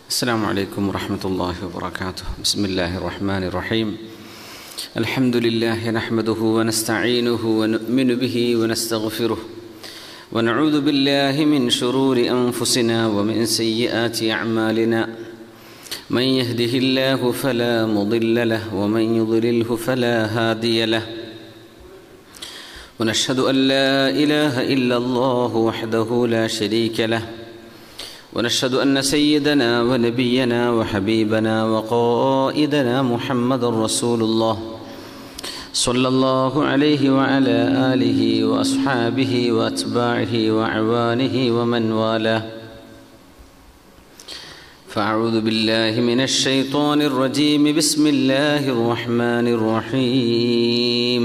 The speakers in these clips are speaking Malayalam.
السلام عليكم ورحمة الله وبركاته بسم الله الرحمن الرحيم الحمد لله نحمده ونستعينه ونؤمن به ونستغفره ونعوذ بالله من شرور أنفسنا ومن سيئات أعمالنا من يهده الله فلا مضل له ومن يضلله فلا هادي له ونشهد أن لا إله إلا الله وحده لا شريك له ونشهد أن سيدنا ونبينا وحبيبنا وقائدنا محمد رسول الله صلى الله عليه وعلى آله وأصحابه وأتباعه وأعوانه ومن والاه فأعوذ بالله من الشيطان الرجيم بسم الله الرحمن الرحيم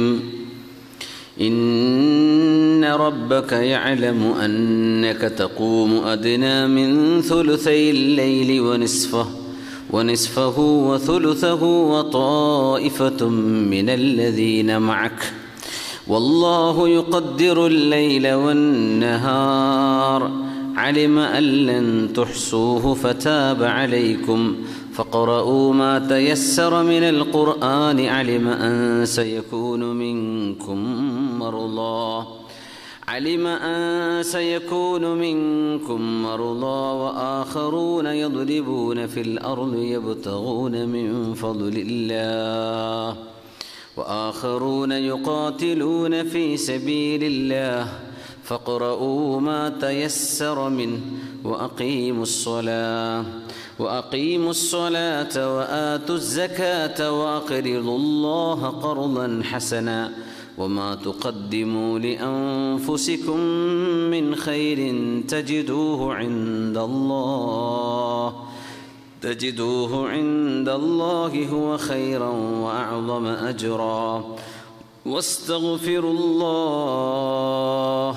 إن ربك يعلم أنك تقوم أدنى من ثلثي الليل ونصفه ونصفه وثلثه وطائفة من الذين معك والله يقدر الليل والنهار علم أن لن تحصوه فتاب عليكم فاقرؤوا ما تيسر من القرآن علم أن سيكون منكم مرضى علم أن سيكون منكم مرضى وآخرون يضربون في الأرض يبتغون من فضل الله وآخرون يقاتلون في سبيل الله فاقرؤوا ما تيسر منه وأقيموا الصلاة وأقيموا الصلاة وآتوا الزكاة وأقرضوا الله قرضا حسنا وما تقدموا لأنفسكم من خير تجدوه عند الله تجدوه عند الله هو خيرا وأعظم أجرا واستغفروا الله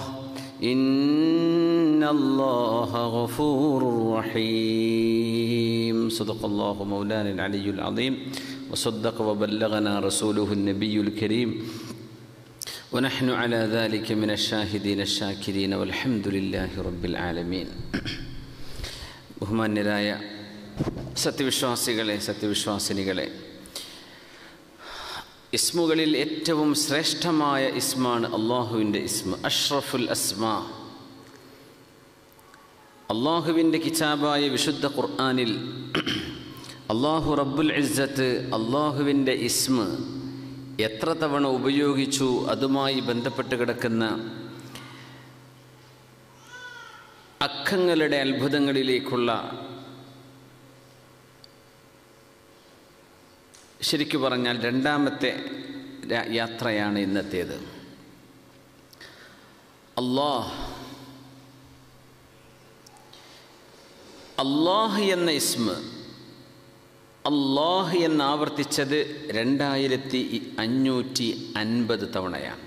إن الله غفور رحيم صدق الله مولانا العلي العظيم وصدق وبلغنا رسوله النبي الكريم ونحن على ذلك من الشاهدين الشاكرين والحمد لله رب العالمين ബഹുമാന്യരായ സത്യവിശ്വാസികളെ സത്യവിശ്വാസിനികളെ ഇസ്മുകളിൽ ഏറ്റവും ശ്രേഷ്ഠമായ ഇസ്മാണ് അള്ളാഹുവിൻ്റെ ഇസ്മ അഷ്റഫുൽ അസ്മ അള്ളാഹുവിൻ്റെ കിതാബായ വിശുദ്ധ ഖുർആാനിൽ അള്ളാഹു റബ്ബുൽ ഇസ്സത്ത് അള്ളാഹുവിൻ്റെ ഇസ്മ എത്ര തവണ ഉപയോഗിച്ചു അതുമായി ബന്ധപ്പെട്ട് കിടക്കുന്ന അക്കങ്ങളുടെ അത്ഭുതങ്ങളിലേക്കുള്ള ശരിക്കു പറഞ്ഞാൽ രണ്ടാമത്തെ യാത്രയാണ് ഇന്നത്തേത് അള്ളാഹ് അള്ളാഹ് എന്ന ഇസ്മ അള്ളാഹ് എന്ന് ആവർത്തിച്ചത് രണ്ടായിരത്തി അഞ്ഞൂറ്റി അൻപത് തവണയാണ്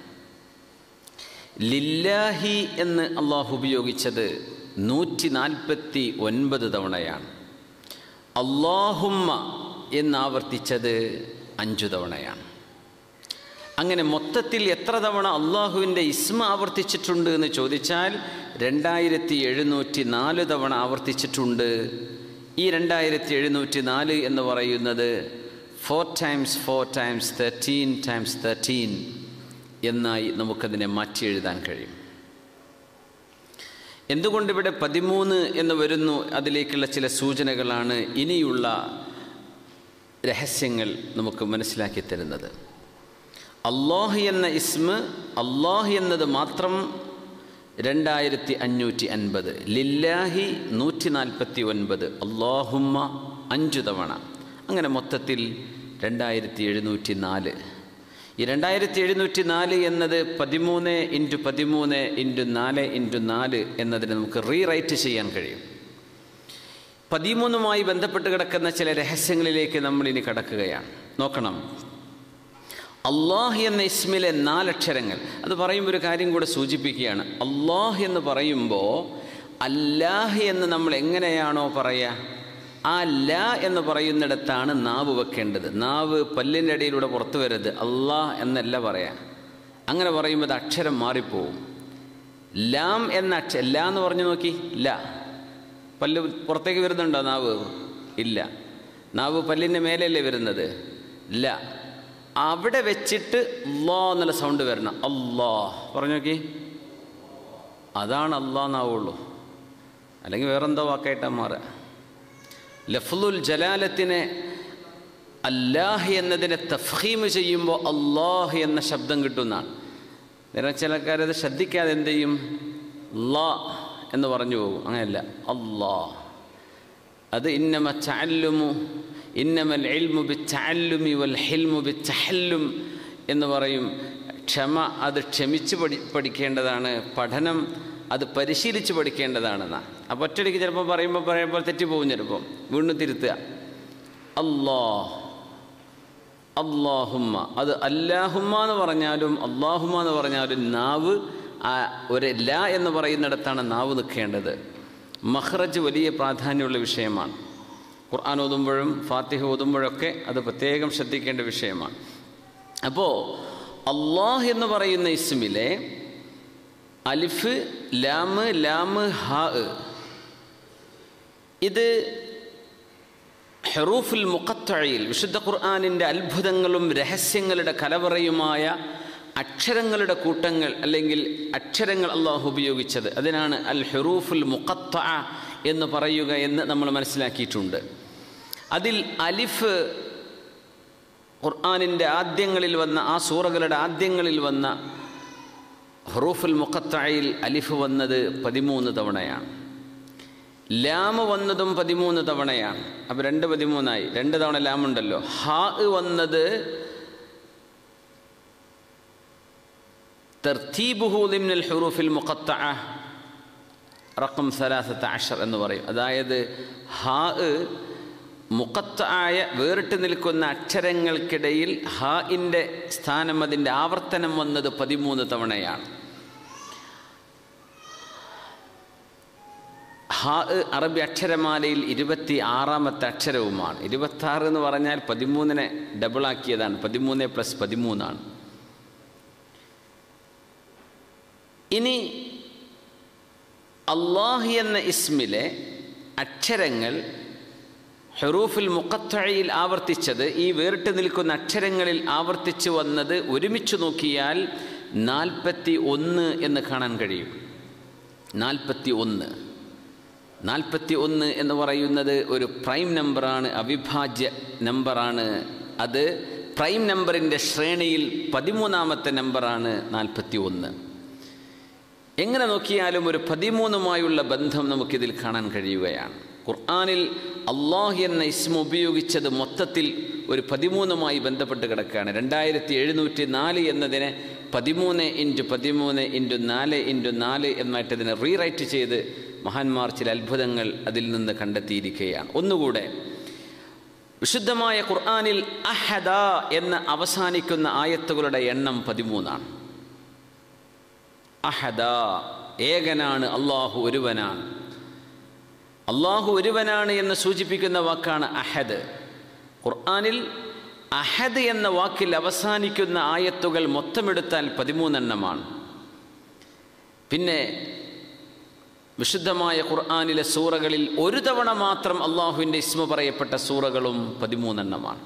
ലില്ലാഹി എന്ന് അള്ളാഹു ഉപയോഗിച്ചത് നൂറ്റി നാൽപ്പത്തി ഒൻപത് തവണയാണ് അള്ളാഹുമ്മ എന്നാവർത്തിച്ചത് അഞ്ചു തവണയാണ് അങ്ങനെ മൊത്തത്തിൽ എത്ര തവണ അള്ളാഹുവിൻ്റെ ഇസ്മ ആവർത്തിച്ചിട്ടുണ്ട് എന്ന് ചോദിച്ചാൽ രണ്ടായിരത്തി എഴുന്നൂറ്റി നാല് തവണ ആവർത്തിച്ചിട്ടുണ്ട് ഈ രണ്ടായിരത്തി എഴുന്നൂറ്റി നാല് എന്ന് പറയുന്നത് four times four times thirteen times thirteen എന്നായി നമുക്കതിനെ മാറ്റി എഴുതാൻ കഴിയും എന്തുകൊണ്ട് ഇവിടെ പതിമൂന്ന് എന്ന് വരുന്നു അതിലേക്കുള്ള ചില സൂചനകളാണ് ഇനിയുള്ള രഹസ്യങ്ങൾ നമുക്ക് മനസ്സിലാക്കി തരുന്നത് അള്ളാഹ് എന്ന ഇസ്മ അള്ളാഹ് എന്നത് മാത്രം രണ്ടായിരത്തി അഞ്ഞൂറ്റി അൻപത് ലില്ലാഹി നൂറ്റി നാൽപ്പത്തി ഒൻപത് അള്ളാഹുമ്മ അഞ്ചു തവണ അങ്ങനെ മൊത്തത്തിൽ രണ്ടായിരത്തി എഴുന്നൂറ്റി നാല് ഈ രണ്ടായിരത്തി എഴുന്നൂറ്റി നാല് എന്നത് പതിമൂന്ന് ഇൻറ്റു പതിമൂന്ന് ഇൻറ്റു നാല് ഇൻറ്റു നാല് എന്നതിന് നമുക്ക് റീറൈറ്റ് ചെയ്യാൻ കഴിയും പതിമൂന്നുമായി ബന്ധപ്പെട്ട് കിടക്കുന്ന ചില രഹസ്യങ്ങളിലേക്ക് നമ്മൾ ഇനി കടക്കുകയാണ് നോക്കണം അള്ളാഹ് എന്ന ഇസ്മിലെ നാലക്ഷരങ്ങൾ അത് പറയുമ്പോൾ ഒരു കാര്യം കൂടെ സൂചിപ്പിക്കുകയാണ് അള്ളാഹ് എന്ന് പറയുമ്പോൾ അല്ലാഹ് എന്ന് നമ്മൾ എങ്ങനെയാണോ പറയുക ആ ല എന്ന് പറയുന്നിടത്താണ് നാവ് വെക്കേണ്ടത് നാവ് പല്ലിൻ്റെ ഇടയിലൂടെ പുറത്തു വരരുത് അള്ളാഹ് എന്നല്ല പറയാം അങ്ങനെ പറയുമ്പോൾ അത് അക്ഷരം മാറിപ്പോവും ലാം എന്ന അക്ഷ ല എന്ന് പറഞ്ഞു നോക്കി ല പല്ല് പുറത്തേക്ക് വരുന്നുണ്ടോ നാവ് ഇല്ല നാവ് പല്ലിൻ്റെ മേലെയല്ലേ വരുന്നത് ഇല്ല അവിടെ വെച്ചിട്ട് അല്ലാ എന്നുള്ള സൗണ്ട് വരണം അല്ലാ പറഞ്ഞു നോക്കി അതാണ് അല്ലാ എന്നാവുള്ളൂ അല്ലെങ്കിൽ വേറെന്തോ വാക്കായിട്ടാ മാറുക ലഫ്ലുൽ ജലാലത്തിനെ അല്ലാഹ് എന്നതിനെ തഫീം ചെയ്യുമ്പോൾ അള്ളാഹ് എന്ന ശബ്ദം കിട്ടുന്നതാണ് നേരെ ചിലക്കാരത് ശ്രദ്ധിക്കാതെ എന്ത് ചെയ്യും ലാ എന്ന് പറഞ്ഞു പോകും അങ്ങനെയല്ല അല്ലാ അത് ഇന്നമ ചാല്ലുമു ഇന്നമൽ എൽമു ബി ചാല്ലുമി വൽ ഹെൽമു ബി ചഹല്ലും എന്ന് പറയും ക്ഷമ അത് ക്ഷമിച്ച് പഠി പഠിക്കേണ്ടതാണ് പഠനം അത് പരിശീലിച്ച് പഠിക്കേണ്ടതാണെന്നാ അപ്പോൾ ഒറ്റയടിക്ക് ചിലപ്പോൾ പറയുമ്പോൾ പറയുമ്പോൾ തെറ്റിപ്പോകും ചിലപ്പോൾ വീണ്ടും തിരുത്തുക അല്ലാ അള്ളാഹുമ്മ അത് അല്ലാഹുമ്മ എന്ന് പറഞ്ഞാലും അള്ളാഹുമ്മ എന്ന് പറഞ്ഞാലും നാവ് ആ ഒരു ല എന്ന് പറയുന്നിടത്താണ് നാവ് നിൽക്കേണ്ടത് മഹ്റജ് വലിയ പ്രാധാന്യമുള്ള വിഷയമാണ് ഖുർആൻ ഓതുമ്പോഴും ഫാത്തിഹ ഓതുമ്പോഴൊക്കെ അത് പ്രത്യേകം ശ്രദ്ധിക്കേണ്ട വിഷയമാണ് അപ്പോൾ അള്ളാഹ് എന്ന് പറയുന്ന ഇസ്മിലെ അലിഫ് ലാമ് ലാമ് ഹാ ഇത് ഹെറൂഫുൽ മുഖത്തഴയിൽ വിശുദ്ധ ഖുർആാനിൻ്റെ അത്ഭുതങ്ങളും രഹസ്യങ്ങളുടെ കലവറയുമായ അക്ഷരങ്ങളുടെ കൂട്ടങ്ങൾ അല്ലെങ്കിൽ അക്ഷരങ്ങൾ അള്ളാഹു ഉപയോഗിച്ചത് അതിനാണ് അൽ ഹെറൂഫുൽ മുഖത്ത എന്ന് പറയുക എന്ന് നമ്മൾ മനസ്സിലാക്കിയിട്ടുണ്ട് അതിൽ അലിഫ് ഖുർആാനിൻ്റെ ആദ്യങ്ങളിൽ വന്ന ആ സൂറകളുടെ ആദ്യങ്ങളിൽ വന്ന ഹറൂഫുൽ മുഖത്തയിൽ അലിഫ് വന്നത് പതിമൂന്ന് തവണയാണ് ലാമ് വന്നതും പതിമൂന്ന് തവണയാണ് അപ്പം രണ്ട് പതിമൂന്നായി രണ്ട് തവണ ലാമുണ്ടല്ലോ ഹാ വന്നത് തർത്തീബുഹൂദിമിനൽ ഹുറൂഫിൽ മുഖത്ത റക്കം സലാസത്ത് അഷർ എന്ന് പറയും അതായത് ഹാ മുഖത്തായ വേറിട്ട് നിൽക്കുന്ന അക്ഷരങ്ങൾക്കിടയിൽ ഹാഇൻ്റെ സ്ഥാനം അതിൻ്റെ ആവർത്തനം വന്നത് പതിമൂന്ന് തവണയാണ് ഹാ അറബി അക്ഷരമാലയിൽ ഇരുപത്തി ആറാമത്തെ അക്ഷരവുമാണ് ഇരുപത്താറ് എന്ന് പറഞ്ഞാൽ പതിമൂന്നിനെ ഡബിളാക്കിയതാണ് പതിമൂന്ന് പ്ലസ് പതിമൂന്നാണ് ഇനി അള്ളാഹി എന്ന ഇസ്മിലെ അക്ഷരങ്ങൾ ഹെറൂഫുൽ മുഖത്തഴയിൽ ആവർത്തിച്ചത് ഈ വേറിട്ട് നിൽക്കുന്ന അക്ഷരങ്ങളിൽ ആവർത്തിച്ചു വന്നത് ഒരുമിച്ച് നോക്കിയാൽ നാൽപ്പത്തി ഒന്ന് എന്ന് കാണാൻ കഴിയും നാൽപ്പത്തി ഒന്ന് നാൽപ്പത്തി ഒന്ന് എന്ന് പറയുന്നത് ഒരു പ്രൈം നമ്പറാണ് അവിഭാജ്യ നമ്പറാണ് അത് പ്രൈം നമ്പറിൻ്റെ ശ്രേണിയിൽ പതിമൂന്നാമത്തെ നമ്പറാണ് നാൽപ്പത്തി ഒന്ന് എങ്ങനെ നോക്കിയാലും ഒരു പതിമൂന്നുമായുള്ള ബന്ധം നമുക്കിതിൽ കാണാൻ കഴിയുകയാണ് ഖുർആാനിൽ അള്ളാഹ് എന്ന ഇസ്മ ഉപയോഗിച്ചത് മൊത്തത്തിൽ ഒരു പതിമൂന്നുമായി ബന്ധപ്പെട്ട് കിടക്കുകയാണ് രണ്ടായിരത്തി എഴുന്നൂറ്റി നാല് എന്നതിനെ പതിമൂന്ന് ഇൻറ്റു പതിമൂന്ന് ഇൻറ്റു നാല് ഇൻറ്റു നാല് എന്നായിട്ട് ഇതിനെ റീറൈറ്റ് ചെയ്ത് മഹാന്മാർ ചില അത്ഭുതങ്ങൾ അതിൽ നിന്ന് കണ്ടെത്തിയിരിക്കുകയാണ് ഒന്നുകൂടെ വിശുദ്ധമായ ഖുർആാനിൽ അഹദ എന്ന് അവസാനിക്കുന്ന ആയത്തുകളുടെ എണ്ണം പതിമൂന്നാണ് അഹദ ഏകനാണ് അള്ളാഹു ഒരുവനാണ് അള്ളാഹു ഒരുവനാണ് എന്ന് സൂചിപ്പിക്കുന്ന വാക്കാണ് അഹദ് ഖുർആാനിൽ അഹദ് എന്ന വാക്കിൽ അവസാനിക്കുന്ന ആയത്തുകൾ മൊത്തമെടുത്താൽ പതിമൂന്നെണ്ണമാണ് പിന്നെ വിശുദ്ധമായ ഖുർആാനിലെ സൂറകളിൽ ഒരു തവണ മാത്രം അള്ളാഹുവിൻ്റെ ഇസ്മ പറയപ്പെട്ട സൂറകളും പതിമൂന്നെണ്ണമാണ്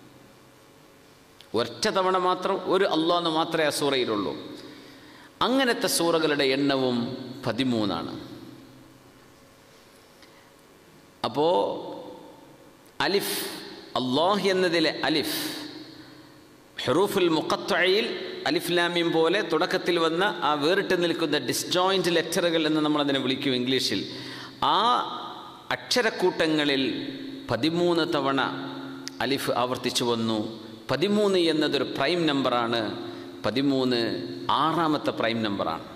ഒറ്റ തവണ മാത്രം ഒരു അള്ളാഹ് മാത്രമേ ആ സൂറയിലുള്ളൂ അങ്ങനത്തെ സൂറകളുടെ എണ്ണവും പതിമൂന്നാണ് അപ്പോൾ അലിഫ് അള്ളാഹ് എന്നതിലെ അലിഫ് ഹെറൂഫുൽ മുഖത്തഴയിൽ അലിഫ് ലാമ്യം പോലെ തുടക്കത്തിൽ വന്ന ആ വേറിട്ട് നിൽക്കുന്ന ഡിസ്ജോയിൻ്റ് ലെറ്ററുകൾ എന്ന് നമ്മളതിനെ വിളിക്കും ഇംഗ്ലീഷിൽ ആ അക്ഷരക്കൂട്ടങ്ങളിൽ പതിമൂന്ന് തവണ അലിഫ് ആവർത്തിച്ചു വന്നു പതിമൂന്ന് എന്നതൊരു പ്രൈം നമ്പറാണ് പതിമൂന്ന് ആറാമത്തെ പ്രൈം നമ്പറാണ്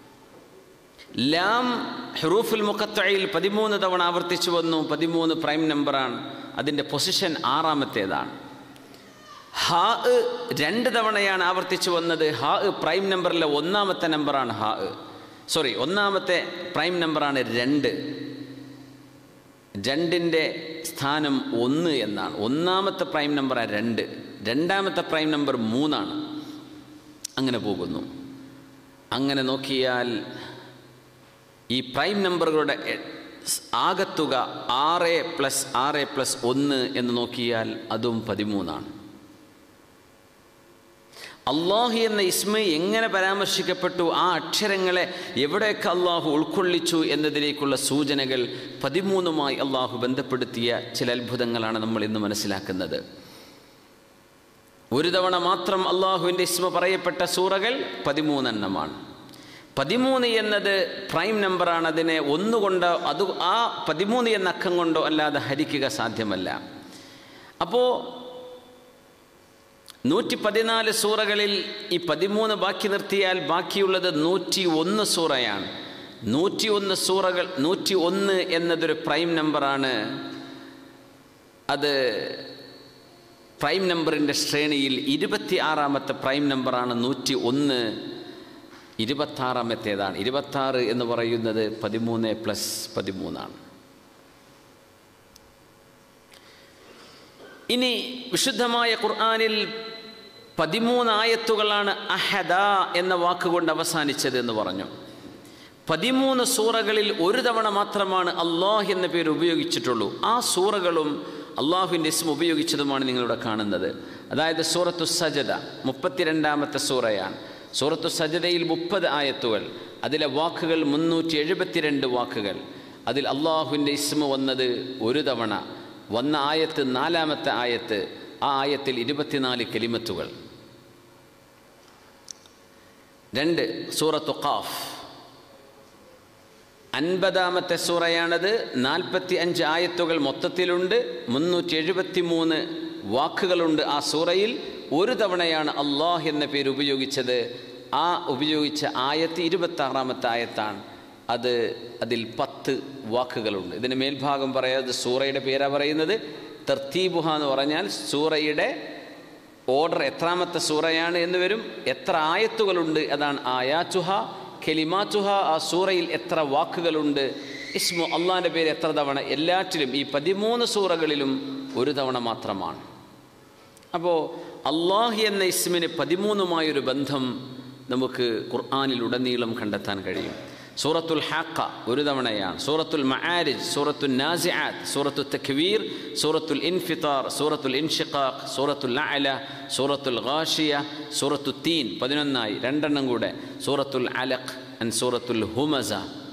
ലാം ഹെറൂഫുൽ മുഖത്തഴയിൽ പതിമൂന്ന് തവണ ആവർത്തിച്ചു വന്നു പതിമൂന്ന് പ്രൈം നമ്പറാണ് അതിൻ്റെ പൊസിഷൻ ആറാമത്തേതാണ് ഹാ രണ്ട് തവണയാണ് ആവർത്തിച്ചു വന്നത് ഹാ പ്രൈം നമ്പറിലെ ഒന്നാമത്തെ നമ്പറാണ് ഹാ സോറി ഒന്നാമത്തെ പ്രൈം നമ്പറാണ് രണ്ട് രണ്ടിൻ്റെ സ്ഥാനം ഒന്ന് എന്നാണ് ഒന്നാമത്തെ പ്രൈം നമ്പറാണ് രണ്ട് രണ്ടാമത്തെ പ്രൈം നമ്പർ മൂന്നാണ് അങ്ങനെ പോകുന്നു അങ്ങനെ നോക്കിയാൽ ഈ പ്രൈം നമ്പറുകളുടെ സ് ആകത്തുക ആറ് പ്ലസ് ആറ് പ്ലസ് ഒന്ന് എന്ന് നോക്കിയാൽ അതും പതിമൂന്നാണ് അള്ളാഹു എന്ന ഇസ്മ എങ്ങനെ പരാമർശിക്കപ്പെട്ടു ആ അക്ഷരങ്ങളെ എവിടെയൊക്കെ അള്ളാഹു ഉൾക്കൊള്ളിച്ചു എന്നതിലേക്കുള്ള സൂചനകൾ പതിമൂന്നുമായി അള്ളാഹു ബന്ധപ്പെടുത്തിയ ചില അത്ഭുതങ്ങളാണ് നമ്മൾ ഇന്ന് മനസ്സിലാക്കുന്നത് ഒരു തവണ മാത്രം അള്ളാഹുവിൻ്റെ ഇസ്മ പറയപ്പെട്ട സൂറകൾ പതിമൂന്നെണ്ണമാണ് പതിമൂന്ന് എന്നത് പ്രൈം നമ്പറാണ് അതിനെ ഒന്നുകൊണ്ടോ അത് ആ പതിമൂന്ന് എന്ന അക്കം കൊണ്ടോ അല്ലാതെ ഹരിക്കുക സാധ്യമല്ല അപ്പോൾ നൂറ്റി പതിനാല് സൂറകളിൽ ഈ പതിമൂന്ന് ബാക്കി നിർത്തിയാൽ ബാക്കിയുള്ളത് നൂറ്റി ഒന്ന് സൂറയാണ് നൂറ്റി ഒന്ന് സൂറകൾ നൂറ്റി ഒന്ന് എന്നതൊരു പ്രൈം നമ്പറാണ് അത് പ്രൈം നമ്പറിൻ്റെ ശ്രേണിയിൽ ഇരുപത്തി ആറാമത്തെ പ്രൈം നമ്പറാണ് നൂറ്റി ഒന്ന് ഇരുപത്താറാമത്തേതാണ് ഇരുപത്താറ് എന്ന് പറയുന്നത് പതിമൂന്ന് പ്ലസ് പതിമൂന്നാണ് ഇനി വിശുദ്ധമായ ഖുർആാനിൽ പതിമൂന്ന് ആയത്തുകളാണ് അഹദ എന്ന വാക്കുകൊണ്ട് അവസാനിച്ചത് എന്ന് പറഞ്ഞു പതിമൂന്ന് സൂറകളിൽ ഒരു തവണ മാത്രമാണ് അള്ളാഹ് എന്ന പേര് ഉപയോഗിച്ചിട്ടുള്ളൂ ആ സൂറകളും അള്ളാഹുവിൻ്റെ ഇസ്മ ഉപയോഗിച്ചതുമാണ് നിങ്ങളിവിടെ കാണുന്നത് അതായത് സൂറത്തു സജദ മുപ്പത്തിരണ്ടാമത്തെ സൂറയാണ് സൂറത്തു സജദയിൽ മുപ്പത് ആയത്തുകൾ അതിലെ വാക്കുകൾ മുന്നൂറ്റി എഴുപത്തിരണ്ട് വാക്കുകൾ അതിൽ അള്ളാഹുവിൻ്റെ ഇസ്മ വന്നത് ഒരു തവണ വന്ന ആയത്ത് നാലാമത്തെ ആയത്ത് ആ ആയത്തിൽ ഇരുപത്തിനാല് കെലിമത്തുകൾ രണ്ട് സൂറത്തു ഖാഫ് അൻപതാമത്തെ സൂറയാണത് നാൽപ്പത്തി അഞ്ച് ആയത്തുകൾ മൊത്തത്തിലുണ്ട് മുന്നൂറ്റി എഴുപത്തി മൂന്ന് വാക്കുകളുണ്ട് ആ സൂറയിൽ ഒരു തവണയാണ് അള്ളാഹ് എന്ന പേര് ഉപയോഗിച്ചത് ആ ഉപയോഗിച്ച ആയത്ത് ഇരുപത്താറാമത്തെ ആയത്താണ് അത് അതിൽ പത്ത് വാക്കുകളുണ്ട് ഇതിന് മേൽഭാഗം പറയാതെ സൂറയുടെ പേരാ പറയുന്നത് തർത്തീബുഹ എന്ന് പറഞ്ഞാൽ സൂറയുടെ ഓർഡർ എത്രാമത്തെ സൂറയാണ് എന്ന് വരും എത്ര ആയത്തുകളുണ്ട് അതാണ് ആയാച്ചുഹ ഖെലിമാച്ചുഹ ആ സൂറയിൽ എത്ര വാക്കുകളുണ്ട് ഇസ്മു അള്ളാഹിൻ്റെ പേര് എത്ര തവണ എല്ലാറ്റിലും ഈ പതിമൂന്ന് സൂറകളിലും ഒരു തവണ മാത്രമാണ് അപ്പോൾ അള്ളാഹി എന്ന ഇസ്മിന് പതിമൂന്നുമായൊരു ബന്ധം നമുക്ക് ഖുർആാനിലുടനീളം കണ്ടെത്താൻ കഴിയും സൂറത്തുൽ ഹാക്ക ഒരു തവണയാണ് സൂറത്തുൽ മആരിജ് സൂറത്തുൽ നാസിആത്ത് സൂറത്തു തക്വീർ സൂറത്തുൽ ഇൻഫിത്താർ സൂറത്തുൽ ഇൻഷിഖാഖ് സൂറത്തുൽ അല സൂറത്തുൽ ഗാഷിയ സൂറത്തു തീൻ പതിനൊന്നായി രണ്ടെണ്ണം കൂടെ സൂറത്തുൽ അലഖ് ആൻഡ് സൂറത്തുൽ ഹുമസ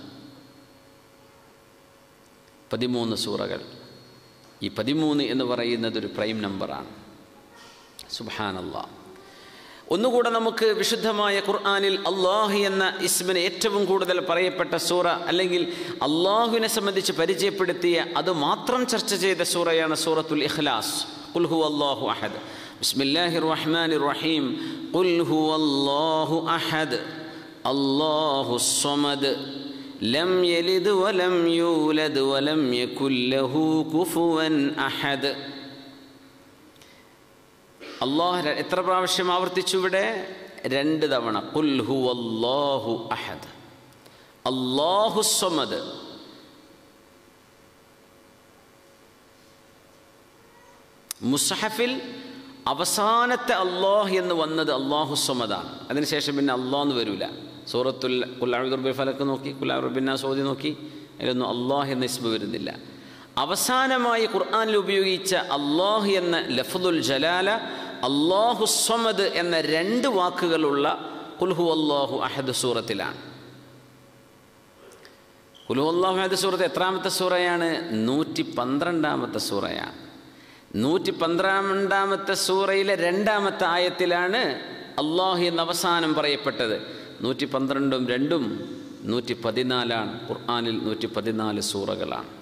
പതിമൂന്ന് സൂറകൾ ഈ പതിമൂന്ന് എന്ന് പറയുന്നത് ഒരു പ്രൈം നമ്പറാണ് സുബാനല്ലാ ഒന്നുകൂടെ നമുക്ക് വിശുദ്ധമായ ഖുർആാനിൽ അള്ളാഹു എന്ന ഇസ്മിന് ഏറ്റവും കൂടുതൽ പറയപ്പെട്ട സൂറ അല്ലെങ്കിൽ അള്ളാഹുവിനെ സംബന്ധിച്ച് പരിചയപ്പെടുത്തിയ അത് മാത്രം ചർച്ച ചെയ്ത സൂറയാണ് സൂറത്തുൽ ഇഖ്ലാസ് കുൽഹു അള്ളാഹു അഹദ് ബിസ്മില്ലാഹി റഹ്മാൻ റഹീം കുൽഹു അള്ളാഹു അഹദ് അള്ളാഹു സ്വമദ് ലം യലിദ് വലം യൂലദ് വലം യകുൽ ലഹു കുഫുവൻ അഹദ് അള്ളാഹ് എത്ര പ്രാവശ്യം ആവർത്തിച്ചു ഇവിടെ രണ്ട് തവണ കുൽഹു അള്ളാഹു അഹദ് അള്ളാഹു സ്വമദ് മുസഹഫിൽ അവസാനത്തെ അള്ളാഹ് എന്ന് വന്നത് അള്ളാഹു സ്വമദാണ് അതിനുശേഷം പിന്നെ അള്ളാഹ് എന്ന് വരില്ല സൂറത്തുൽ കുല്ലാബുബി ഫലക്ക് നോക്കി കുല്ലാബുബിന്ന സോദി നോക്കി അതിലൊന്നും അള്ളാഹ് എന്ന ഇസ്മ വരുന്നില്ല അവസാനമായി ഖുർആാനിൽ ഉപയോഗിച്ച അള്ളാഹ് എന്ന ലഫ്ദുൽ ജലാല അള്ളാഹു സ്വമദ് എന്ന രണ്ട് വാക്കുകളുള്ള കുൽഹു അള്ളാഹു അഹദ് സൂറത്തിലാണ് കുൽഹു അള്ളാഹു അഹദ് സൂറത്ത് എത്രാമത്തെ സൂറയാണ് നൂറ്റി പന്ത്രണ്ടാമത്തെ സൂറയാണ് നൂറ്റി പന്ത്രണ്ടാമത്തെ സൂറയിലെ രണ്ടാമത്തെ ആയത്തിലാണ് അള്ളാഹു എന്ന അവസാനം പറയപ്പെട്ടത് നൂറ്റി പന്ത്രണ്ടും രണ്ടും നൂറ്റി പതിനാലാണ് ഖുർആാനിൽ നൂറ്റി പതിനാല് സൂറകളാണ്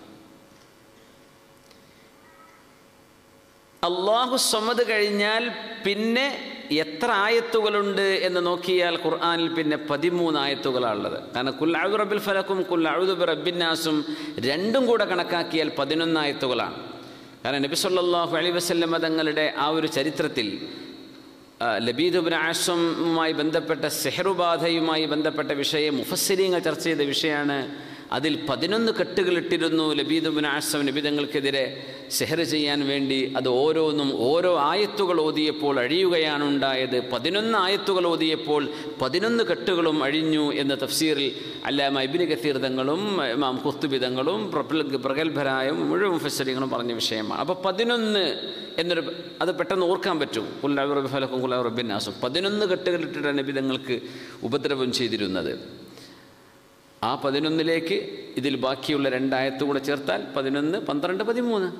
അള്ളാഹു സ്വമത് കഴിഞ്ഞാൽ പിന്നെ എത്ര ആയത്തുകളുണ്ട് എന്ന് നോക്കിയാൽ ഖുർആാനിൽ പിന്നെ പതിമൂന്ന് ആയത്തുകളാണുള്ളത് കാരണം കുല്ലഅു റബ്ബിൽ ഫലക്കും കുല്ലഅുദുബി റബ്ബിന്നാസും രണ്ടും കൂടെ കണക്കാക്കിയാൽ പതിനൊന്ന് ആയത്തുകളാണ് കാരണം നബി സല്ലല്ലാഹു അലൈഹി വസല്ലം തങ്ങളുടെ ആ ഒരു ചരിത്രത്തിൽ ലബീദുബിൻ ആശ്വമുമായി ബന്ധപ്പെട്ട സെഹറുബാധയുമായി ബന്ധപ്പെട്ട വിഷയം മുഫസ്സിരിങ്ങൾ ചർച്ച ചെയ്ത വിഷയമാണ് അതിൽ പതിനൊന്ന് കെട്ടുകളിട്ടിരുന്നു ലബീദുബിൻ ആസം ലബിതങ്ങൾക്കെതിരെ സെഹർ ചെയ്യാൻ വേണ്ടി അത് ഓരോന്നും ഓരോ ആയത്തുകൾ ഓതിയപ്പോൾ അഴിയുകയാണ് ഉണ്ടായത് പതിനൊന്ന് ആയത്തുകൾ ഓതിയപ്പോൾ പതിനൊന്ന് കെട്ടുകളും അഴിഞ്ഞു എന്ന തഫ്സീറിൽ അല്ലാമ ഇബിന് കത്തീർതങ്ങളും ഇമാം കുത്തുബിതങ്ങളും പ്രഗത്ഭരായ മുഴുവൻ ഫസരികളും പറഞ്ഞ വിഷയമാണ് അപ്പോൾ പതിനൊന്ന് എന്നൊരു അത് പെട്ടെന്ന് ഓർക്കാൻ പറ്റും കുല്ലാറബി ഫലക്കും കുല്ലാറബിൻ നാസും പതിനൊന്ന് കെട്ടുകളിട്ടിട്ടാണ് നബിതങ്ങൾക്ക് ഉപദ്രവം ചെയ്തിരുന്നത് ആ പതിനൊന്നിലേക്ക് ഇതിൽ ബാക്കിയുള്ള രണ്ടായത്ത് കൂടെ ചേർത്താൽ പതിനൊന്ന് പന്ത്രണ്ട് പതിമൂന്ന്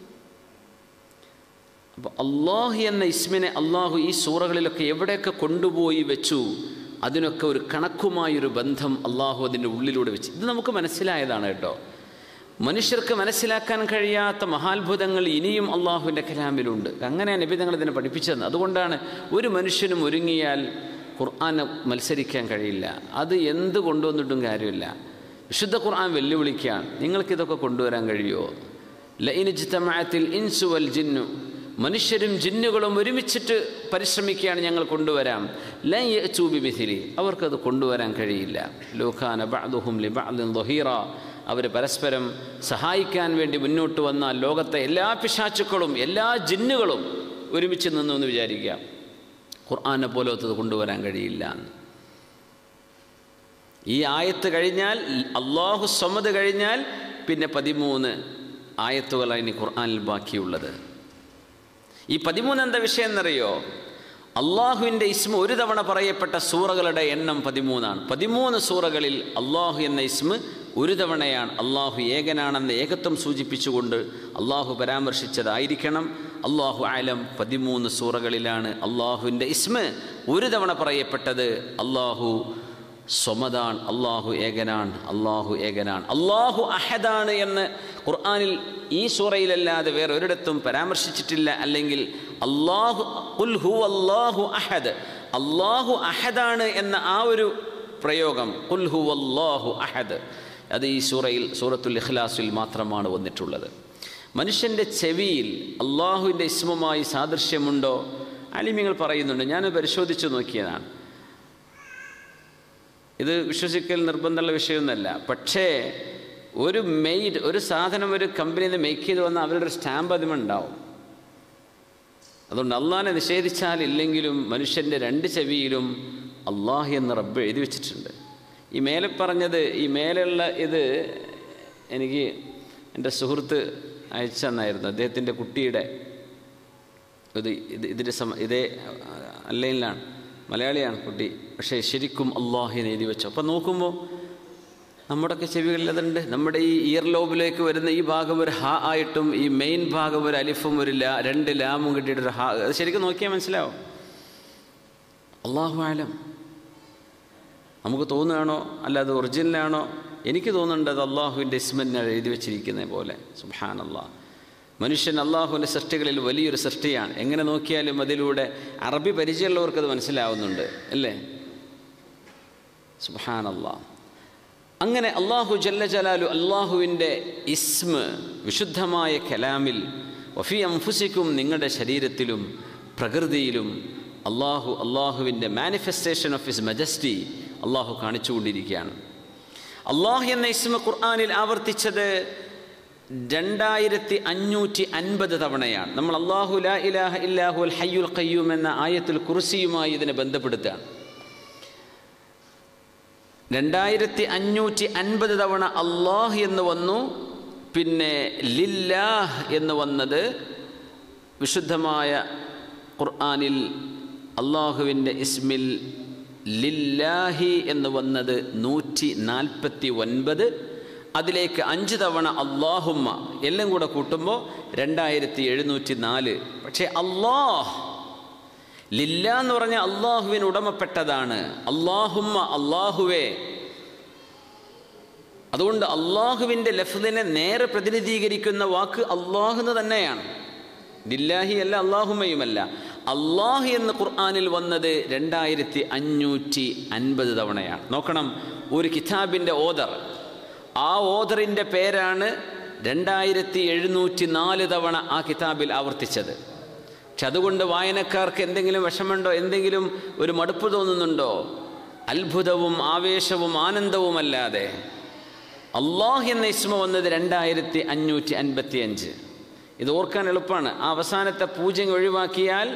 അപ്പോൾ അള്ളാഹു എന്ന ഇസ്മിനെ അള്ളാഹു ഈ സൂറകളിലൊക്കെ എവിടെയൊക്കെ കൊണ്ടുപോയി വെച്ചു അതിനൊക്കെ ഒരു കണക്കുമായൊരു ബന്ധം അള്ളാഹു അതിൻ്റെ ഉള്ളിലൂടെ വെച്ച് ഇത് നമുക്ക് മനസ്സിലായതാണ് കേട്ടോ മനുഷ്യർക്ക് മനസ്സിലാക്കാൻ കഴിയാത്ത മഹാത്ഭുതങ്ങൾ ഇനിയും അള്ളാഹുവിൻ്റെ കലാമിലുണ്ട് അങ്ങനെ നബിതങ്ങൾ ഇതിനെ പഠിപ്പിച്ചത് അതുകൊണ്ടാണ് ഒരു മനുഷ്യനും ഒരുങ്ങിയാൽ ഖുർആൻ മത്സരിക്കാൻ കഴിയില്ല അത് എന്ത് കൊണ്ടുവന്നിട്ടും കാര്യമില്ല വിശുദ്ധ ഖുർആൻ വെല്ലുവിളിക്കാൻ നിങ്ങൾക്കിതൊക്കെ കൊണ്ടുവരാൻ കഴിയുമോ ലൈനിജിത്തമായത്തിൽ ഇൻസു വൽ ജിന്നു മനുഷ്യരും ജിന്നുകളും ഒരുമിച്ചിട്ട് പരിശ്രമിക്കുകയാണ് ഞങ്ങൾ കൊണ്ടുവരാം ലൂബി മിഥിലി അവർക്കത് കൊണ്ടുവരാൻ കഴിയില്ല ലൂഖാന ബഅദുഹും ലി ബഅദിൻ ദഹീറ അവർ പരസ്പരം സഹായിക്കാൻ വേണ്ടി മുന്നോട്ട് വന്ന ലോകത്തെ എല്ലാ പിശാച്ചുക്കളും എല്ലാ ജിന്നുകളും ഒരുമിച്ച് നിന്നു എന്ന് വിചാരിക്കുക ഖുർആാനെ പോലത്തത് കൊണ്ടുവരാൻ കഴിയില്ല എന്ന് ഈ ആയത്ത് കഴിഞ്ഞാൽ അള്ളാഹു സ്വമത് കഴിഞ്ഞാൽ പിന്നെ പതിമൂന്ന് ആയത്തുകളാണ് ഇനി ഖുർആാനിൽ ബാക്കിയുള്ളത് ഈ പതിമൂന്ന് എന്താ വിഷയം എന്നറിയോ അള്ളാഹുവിൻ്റെ ഇസ്മ ഒരു തവണ പറയപ്പെട്ട സൂറകളുടെ എണ്ണം പതിമൂന്നാണ് പതിമൂന്ന് സൂറകളിൽ അള്ളാഹു എന്ന ഇസ്മ ഒരു തവണയാണ് അള്ളാഹു ഏകനാണെന്ന ഏകത്വം സൂചിപ്പിച്ചുകൊണ്ട് അള്ളാഹു പരാമർശിച്ചതായിരിക്കണം അള്ളാഹു ആലം പതിമൂന്ന് സൂറകളിലാണ് അള്ളാഹുവിൻ്റെ ഇസ്മ ഒരു തവണ പറയപ്പെട്ടത് അള്ളാഹു സ്വമതാൻ അള്ളാഹു ഏകനാൻ അള്ളാഹു ഏകനാൻ അള്ളാഹു അഹദാണ് എന്ന് ഖുർആാനിൽ ഈ സൂറയിലല്ലാതെ വേറെ ഒരിടത്തും പരാമർശിച്ചിട്ടില്ല അല്ലെങ്കിൽ അള്ളാഹു ഉൽ ഹു അള്ളാഹു അഹദ് അള്ളാഹു അഹദാണ് എന്ന ആ ഒരു പ്രയോഗം ഉൽ ഹു അള്ളാഹു അഹദ് അത് ഈ സൂറയിൽ സൂറത്തുൽ ഇഖ്ലാസിൽ മാത്രമാണ് വന്നിട്ടുള്ളത് മനുഷ്യൻ്റെ ചെവിയിൽ അള്ളാഹുവിൻ്റെ ഇസ്മുമായി സാദൃശ്യമുണ്ടോ അലിമിങ്ങൾ പറയുന്നുണ്ട് ഞാൻ പരിശോധിച്ചു നോക്കിയതാണ് ഇത് വിശ്വസിക്കൽ നിർബന്ധമുള്ള വിഷയമൊന്നുമല്ല പക്ഷേ ഒരു മെയ്ഡ് ഒരു സാധനം ഒരു കമ്പനിയിൽ നിന്ന് മേക്ക് ചെയ്ത് വന്നാൽ അവരുടെ ഒരു സ്റ്റാമ്പ് അതിമുണ്ടാവും അതുകൊണ്ട് അള്ളാഹിനെ നിഷേധിച്ചാൽ ഇല്ലെങ്കിലും മനുഷ്യൻ്റെ രണ്ട് ചെവിയിലും അള്ളാഹ് എന്ന് റബ്ബ് എഴുതി വെച്ചിട്ടുണ്ട് ഈ മേലെ പറഞ്ഞത് ഈ മേലെയുള്ള ഇത് എനിക്ക് എൻ്റെ സുഹൃത്ത് അയച്ചു തന്നായിരുന്നു അദ്ദേഹത്തിൻ്റെ കുട്ടിയുടെ ഇത് ഇത് ഇതിൻ്റെ സമ ഇതേ അല്ലയിലാണ് മലയാളിയാണ് കുട്ടി പക്ഷേ ശരിക്കും അള്ളാഹിനെ എഴുതി വെച്ചു അപ്പം നോക്കുമ്പോൾ നമ്മുടെയൊക്കെ ചെവികളിൽ അതുണ്ട് നമ്മുടെ ഈ ഇയർ ലോബിലേക്ക് വരുന്ന ഈ ഭാഗം ഒരു ഹ ആയിട്ടും ഈ മെയിൻ ഭാഗം ഒരു അലിഫും ഒരു ലാ രണ്ട് ലാമും കിട്ടിയിട്ടൊരു ഹ അത് ശരിക്കും നോക്കിയാൽ മനസ്സിലാവും അള്ളാഹു ആലം നമുക്ക് തോന്നുകയാണോ അല്ല അത് ഒറിജിനലാണോ എനിക്ക് തോന്നുന്നുണ്ട് അത് അള്ളാഹുവിൻ്റെ ഇസ്മന്നെ എഴുതി വെച്ചിരിക്കുന്നത് പോലെ സുഹാൻ അള്ളാഹ് മനുഷ്യൻ അള്ളാഹുവിൻ്റെ സൃഷ്ടികളിൽ വലിയൊരു സൃഷ്ടിയാണ് എങ്ങനെ നോക്കിയാലും അതിലൂടെ അറബി പരിചയമുള്ളവർക്ക് അത് മനസ്സിലാവുന്നുണ്ട് അല്ലേ സുഹാൻ അള്ളാഹ് അങ്ങനെ അള്ളാഹു ജല്ല ജലാലു അള്ളാഹുവിൻ്റെ ഇസ്മ വിശുദ്ധമായ കലാമിൽ വഫി അംഫുസിക്കും നിങ്ങളുടെ ശരീരത്തിലും പ്രകൃതിയിലും അള്ളാഹു അള്ളാഹുവിൻ്റെ മാനിഫെസ്റ്റേഷൻ ഓഫ് ഹിസ് മജസ്റ്റി അള്ളാഹു കാണിച്ചുകൊണ്ടിരിക്കുകയാണ് അള്ളാഹു എന്ന ഇസ്മ ഖുർആാനിൽ ആവർത്തിച്ചത് രണ്ടായിരത്തി അഞ്ഞൂറ്റി അൻപത് തവണയാണ് നമ്മൾ അള്ളാഹു ലാ ഇലാഹ ഇല്ലാഹു അൽ ഹയ്യുൽ ഖയ്യൂം എന്ന ആയത്തുൽ കുർസിയുമായി ഇതിനെ ബന്ധപ്പെടുത്തുകയാണ് രണ്ടായിരത്തി അഞ്ഞൂറ്റി അൻപത് തവണ അള്ളാഹ് എന്ന് വന്നു പിന്നെ ലില്ലാഹ് എന്ന് വന്നത് വിശുദ്ധമായ ഖുർആാനിൽ അള്ളാഹുവിൻ്റെ ഇസ്മിൽ ലില്ലാഹി എന്ന് വന്നത് നൂറ്റി നാൽപ്പത്തി ഒൻപത് അതിലേക്ക് അഞ്ച് തവണ അള്ളാഹുമ്മ എല്ലാം കൂടെ കൂട്ടുമ്പോൾ രണ്ടായിരത്തി എഴുന്നൂറ്റി നാല് പക്ഷേ അള്ളാഹ് ലില്ല എന്ന് പറഞ്ഞാൽ അള്ളാഹുവിന് ഉടമപ്പെട്ടതാണ് അള്ളാഹുമ്മ അള്ളാഹുവേ അതുകൊണ്ട് അള്ളാഹുവിൻ്റെ ലഫ്ദിനെ നേരെ പ്രതിനിധീകരിക്കുന്ന വാക്ക് അള്ളാഹു എന്ന് തന്നെയാണ് ലില്ലാഹി അല്ല അള്ളാഹുമയുമല്ല അള്ളാഹു എന്ന് ഖുർആാനിൽ വന്നത് രണ്ടായിരത്തി അഞ്ഞൂറ്റി അൻപത് തവണയാണ് നോക്കണം ഒരു കിതാബിൻ്റെ ഓദർ ആ ഓദറിൻ്റെ പേരാണ് രണ്ടായിരത്തി എഴുന്നൂറ്റി നാല് തവണ ആ കിതാബിൽ ആവർത്തിച്ചത് പക്ഷെ അതുകൊണ്ട് വായനക്കാർക്ക് എന്തെങ്കിലും വിഷമമുണ്ടോ എന്തെങ്കിലും ഒരു മടുപ്പ് തോന്നുന്നുണ്ടോ അത്ഭുതവും ആവേശവും ആനന്ദവുമല്ലാതെ അള്ളാഹ് എന്ന ഇസ്മ വന്നത് രണ്ടായിരത്തി അഞ്ഞൂറ്റി അൻപത്തി അഞ്ച് ഇത് ഓർക്കാൻ എളുപ്പമാണ് ആ അവസാനത്തെ പൂജ്യം ഒഴിവാക്കിയാൽ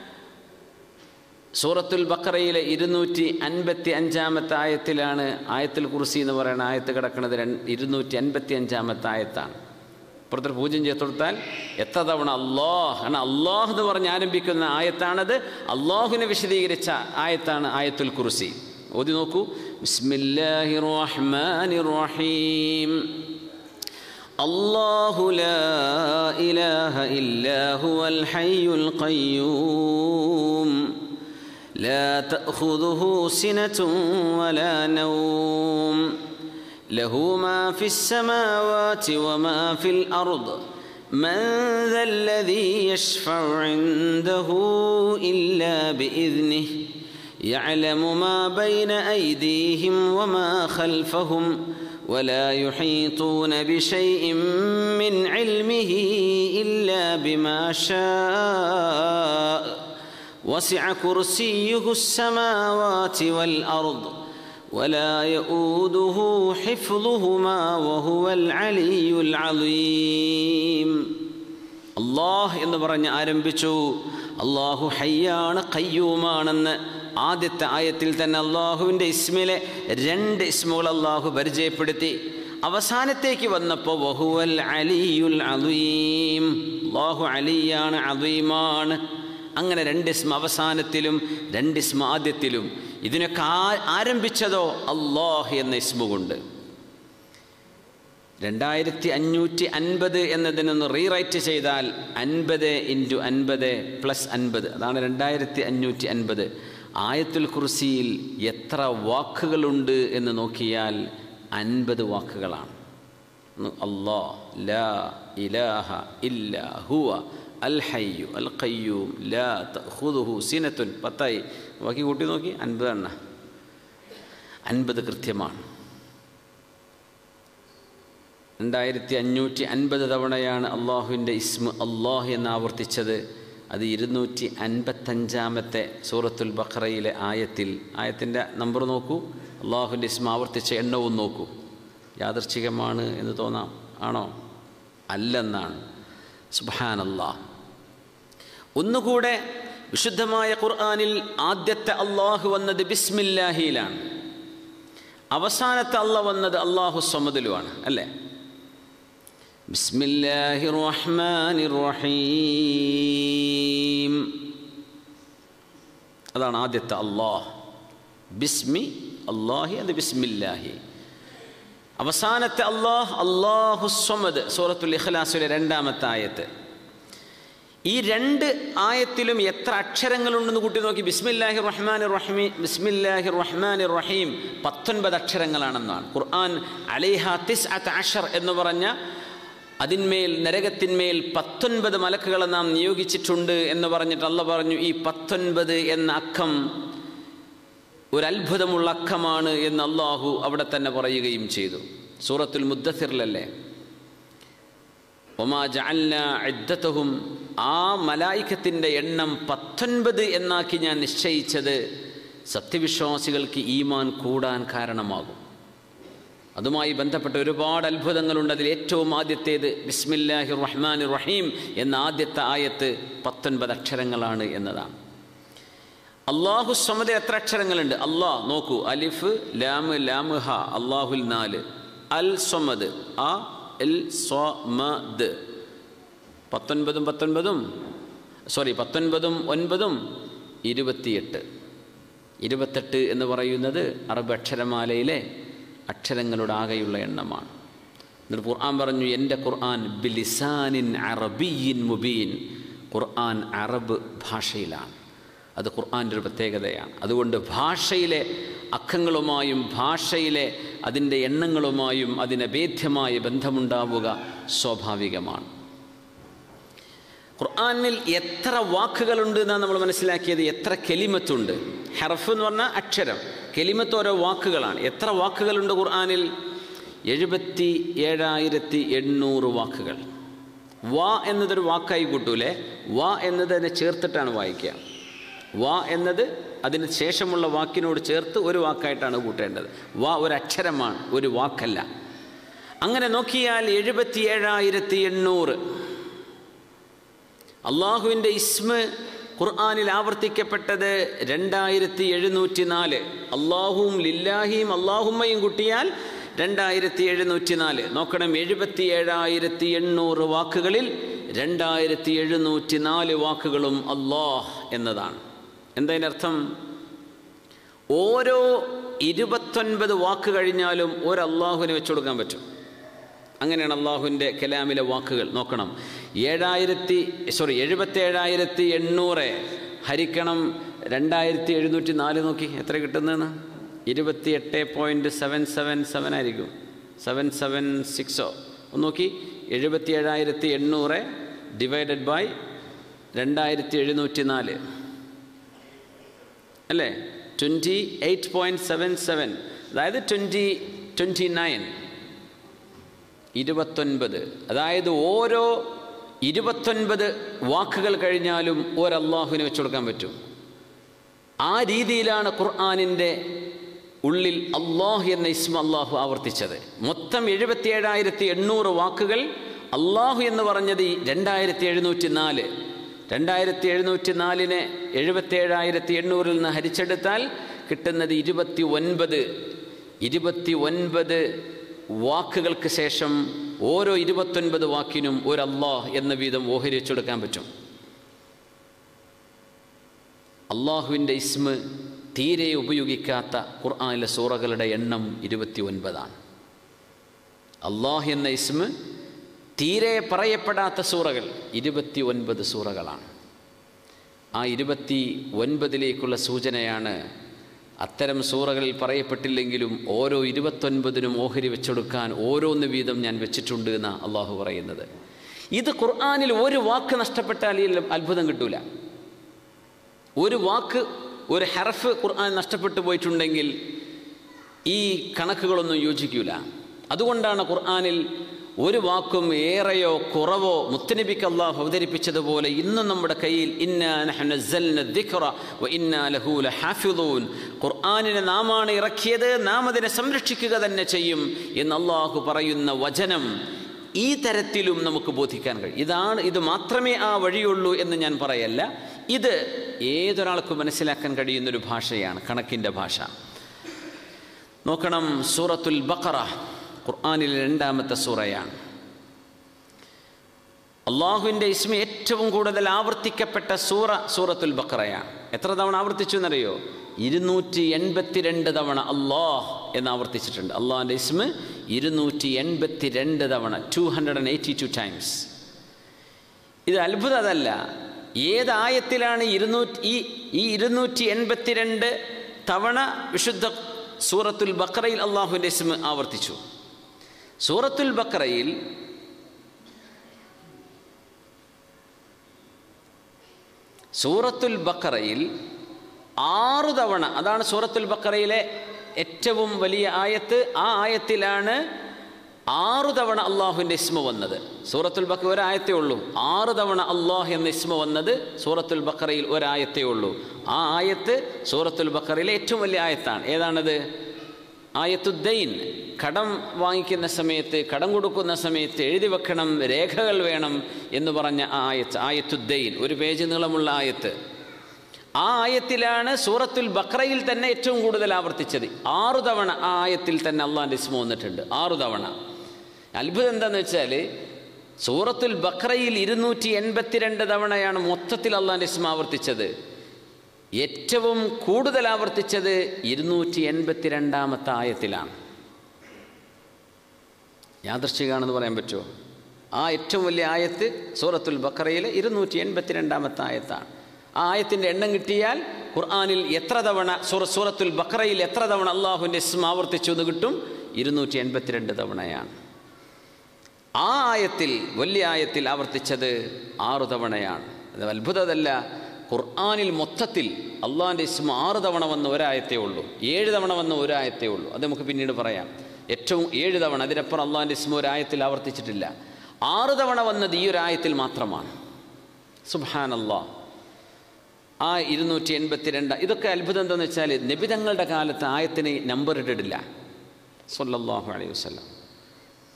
സൂറത്തുൽ ബക്കറയിലെ ഇരുന്നൂറ്റി അൻപത്തി അഞ്ചാമത്തെ ആയത്തിലാണ് ആയത്തുൽ കുർസി എന്ന് പറയുന്ന ആയത്ത് കിടക്കുന്നത് രണ്ട് ഇരുന്നൂറ്റി അൻപത്തി അഞ്ചാമത്തെ ആയത്താണ് പുറത്തൊരു പൂജ്യം ചെയ്ത് കൊടുത്താൽ എത്ര തവണ അള്ളാഹ് കാരണം അള്ളാഹ് എന്ന് പറഞ്ഞ് ആരംഭിക്കുന്ന ആയത്താണത് അള്ളാഹുവിനെ വിശദീകരിച്ച ആയത്താണ് ആയത്തുൽ കുർസി ഓതി നോക്കൂ ബിസ്മില്ലാഹി റഹ്മാനി റഹീം الله لا إله إلا هو الحي القيوم لا تأخذه سنة ولا نوم له ما في السماوات وما في الأرض من ذا الذي يشفع عنده إلا بإذنه يعلم ما بين أيديهم وما خلفهم ولا يحيطون بشيء من علمه إلا بما شاء وسع كرسيه السماوات والأرض ولا يؤوده حفظهما وهو العلي العظيم അള്ളാഹ് എന്ന് പറഞ്ഞ് ആരംഭിച്ചു അള്ളാഹു ഹയ്യാണ് കയ്യൂമാണെന്ന് ആദ്യത്തെ ആയത്തിൽ തന്നെ അള്ളാഹുവിൻ്റെ ഇസ്മിലെ രണ്ട് ഇസ്മുകൾ അള്ളാഹു പരിചയപ്പെടുത്തി അവസാനത്തേക്ക് വന്നപ്പോൾ വഹുവൽ അലിയുൽ അലീം അള്ളാഹു അലിയാണ് അലീമാണ് അങ്ങനെ രണ്ട് ഇസ്മ അവസാനത്തിലും രണ്ട് ഇസ്മ ആദ്യത്തിലും ഇതിനൊക്കെ ആരംഭിച്ചതോ അള്ളാഹ് എന്ന ഇസ്മു കൊണ്ട് രണ്ടായിരത്തി അഞ്ഞൂറ്റി അൻപത് എന്നതിനൊന്ന് റീറൈറ്റ് ചെയ്താൽ അൻപത് ഇൻറ്റു അൻപത് പ്ലസ് അൻപത് അതാണ് രണ്ടായിരത്തി അഞ്ഞൂറ്റി അൻപത് ആയത്തുൽ കുർസിയിൽ എത്ര വാക്കുകളുണ്ട് എന്ന് നോക്കിയാൽ അൻപത് വാക്കുകളാണ് അല്ലാ ലാ ഇലാഹ ഇല്ല ഹുവ അൽ ഹയ്യു അൽ ഖയ്യൂം ലാ തഖുദുഹു സിനത്തുൻ പത്തായി ബാക്കി കൂട്ടി നോക്കി അൻപത് എണ്ണ അൻപത് കൃത്യമാണ് രണ്ടായിരത്തി അഞ്ഞൂറ്റി അൻപത് തവണയാണ് അള്ളാഹുവിൻ്റെ ഇസ്മ അള്ളാഹു എന്ന് ആവർത്തിച്ചത് അത് ഇരുന്നൂറ്റി അൻപത്തഞ്ചാമത്തെ സൂറത്തുൽ ബഖറയിലെ ആയത്തിൽ ആയത്തിൻ്റെ നമ്പർ നോക്കൂ അള്ളാഹുവിൻ്റെ ഇസ്മ ആവർത്തിച്ച എണ്ണവും നോക്കൂ യാദർച്ഛികമാണ് എന്ന് തോന്നാം ആണോ അല്ലെന്നാണ് സുബാനല്ലാ ഒന്നുകൂടെ വിശുദ്ധമായ ഖുർആാനിൽ ആദ്യത്തെ അള്ളാഹു വന്നത് ബിസ്മില്ലാഹിയിലാണ് അവസാനത്തെ അള്ള വന്നത് അള്ളാഹു സ്വമതിലുമാണ് അല്ലേ ബിസ്മില്ലാഹി റഹ്മാനി റഹീം അതാണ് ആദ്യത്തെ അള്ളാഹ് ബിസ്മി അള്ളാഹി അത് ബിസ്മില്ലാഹി അവസാനത്തെ അള്ളാഹ് അള്ളാഹു സ്വമദ് സൂറത്തുൽ ഇഖ്ലാസിലെ രണ്ടാമത്തെ ആയത്ത് ഈ രണ്ട് ആയത്തിലും എത്ര അക്ഷരങ്ങളുണ്ടെന്ന് കൂട്ടി നോക്കി ബിസ്മില്ലാഹി റഹ്മാൻ റഹീം ബിസ്മില്ലാഹി റഹ്മാൻ റഹീം പത്തൊൻപത് അക്ഷരങ്ങളാണെന്നാണ് ഖുർആൻ അലിഹ തിസ് അത്ത് അഷർ എന്ന് പറഞ്ഞ അതിന്മേൽ നരകത്തിന്മേൽ പത്തൊൻപത് മലക്കുകളെ നാം നിയോഗിച്ചിട്ടുണ്ട് എന്ന് പറഞ്ഞിട്ട് അല്ല പറഞ്ഞു ഈ പത്തൊൻപത് എന്ന അക്കം ഒരു അത്ഭുതമുള്ള അക്കമാണ് എന്ന് അള്ളാഹു അവിടെ തന്നെ പറയുകയും ചെയ്തു സൂറത്തുൽ മുദ്ദസിറിലല്ലേ ഒമാ ജഅൽന ഇദ്ദത്തഹും ആ മലായിക്കത്തിൻ്റെ എണ്ണം പത്തൊൻപത് എന്നാക്കി ഞാൻ നിശ്ചയിച്ചത് സത്യവിശ്വാസികൾക്ക് ഈമാൻ കൂടാൻ കാരണമാകും അതുമായി ബന്ധപ്പെട്ട ഒരുപാട് അത്ഭുതങ്ങളുണ്ട് അതിൽ ഏറ്റവും ആദ്യത്തേത് ബിസ്മില്ലാഹി റഹ്മാൻ റഹീം എന്ന ആദ്യത്തെ ആയത്ത് പത്തൊൻപത് അക്ഷരങ്ങളാണ് എന്നതാണ് അള്ളാഹു സമത എത്ര അക്ഷരങ്ങളുണ്ട് അള്ളാഹ് നോക്കൂ അലിഫ് ലാമ് ലാമ് ഹ അള്ളാഹുൽ നാല് അൽ സ്വമദ് ആ എൽ സ്വമദ് പത്തൊൻപതും പത്തൊൻപതും സോറി പത്തൊൻപതും ഒൻപതും ഇരുപത്തിയെട്ട് ഇരുപത്തെട്ട് എന്ന് പറയുന്നത് അറബ് അക്ഷരമാലയിലെ അക്ഷരങ്ങളുടെ ആകെയുള്ള എണ്ണമാണ് എന്നിട്ട് ഖുർആൻ പറഞ്ഞു എൻ്റെ ഖുർആൻ ബിലിസാനിൻ അറബിയിൻ മുബീൻ ഖുർആൻ അറബ് ഭാഷയിലാണ് അത് ഖുർആൻ്റെ ഒരു പ്രത്യേകതയാണ് അതുകൊണ്ട് ഭാഷയിലെ അക്കങ്ങളുമായും ഭാഷയിലെ അതിൻ്റെ എണ്ണങ്ങളുമായും അതിന് ഭേദ്യമായ ബന്ധമുണ്ടാവുക സ്വാഭാവികമാണ് ഖുർആനിൽ എത്ര വാക്കുകളുണ്ട് എന്നാണ് നമ്മൾ മനസ്സിലാക്കിയത് എത്ര കെലിമത്തുണ്ട് ഹർഫ് എന്ന് പറഞ്ഞാൽ അക്ഷരം കെലിമത്ത് ഓരോ വാക്കുകളാണ് എത്ര വാക്കുകളുണ്ട് ഖുർആനിൽ എഴുപത്തി ഏഴായിരത്തി എണ്ണൂറ് വാക്കുകൾ വാ എന്നതൊരു വാക്കായി കൂട്ടൂലേ വാ എന്നത് അതിനെ ചേർത്തിട്ടാണ് വായിക്കുക വാ എന്നത് അതിന് ശേഷമുള്ള വാക്കിനോട് ചേർത്ത് ഒരു വാക്കായിട്ടാണ് കൂട്ടേണ്ടത് വാ ഒരു അക്ഷരമാണ് ഒരു വാക്കല്ല അങ്ങനെ നോക്കിയാൽ എഴുപത്തി ഏഴായിരത്തി എണ്ണൂറ് അള്ളാഹുവിൻ്റെ ഇസ്മ ഖുർആാനിൽ ആവർത്തിക്കപ്പെട്ടത് രണ്ടായിരത്തി എഴുന്നൂറ്റി നാല് അള്ളാഹുവും ലില്ലാഹിയും അള്ളാഹുമ്മയും കൂട്ടിയാൽ രണ്ടായിരത്തി എഴുന്നൂറ്റി നാല് നോക്കണം എഴുപത്തി ഏഴായിരത്തി എണ്ണൂറ് വാക്കുകളിൽ രണ്ടായിരത്തി എഴുന്നൂറ്റി നാല് വാക്കുകളും അള്ളാഹ് എന്നതാണ് എന്തതിനർത്ഥം ഓരോ ഇരുപത്തൊൻപത് വാക്ക് കഴിഞ്ഞാലും ഒരു അള്ളാഹുവിനെ വെച്ചു കൊടുക്കാൻ പറ്റും അങ്ങനെയാണ് അള്ളാഹുവിൻ്റെ കലാമിലെ വാക്കുകൾ നോക്കണം ഏഴായിരത്തി സോറി എഴുപത്തേഴായിരത്തി എണ്ണൂറ് ഹരിക്കണം രണ്ടായിരത്തി എഴുന്നൂറ്റി നാല് നോക്കി എത്ര കിട്ടുന്നതെന്ന് ഇരുപത്തി എട്ട് പോയിൻറ്റ് സെവൻ സെവൻ സെവൻ ആയിരിക്കും സെവൻ സെവൻ സിക്സോ ഒന്ന് നോക്കി എഴുപത്തി ഏഴായിരത്തി എണ്ണൂറ് ഡിവൈഡഡ് ബൈ രണ്ടായിരത്തി എഴുന്നൂറ്റി നാല് അല്ലേ twenty eight point seven seven അതായത് ട്വൻറ്റി ട്വൻറ്റി നയൻ ഇരുപത്തൊൻപത് അതായത് ഓരോ ഇരുപത്തൊൻപത് വാക്കുകൾ കഴിഞ്ഞാലും ഒരല്ലാഹുവിനെ വെച്ചു കൊടുക്കാൻ പറ്റും ആ രീതിയിലാണ് ഖുർആാനിൻ്റെ ഉള്ളിൽ അള്ളാഹു എന്ന ഇസ്മ അള്ളാഹു ആവർത്തിച്ചത് മൊത്തം എഴുപത്തിയേഴായിരത്തി എണ്ണൂറ് വാക്കുകൾ അള്ളാഹു എന്ന് പറഞ്ഞത് ഈ രണ്ടായിരത്തി എഴുന്നൂറ്റി നാല് രണ്ടായിരത്തി എഴുന്നൂറ്റി നാലിനെ എഴുപത്തിയേഴായിരത്തി എണ്ണൂറിൽ നിന്ന് ഹരിച്ചെടുത്താൽ കിട്ടുന്നത് ഇരുപത്തി ഒൻപത് ഇരുപത്തി ഒൻപത് വാക്കുകൾക്ക് ശേഷം ഓരോ ഇരുപത്തൊൻപത് വാക്കിനും ഒരു അള്ളാഹ് എന്ന വീതം ഓഹരിച്ചെടുക്കാൻ പറ്റും അള്ളാഹുവിൻ്റെ ഇസ്മ തീരെ ഉപയോഗിക്കാത്ത ഖുർആാനിലെ സൂറകളുടെ എണ്ണം ഇരുപത്തി ഒൻപതാണ് അള്ളാഹ് എന്ന ഇസ്മ തീരെ പറയപ്പെടാത്ത സൂറകൾ ഇരുപത്തി ഒൻപത് സൂറകളാണ് ആ ഇരുപത്തി ഒൻപതിലേക്കുള്ള സൂചനയാണ് അത്തരം സൂറകളിൽ പറയപ്പെട്ടില്ലെങ്കിലും ഓരോ ഇരുപത്തൊൻപതിനും ഓഹരി വെച്ചെടുക്കാൻ ഓരോന്ന് വീതം ഞാൻ വെച്ചിട്ടുണ്ട് എന്നാണ് അള്ളാഹു പറയുന്നത് ഇത് ഖുർആാനിൽ ഒരു വാക്ക് നഷ്ടപ്പെട്ടാൽ ഈ അത്ഭുതം കിട്ടൂല ഒരു വാക്ക് ഒരു ഹെറഫ് ഖുർആൻ നഷ്ടപ്പെട്ടു പോയിട്ടുണ്ടെങ്കിൽ ഈ കണക്കുകളൊന്നും യോജിക്കൂല അതുകൊണ്ടാണ് ഖുർആാനിൽ ഒരു വാക്കും ഏറെയോ കുറവോ മുത്തനബിക്ക് അള്ളാഹു അവതരിപ്പിച്ചതുപോലെ ഇന്നും നമ്മുടെ കയ്യിൽ ഹാഫിദൂൻ ഖുർആാനിനെ നാമാണ് ഇറക്കിയത് നാം അതിനെ സംരക്ഷിക്കുക തന്നെ ചെയ്യും എന്ന് അള്ളാഹു പറയുന്ന വചനം ഈ തരത്തിലും നമുക്ക് ബോധിക്കാൻ കഴിയും ഇതാണ് ഇത് മാത്രമേ ആ വഴിയുള്ളൂ എന്ന് ഞാൻ പറയല്ല ഇത് ഏതൊരാൾക്കും മനസ്സിലാക്കാൻ കഴിയുന്നൊരു ഭാഷയാണ് കണക്കിൻ്റെ ഭാഷ നോക്കണം സൂറത്തുൽ ബക്കറ ഖുർആാനിലെ രണ്ടാമത്തെ സൂറയാണ് അള്ളാഹുവിൻ്റെ ഇസ്മ ഏറ്റവും കൂടുതൽ ആവർത്തിക്കപ്പെട്ട സൂറ സൂറത്തുൽ ബക്കറയാണ് എത്ര തവണ ആവർത്തിച്ചു എന്നറിയോ ഇരുന്നൂറ്റി എൺപത്തിരണ്ട് തവണ അള്ളാഹ് എന്ന് ആവർത്തിച്ചിട്ടുണ്ട് അള്ളാഹിൻ്റെ ഇസ്മ ഇരുന്നൂറ്റി എൺപത്തി രണ്ട് തവണ two hundred and eighty two times ഇത് അത്ഭുതം അതല്ല ഏതായത്തിലാണ് ഇരുന്നൂറ്റി ഈ ഈ ഇരുന്നൂറ്റി എൺപത്തിരണ്ട് തവണ വിശുദ്ധ സൂറത്തുൽ ബക്കറയിൽ അള്ളാഹുവിൻ്റെ ഇസ്മ ആവർത്തിച്ചു സൂറത്തുൽ ബക്കറയിൽ സൂറത്തുൽ ബക്കറയിൽ ആറു തവണ അതാണ് സൂറത്തുൽ ബക്കറയിലെ ഏറ്റവും വലിയ ആയത്ത് ആ ആയത്തിലാണ് ആറു തവണ അള്ളാഹുവിൻ്റെ ഇസ്മ വന്നത് സൂറത്തുൽ ബക്കർ ഒരായത്തേ ഉള്ളൂ ആറ് തവണ അള്ളാഹ് എന്ന ഇസ്മ വന്നത് സൂറത്തുൽ ബക്കറയിൽ ഒരായത്തേ ഉള്ളൂ ആ ആയത്ത് സൂറത്തുൽ ബക്കറയിലെ ഏറ്റവും വലിയ ആയത്താണ് ഏതാണത് ആയത്തുദ്ദൈൻ കടം വാങ്ങിക്കുന്ന സമയത്ത് കടം കൊടുക്കുന്ന സമയത്ത് എഴുതി വെക്കണം രേഖകൾ വേണം എന്ന് പറഞ്ഞ ആ ആയത്ത് ആയത്തുദ്ദൈൻ ഒരു പേജ് നീളമുള്ള ആയത്ത് ആ ആയത്തിലാണ് സൂറത്തുൽ ബക്രയിൽ തന്നെ ഏറ്റവും കൂടുതൽ ആവർത്തിച്ചത് ആറു തവണ ആ ആയത്തിൽ തന്നെ അള്ളാൻ്റെ ഇസ്മ വന്നിട്ടുണ്ട് ആറു തവണ അത്ഭുതം എന്താണെന്ന് വെച്ചാൽ സൂറത്തുൽ ബക്രയിൽ ഇരുന്നൂറ്റി എൺപത്തിരണ്ട് തവണയാണ് മൊത്തത്തിൽ അള്ളാൻ്റെ ഇസ്മ ആവർത്തിച്ചത് ഏറ്റവും കൂടുതൽ ആവർത്തിച്ചത് ഇരുന്നൂറ്റി എൺപത്തിരണ്ടാമത്തെ ആയത്തിലാണ് യാദൃശ്ചികാണെന്ന് പറയാൻ പറ്റുമോ ആ ഏറ്റവും വലിയ ആയത്ത് സൂറത്തുൽ ബക്കറയിലെ ഇരുന്നൂറ്റി എൺപത്തിരണ്ടാമത്തെ ആയത്താണ് ആ ആയത്തിൻ്റെ എണ്ണം കിട്ടിയാൽ ഖുർആാനിൽ എത്ര തവണ സൂറ സൂറത്തുൽ ബക്കറയിൽ എത്ര തവണ അള്ളാഹുവിൻ്റെ ഇസ്മ ആവർത്തിച്ചു എന്ന് കിട്ടും ഇരുന്നൂറ്റി എൺപത്തിരണ്ട് തവണയാണ് ആ ആയത്തിൽ വലിയ ആയത്തിൽ ആവർത്തിച്ചത് ആറു തവണയാണ് അത് അത്ഭുതമല്ല ഖുർആാനിൽ മൊത്തത്തിൽ അള്ളാഹിൻ്റെ ഇസ്മ ആറ് തവണ വന്ന ഒരായത്തേ ഉള്ളൂ ഏഴ് തവണ വന്ന ഒരായത്തേ ഉള്ളൂ അത് നമുക്ക് പിന്നീട് പറയാം ഏറ്റവും ഏഴ് തവണ അതിനപ്പുറം അള്ളാഹിൻ്റെ ഇസ്മ ഒരായത്തിൽ ആവർത്തിച്ചിട്ടില്ല ആറ് തവണ വന്നത് ഈ ഒരായത്തിൽ മാത്രമാണ് സുബാൻ അള്ളാഹ് ആ ഇരുന്നൂറ്റി എൺപത്തി രണ്ട് ഇതൊക്കെ അത്ഭുതം എന്താണെന്ന് വെച്ചാൽ നബിതങ്ങളുടെ കാലത്ത് ആയത്തിന് നമ്പർ ഇട്ടിട്ടില്ല സൊല്ലാഹു അലൈഹി വസ്ലം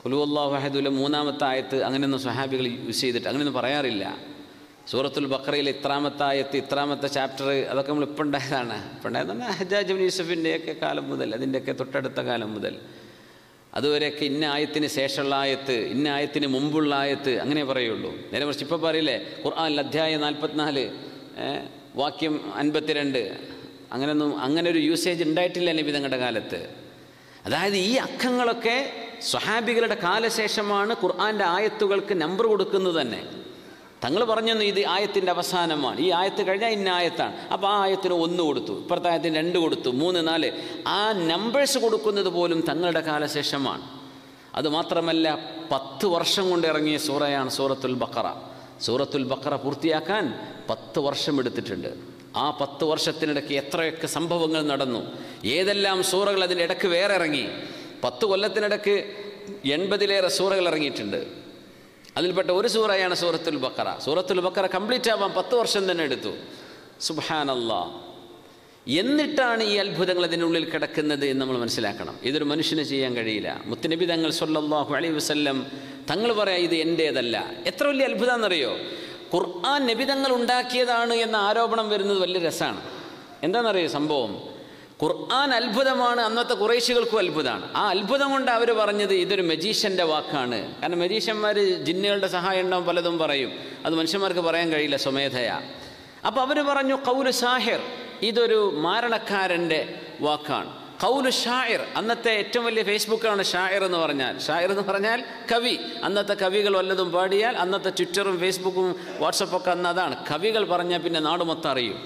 കുലു അള്ളാഹു അഹദുല മൂന്നാമത്തെ ആയത്ത് അങ്ങനെയൊന്നും സ്വഹാബികൾ യൂസ് ചെയ്തിട്ട് അങ്ങനെയൊന്നും പറയാറില്ല സൂറത്തുൽ ബക്രയിലെ ഇത്രാമത്തെ ആയത്ത് ഇത്രാമത്തെ ചാപ്റ്റർ അതൊക്കെ നമ്മൾ ഇപ്പം ഉണ്ടായതാണ് ഇപ്പം ഉണ്ടായതാണ് ഹജാജ് ബിൻ യൂസഫിൻ്റെയൊക്കെ കാലം മുതൽ അതിൻ്റെയൊക്കെ തൊട്ടടുത്ത കാലം മുതൽ അതുവരെയൊക്കെ ഇന്ന ആയത്തിന് ശേഷമുള്ള ആയത്ത് ഇന്ന ആയത്തിന് മുമ്പുള്ള ആയത്ത് അങ്ങനെ പറയുള്ളൂ നേരെ മറിച്ച് ഇപ്പോൾ പറയില്ലേ ഖുർആൻ അധ്യായം നാൽപ്പത്തിനാല് വാക്യം അൻപത്തിരണ്ട് അങ്ങനെയൊന്നും അങ്ങനെ ഒരു യൂസേജ് ഉണ്ടായിട്ടില്ല നബി തങ്ങളുടെ കാലത്ത് അതായത് ഈ അക്കങ്ങളൊക്കെ സ്വഹാബികളുടെ കാലശേഷമാണ് ഖുർആൻ്റെ ആയത്തുകൾക്ക് നമ്പർ കൊടുക്കുന്നത് തന്നെ തങ്ങൾ പറഞ്ഞു ഇത് ആയത്തിൻ്റെ അവസാനമാണ് ഈ ആയത്ത് കഴിഞ്ഞാൽ ഇന്ന ആയത്താണ് അപ്പോൾ ആ ആയത്തിന് ഒന്ന് കൊടുത്തു ഇപ്പുറത്തെ ആയത്തിന് രണ്ട് കൊടുത്തു മൂന്ന് നാല് ആ നമ്പേഴ്സ് കൊടുക്കുന്നത് പോലും തങ്ങളുടെ കാലശേഷമാണ് അതുമാത്രമല്ല പത്ത് വർഷം കൊണ്ട് ഇറങ്ങിയ സൂറയാണ് സൂറത്തുൽ ബക്കറ സൂറത്തുൽ ബക്കറ പൂർത്തിയാക്കാൻ പത്ത് വർഷം എടുത്തിട്ടുണ്ട് ആ പത്ത് വർഷത്തിനിടയ്ക്ക് എത്രയൊക്കെ സംഭവങ്ങൾ നടന്നു ഏതെല്ലാം സൂറകൾ അതിൻ്റെ ഇടയ്ക്ക് വേറെ ഇറങ്ങി പത്ത് കൊല്ലത്തിനിടയ്ക്ക് എൺപതിലേറെ സൂറകൾ ഇറങ്ങിയിട്ടുണ്ട് അതിൽപ്പെട്ട ഒരു സൂറയാണ് സൂറത്തുൽ ബക്കറ സൂറത്തുൽ ബക്കറ കംപ്ലീറ്റ് ആവാൻ പത്ത് വർഷം തന്നെ എടുത്തു സുബാനല്ലാ എന്നിട്ടാണ് ഈ അത്ഭുതങ്ങൾ അതിനുള്ളിൽ കിടക്കുന്നത് എന്ന് നമ്മൾ മനസ്സിലാക്കണം ഇതൊരു മനുഷ്യന് ചെയ്യാൻ കഴിയില്ല മുത്തുനബി തങ്ങൾ സൊല്ലാഹു അലൈ വസ്ല്ലം തങ്ങൾ പറയാം ഇത് എൻ്റേതല്ല എത്ര വലിയ അത്ഭുതമെന്നറിയോ ഖുർആൻ നബിതങ്ങൾ ഉണ്ടാക്കിയതാണ് എന്ന ആരോപണം വരുന്നത് വലിയ രസമാണ് എന്താണെന്നറിയോ സംഭവം ഖുർആൻ അത്ഭുതമാണ് അന്നത്തെ കുറേശികൾക്കും അത്ഭുതമാണ് ആ അത്ഭുതം കൊണ്ട് അവർ പറഞ്ഞത് ഇതൊരു മജീഷ്യൻ്റെ വാക്കാണ് കാരണം മജീഷ്യന്മാർ ജിന്നുകളുടെ സഹായം ഉണ്ടാവും പലതും പറയും അത് മനുഷ്യന്മാർക്ക് പറയാൻ കഴിയില്ല സ്വമേധയാ അപ്പോൾ അവർ പറഞ്ഞു കൗല് ഷാഹിർ ഇതൊരു മാരണക്കാരൻ്റെ വാക്കാണ് കൗലു ഷായർ അന്നത്തെ ഏറ്റവും വലിയ ഫേസ്ബുക്കാണ് ഷായർ എന്ന് പറഞ്ഞാൽ ഷായർ എന്ന് പറഞ്ഞാൽ കവി അന്നത്തെ കവികൾ വല്ലതും പാടിയാൽ അന്നത്തെ ട്വിറ്ററും ഫേസ്ബുക്കും വാട്സപ്പൊക്കെ അന്ന് അതാണ് കവികൾ പറഞ്ഞാൽ പിന്നെ നാട് മൊത്തം അറിയും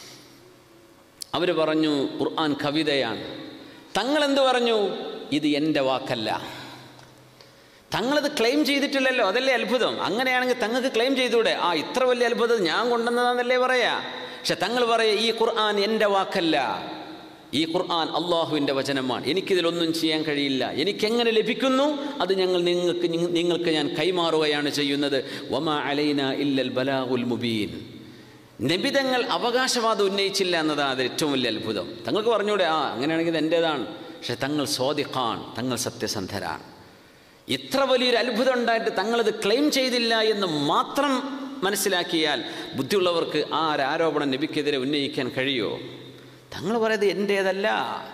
അവർ പറഞ്ഞു ഖുർആൻ കവിതയാണ് തങ്ങളെന്ത് പറഞ്ഞു ഇത് എൻ്റെ വാക്കല്ല തങ്ങളത് ക്ലെയിം ചെയ്തിട്ടില്ലല്ലോ അതല്ലേ അത്ഭുതം അങ്ങനെയാണെങ്കിൽ തങ്ങൾക്ക് ക്ലെയിം ചെയ്തൂടെ ആ ഇത്ര വലിയ അത്ഭുതം ഞാൻ കൊണ്ടുവന്നതാണെന്നല്ലേ പറയാ പക്ഷെ തങ്ങൾ പറയാ ഈ ഖുർആൻ എൻ്റെ വാക്കല്ല ഈ ഖുർആൻ അള്ളാഹുവിൻ്റെ വചനമാണ് എനിക്കിതിലൊന്നും ചെയ്യാൻ കഴിയില്ല എനിക്കെങ്ങനെ ലഭിക്കുന്നു അത് ഞങ്ങൾ നിങ്ങൾക്ക് നിങ്ങൾക്ക് ഞാൻ കൈമാറുകയാണ് ചെയ്യുന്നത് വമാ അലൈന ഇല്ലൽ ബലാഉൽ മുബീൻ നബിതങ്ങൾ അവകാശവാദം ഉന്നയിച്ചില്ല എന്നതാണ് അത് ഏറ്റവും വലിയ അത്ഭുതം തങ്ങൾക്ക് പറഞ്ഞൂടെ ആ അങ്ങനെയാണെങ്കിൽ ഇത് എൻ്റേതാണ് പക്ഷെ തങ്ങൾ സ്വാദിഖാൻ തങ്ങൾ സത്യസന്ധരാണ് ഇത്ര വലിയൊരു അത്ഭുതം ഉണ്ടായിട്ട് തങ്ങളത് ക്ലെയിം ചെയ്തില്ല എന്ന് മാത്രം മനസ്സിലാക്കിയാൽ ബുദ്ധിയുള്ളവർക്ക് ആ ഒരു ആരോപണം നബിക്കെതിരെ ഉന്നയിക്കാൻ കഴിയുമോ തങ്ങൾ പറയുന്നത് എൻ്റേതല്ല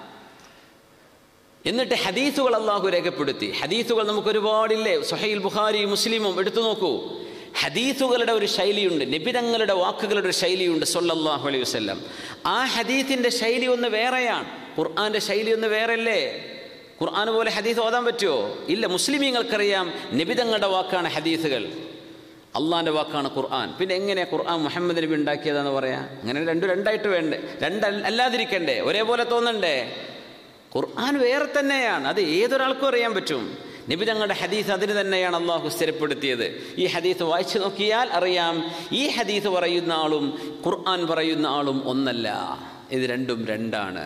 എന്നിട്ട് ഹദീസുകൾ അള്ളാഹു രേഖപ്പെടുത്തി ഹദീസുകൾ നമുക്ക് ഒരുപാടില്ലേ സുഹൈൽ ബുഖാരി മുസ്ലിമും എടുത്തു നോക്കൂ ഹദീസുകളുടെ ഒരു ശൈലിയുണ്ട് നിബിതങ്ങളുടെ വാക്കുകളുടെ ഒരു ശൈലിയുണ്ട് സൊല്ലാഹു അലൈഹി വസ്ലം ആ ഹദീസിൻ്റെ ശൈലി ഒന്ന് വേറെയാണ് ഖുർആാൻ്റെ ശൈലി ഒന്ന് വേറെയല്ലേ ഖുർആൻ പോലെ ഹദീസ് ഓതാൻ പറ്റുമോ ഇല്ല മുസ്ലിമീങ്ങൾക്കറിയാം നിബിതങ്ങളുടെ വാക്കാണ് ഹദീസുകൾ അള്ളാൻ്റെ വാക്കാണ് ഖുർആൻ പിന്നെ എങ്ങനെ ഖുർആൻ മുഹമ്മദ് നബി ഉണ്ടാക്കിയതാന്ന് പറയാം അങ്ങനെ രണ്ടു രണ്ടായിട്ട് വേണ്ടേ രണ്ട് അല്ലാതിരിക്കണ്ടേ ഒരേപോലെ തോന്നണ്ടേ ഖുർആൻ വേറെ തന്നെയാണ് അത് ഏതൊരാൾക്കും അറിയാൻ പറ്റും നബി തങ്ങളുടെ ഹദീസ് അതിന് തന്നെയാണ് അള്ളാഹു സ്ഥിരപ്പെടുത്തിയത് ഈ ഹദീസ് വായിച്ചു നോക്കിയാൽ അറിയാം ഈ ഹദീസ് പറയുന്ന ആളും ഖുർആൻ പറയുന്ന ആളും ഒന്നല്ല ഇത് രണ്ടും രണ്ടാണ്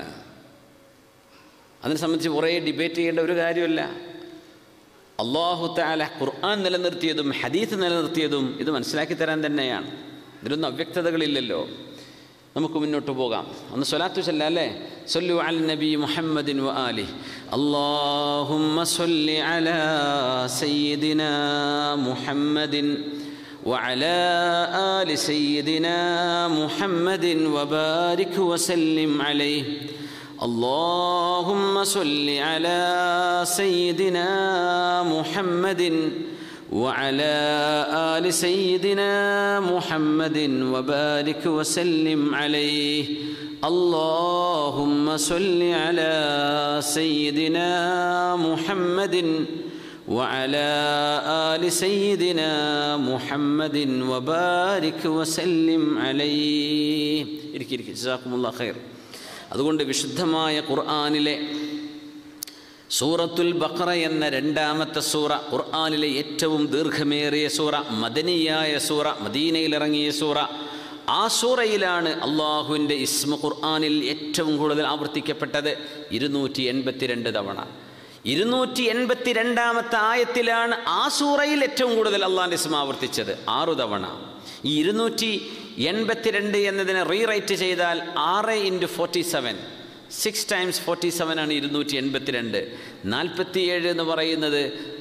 അതിനെ സംബന്ധിച്ച് കുറേ ഡിബേറ്റ് ചെയ്യേണ്ട ഒരു കാര്യമല്ല അള്ളാഹു താല ഖുർആൻ നിലനിർത്തിയതും ഹദീസ് നിലനിർത്തിയതും ഇത് മനസ്സിലാക്കി തരാൻ തന്നെയാണ് ഇതിലൊന്നും അവ്യക്തതകളില്ലല്ലോ നമുക്ക് മുന്നോട്ട് പോകാം ഒന്ന് സ്വലാത്തു ചൊല്ല അല്ലേ സൊല്ലു അൽ നബി മുഹമ്മദിൻ വ ആലി അല്ലാഹുമ്മ സൊല്ലി അല സയ്യിദിന മുഹമ്മദിൻ وعلى آل سيدنا محمد وبارك وسلم عليه اللهم صل على سيدنا محمد وعلى آل سيدنا محمد وبارك وسلم عليه اللهم صل على سيدنا محمد وعلى آل سيدنا محمد وبارك وسلم عليه جزاكم الله خير അതുകൊണ്ട് വിശുദ്ധമായ ഖുർആാനിലെ സൂറത്തുൽ ബഖറ എന്ന രണ്ടാമത്തെ സൂറ ഖുർആാനിലെ ഏറ്റവും ദീർഘമേറിയ സൂറ മദനിയായ സൂറ മദീനയിലിറങ്ങിയ സൂറ ആ സൂറയിലാണ് അള്ളാഹുവിൻ്റെ ഇസ്മ ഖുർആാനിൽ ഏറ്റവും കൂടുതൽ ആവർത്തിക്കപ്പെട്ടത് ഇരുന്നൂറ്റി എൺപത്തിരണ്ട് തവണ ഇരുന്നൂറ്റി എൺപത്തി രണ്ടാമത്തെ ആയത്തിലാണ് ആ സൂറയിൽ ഏറ്റവും കൂടുതൽ അള്ളാഹിൻ്റെ ഇസ്മ ആവർത്തിച്ചത് ആറു തവണ ഈ ഇരുന്നൂറ്റി എൺപത്തിരണ്ട് എന്നതിനെ റീറൈറ്റ് ചെയ്താൽ ആറ് into forty seven six times forty seven ആണ് ഇരുന്നൂറ്റി എൺപത്തിരണ്ട് നാൽപ്പത്തിയേഴ് എന്ന് പറയുന്നത്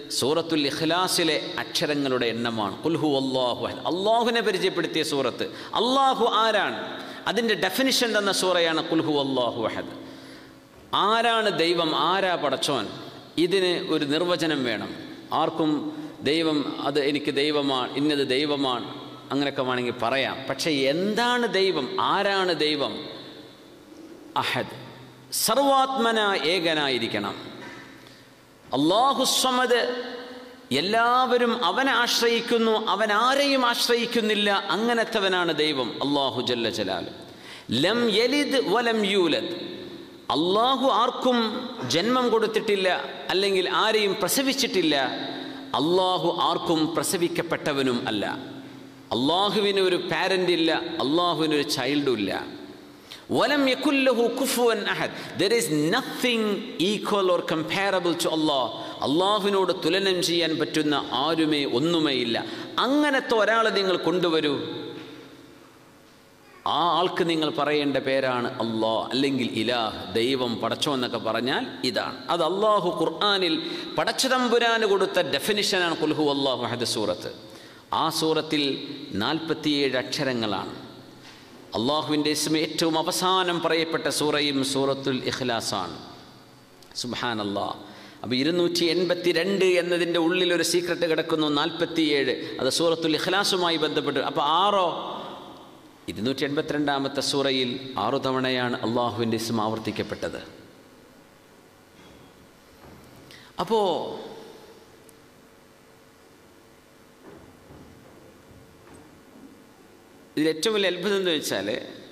സൂറത്തുൽ ഇഖ്ലാസിലെ അക്ഷരങ്ങളുടെ എണ്ണമാണ് കുൽഹു അള്ളാഹു അഹദ് അള്ളാഹുവിനെ പരിചയപ്പെടുത്തിയ സൂറത്ത് അള്ളാഹു ആരാണ് അതിൻ്റെ ഡെഫിനിഷൻ തന്ന സൂറയാണ് കുൽഹു അള്ളാഹു അഹദ് ആരാണ് ദൈവം ആരാ പടച്ചോൻ ഇതിന് ഒരു നിർവചനം വേണം ആർക്കും ദൈവം അത് എനിക്ക് ദൈവമാണ് ഇന്നത് ദൈവമാണ് അങ്ങനെയൊക്കെ വേണമെങ്കിൽ പറയാം പക്ഷേ എന്താണ് ദൈവം ആരാണ് ദൈവം അഹദ് സർവാത്മന ഏകനായിരിക്കണം അള്ളാഹുസ്വമത് എല്ലാവരും അവനെ ആശ്രയിക്കുന്നു അവൻ ആരെയും ആശ്രയിക്കുന്നില്ല അങ്ങനത്തവനാണ് ദൈവം അള്ളാഹു ജല്ല ജലാൽ ലം യലിദ് വലം യൂലദ് അള്ളാഹു ആർക്കും ജന്മം കൊടുത്തിട്ടില്ല അല്ലെങ്കിൽ ആരെയും പ്രസവിച്ചിട്ടില്ല അള്ളാഹു ആർക്കും പ്രസവിക്കപ്പെട്ടവനും അല്ല അള്ളാഹുവിന് ഒരു പാരൻ്റ് ഇല്ല അള്ളാഹുവിന് ഒരു ചൈൽഡും ഇല്ല വലം യക്കുല്ലഹു കുഫുവൻ അഹദ് there is nothing equal or comparable to അള്ളാഹ് അള്ളാഹുവിനോട് തുലനം ചെയ്യാൻ പറ്റുന്ന ആരുമേ ഒന്നുമേ ഇല്ല അങ്ങനത്തെ ഒരാളെ നിങ്ങൾ കൊണ്ടുവരൂ ആ ആൾക്ക് നിങ്ങൾ പറയേണ്ട പേരാണ് അള്ളാഹ് അല്ലെങ്കിൽ ഇലാഹ് ദൈവം പടച്ചോ എന്നൊക്കെ പറഞ്ഞാൽ ഇതാണ് അത് അള്ളാഹു ഖുർആാനിൽ പടച്ചതമ്പുരാന് കൊടുത്ത ഡെഫിനിഷനാണ് കുൽഹു അള്ളാഹു അഹദ് സൂറത്ത് ആ സൂറത്തിൽ നാൽപ്പത്തിയേഴ് അക്ഷരങ്ങളാണ് അള്ളാഹുവിൻ്റെ ഇസ്മ ഏറ്റവും അവസാനം പറയപ്പെട്ട സൂറയും സൂറത്തുൽ ഇഖ്ലാസാണ് സുബാൻ അള്ളാഹ് അപ്പോൾ ഇരുന്നൂറ്റി എൺപത്തി രണ്ട് എന്നതിൻ്റെ ഉള്ളിൽ ഒരു സീക്രട്ട് കിടക്കുന്നു നാൽപ്പത്തിയേഴ് അത് സൂറത്തുൽ ഇഖ്ലാസുമായി ബന്ധപ്പെട്ട് അപ്പോൾ ആറോ ഇരുന്നൂറ്റി എൺപത്തിരണ്ടാമത്തെ സൂറയിൽ ആറു തവണയാണ് അള്ളാഹുവിൻ്റെ ഇസ്മ ആവർത്തിക്കപ്പെട്ടത് അപ്പോൾ ഇതിൽ ഏറ്റവും വലിയ അത്ഭുതം എന്ന് വെച്ചാൽ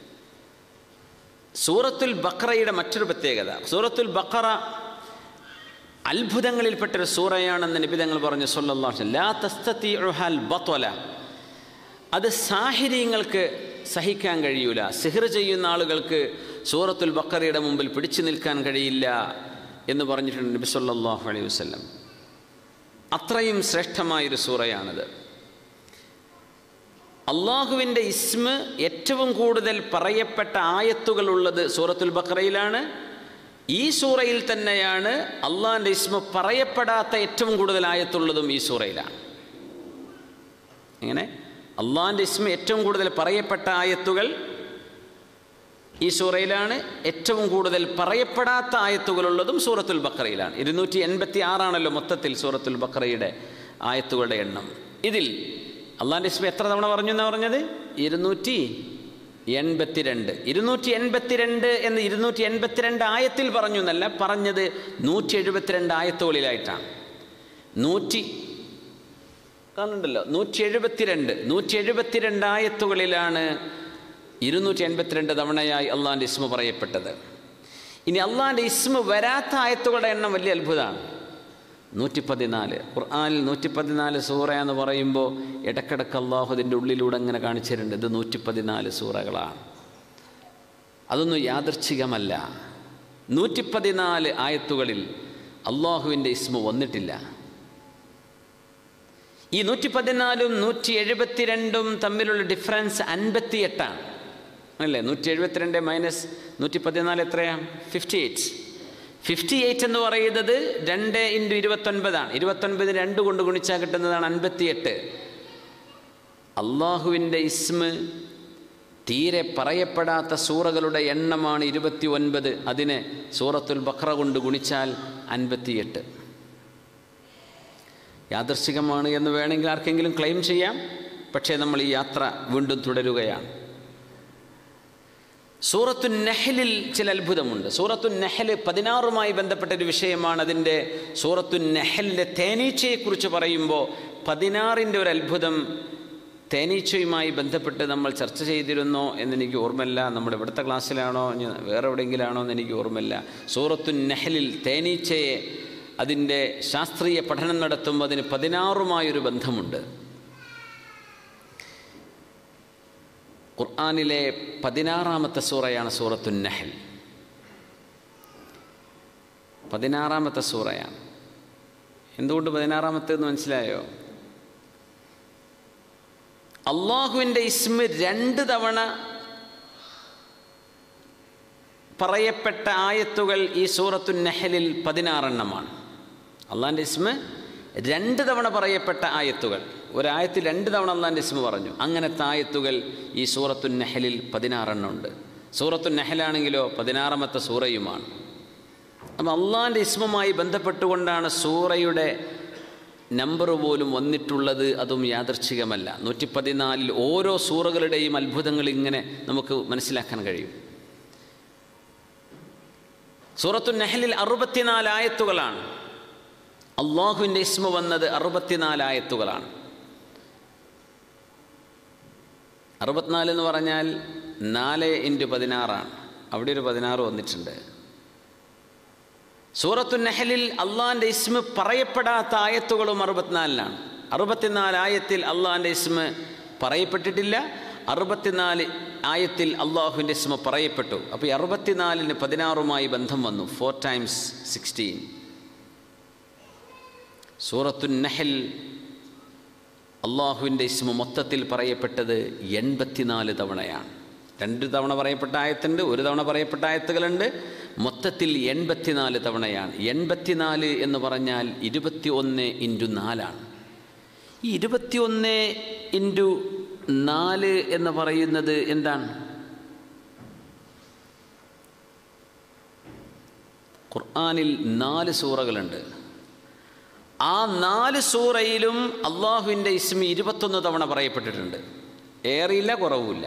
സൂറത്തുൽ ബക്രയുടെ മറ്റൊരു പ്രത്യേകത സൂറത്തുൽ ബക്ര അത്ഭുതങ്ങളിൽപ്പെട്ടൊരു സൂറയാണെന്ന് നിബിതങ്ങൾ പറഞ്ഞു സൊല്ലാഹ് ലാ തസ്തത്തി ബത്വല അത് സാഹിര്യങ്ങൾക്ക് സഹിക്കാൻ കഴിയൂല സിഹർ ചെയ്യുന്ന ആളുകൾക്ക് സൂറത്തുൽ ബക്കറയുടെ മുമ്പിൽ പിടിച്ചു നിൽക്കാൻ കഴിയില്ല എന്ന് പറഞ്ഞിട്ടുണ്ട് നബി സല്ലാഹു അലൈഹി വസ്ലം അത്രയും ശ്രേഷ്ഠമായൊരു സൂറയാണിത് അള്ളാഹുവിൻ്റെ ഇസ്മ ഏറ്റവും കൂടുതൽ പറയപ്പെട്ട ആയത്തുകളുള്ളത് സൂറത്തുൽ ബക്കറയിലാണ് ഈ സൂറയിൽ തന്നെയാണ് അള്ളാഹിൻ്റെ ഇസ്മ പറയപ്പെടാത്ത ഏറ്റവും കൂടുതൽ ആയത്തുള്ളതും ഈ സൂറയിലാണ് എങ്ങനെ അള്ളാഹിൻ്റെ ഇസ്മ ഏറ്റവും കൂടുതൽ പറയപ്പെട്ട ആയത്തുകൾ ഈ സൂറയിലാണ് ഏറ്റവും കൂടുതൽ പറയപ്പെടാത്ത ആയത്തുകളുള്ളതും സൂറത്തുൽ ബക്കറയിലാണ് ഇരുന്നൂറ്റി എൺപത്തി ആറാണല്ലോ മൊത്തത്തിൽ സൂറത്തുൽ ബക്കറയുടെ ആയത്തുകളുടെ എണ്ണം ഇതിൽ അള്ളാഹിൻ്റെ ഇസ്മ എത്ര തവണ പറഞ്ഞു എന്നാണ് പറഞ്ഞത് ഇരുന്നൂറ്റി എൺപത്തിരണ്ട് ഇരുന്നൂറ്റി എൺപത്തിരണ്ട് എന്ന് ഇരുന്നൂറ്റി എൺപത്തിരണ്ട് ആയത്തിൽ പറഞ്ഞു എന്നല്ല പറഞ്ഞത് നൂറ്റി എഴുപത്തിരണ്ട് ആയത്തുകളിലായിട്ടാണ് നൂറ്റി കാണുന്നുണ്ടല്ലോ നൂറ്റി എഴുപത്തിരണ്ട് നൂറ്റി എഴുപത്തിരണ്ട് ആയത്തുകളിലാണ് ഇരുന്നൂറ്റി എൺപത്തിരണ്ട് തവണയായി അള്ളാഹിൻ്റെ ഇസ്മ പറയപ്പെട്ടത് ഇനി അള്ളാഹിൻ്റെ ഇസ്മ വരാത്ത ആയത്തുകളുടെ എണ്ണം വലിയ അത്ഭുതമാണ് നൂറ്റി പതിനാല് ഖുർആാനിൽ നൂറ്റി പതിനാല് സൂറ എന്ന് പറയുമ്പോൾ ഇടക്കിടക്ക് അള്ളാഹു അതിൻ്റെ ഉള്ളിലൂടെ അങ്ങനെ കാണിച്ചിട്ടുണ്ട് ഇത് നൂറ്റി പതിനാല് സൂറകളാണ് അതൊന്നും യാദർച്ഛികമല്ല നൂറ്റി പതിനാല് ആയത്തുകളിൽ അള്ളാഹുവിൻ്റെ ഇസ്മ വന്നിട്ടില്ല ഈ നൂറ്റി പതിനാലും നൂറ്റി എഴുപത്തിരണ്ടും തമ്മിലുള്ള ഡിഫറൻസ് അൻപത്തി എട്ടാണ് അല്ലേ നൂറ്റി എഴുപത്തിരണ്ട് മൈനസ് നൂറ്റി പതിനാല് എത്രയാണ് ഫിഫ്റ്റി എയ്റ്റ് ഫിഫ്റ്റി എയ്റ്റ് എന്ന് പറയുന്നത് രണ്ട് ഇൻറ്റു ഇരുപത്തൊൻപതാണ് ഇരുപത്തൊൻപത് രണ്ട് കൊണ്ട് ഗുണിച്ചാൽ കിട്ടുന്നതാണ് അൻപത്തിയെട്ട് അള്ളാഹുവിൻ്റെ ഇസ്മ തീരെ പറയപ്പെടാത്ത സൂറകളുടെ എണ്ണമാണ് ഇരുപത്തി ഒൻപത് അതിനെ സൂറത്തുൽ ബക്ര കൊണ്ട് ഗുണിച്ചാൽ അൻപത്തിയെട്ട് യാദർശികമാണ് എന്ന് വേണമെങ്കിൽ ആർക്കെങ്കിലും ക്ലെയിം ചെയ്യാം പക്ഷേ നമ്മൾ ഈ യാത്ര വീണ്ടും തുടരുകയാണ് സൂറത്തു നെഹലിൽ ചില അത്ഭുതമുണ്ട് സൂറത്തു നെഹൽ പതിനാറുമായി ബന്ധപ്പെട്ട ഒരു വിഷയമാണ് അതിൻ്റെ സൂറത്തു നെഹലിൻ്റെ തേനീച്ചയെക്കുറിച്ച് പറയുമ്പോൾ പതിനാറിൻ്റെ ഒരു അത്ഭുതം തേനീച്ചയുമായി ബന്ധപ്പെട്ട് നമ്മൾ ചർച്ച ചെയ്തിരുന്നോ എന്നെനിക്ക് ഓർമ്മയില്ല നമ്മുടെ ഇവിടുത്തെ ക്ലാസ്സിലാണോ വേറെ എവിടെയെങ്കിലാണോ എന്ന് എനിക്ക് ഓർമ്മയില്ല സൂറത്തു നെഹലിൽ തേനീച്ചയെ അതിൻ്റെ ശാസ്ത്രീയ പഠനം നടത്തുമ്പോൾ അതിന് പതിനാറുമായൊരു ബന്ധമുണ്ട് ഖുർആാനിലെ പതിനാറാമത്തെ സൂറയാണ് സൂറത്തു നഹൽ പതിനാറാമത്തെ സൂറയാണ് എന്തുകൊണ്ട് പതിനാറാമത്തേന്ന് മനസ്സിലായോ അള്ളാഹുവിൻ്റെ ഇസ്മ രണ്ട് തവണ പറയപ്പെട്ട ആയത്തുകൾ ഈ സൂറത്തു നെഹലിൽ പതിനാറെണ്ണമാണ് അള്ളാഹിൻ്റെ ഇസ്മ രണ്ട് തവണ പറയപ്പെട്ട ആയത്തുകൾ ഒരായത്തിൽ രണ്ട് തവണ അള്ളാൻ്റെ ഇസ്മ പറഞ്ഞു അങ്ങനത്തെ ആയത്തുകൾ ഈ സൂറത്തു നെഹലിൽ പതിനാറെണ്ണം ഉണ്ട് സൂറത്തു നെഹലാണെങ്കിലോ പതിനാറാമത്തെ സൂറയുമാണ് അപ്പം അള്ളാൻ്റെ ഇസ്മുമായി ബന്ധപ്പെട്ടുകൊണ്ടാണ് സൂറയുടെ നമ്പർ പോലും വന്നിട്ടുള്ളത് അതും യാദർച്ഛികമല്ല നൂറ്റി പതിനാലിൽ ഓരോ സൂറകളുടെയും അത്ഭുതങ്ങൾ ഇങ്ങനെ നമുക്ക് മനസ്സിലാക്കാൻ കഴിയും സൂറത്തു നെഹലിൽ അറുപത്തിനാല് ആയത്തുകളാണ് അള്ളാഹുവിൻ്റെ ഇസ്മ വന്നത് അറുപത്തിനാല് ആയത്തുകളാണ് അറുപത്തിനാല് എന്ന് പറഞ്ഞാൽ നാല് ഇൻറ്റു പതിനാറാണ് അവിടെ ഒരു പതിനാറ് വന്നിട്ടുണ്ട് സൂറത്തു നെഹലിൽ അള്ളാഹിൻ്റെ ഇസ്മ പറയപ്പെടാത്ത ആയത്തുകളും അറുപത്തിനാലിലാണ് അറുപത്തിനാല് ആയത്തിൽ അള്ളാഹിൻ്റെ ഇസ്മ പറയപ്പെട്ടിട്ടില്ല അറുപത്തിനാല് ആയത്തിൽ അള്ളാഹുവിൻ്റെ ഇസ്മ പറയപ്പെട്ടു അപ്പോൾ ഈ അറുപത്തിനാലിന് പതിനാറുമായി ബന്ധം വന്നു ഫോർ ടൈംസ് സിക്സ്റ്റീൻ സൂറത്തു നെഹൽ അള്ളാഹുവിൻ്റെ ഇസ്മ മൊത്തത്തിൽ പറയപ്പെട്ടത് എൺപത്തിനാല് തവണയാണ് രണ്ട് തവണ പറയപ്പെട്ട ആയത്തുണ്ട് ഒരു തവണ പറയപ്പെട്ട ആയത്തുകളുണ്ട് മൊത്തത്തിൽ എൺപത്തിനാല് തവണയാണ് എൺപത്തിനാല് എന്ന് പറഞ്ഞാൽ ഇരുപത്തി ഒന്ന് ഇൻറ്റു നാലാണ് ഈ ഇരുപത്തി ഒന്ന് ഇൻറ്റു നാല് എന്ന് പറയുന്നത് എന്താണ് ഖുർആാനിൽ നാല് സൂറകളുണ്ട് ആ നാല് സൂറയിലും അള്ളാഹുവിൻ്റെ ഇസ്മി ഇരുപത്തൊന്ന് തവണ പറയപ്പെട്ടിട്ടുണ്ട് ഏറിയില്ല കുറവുമില്ല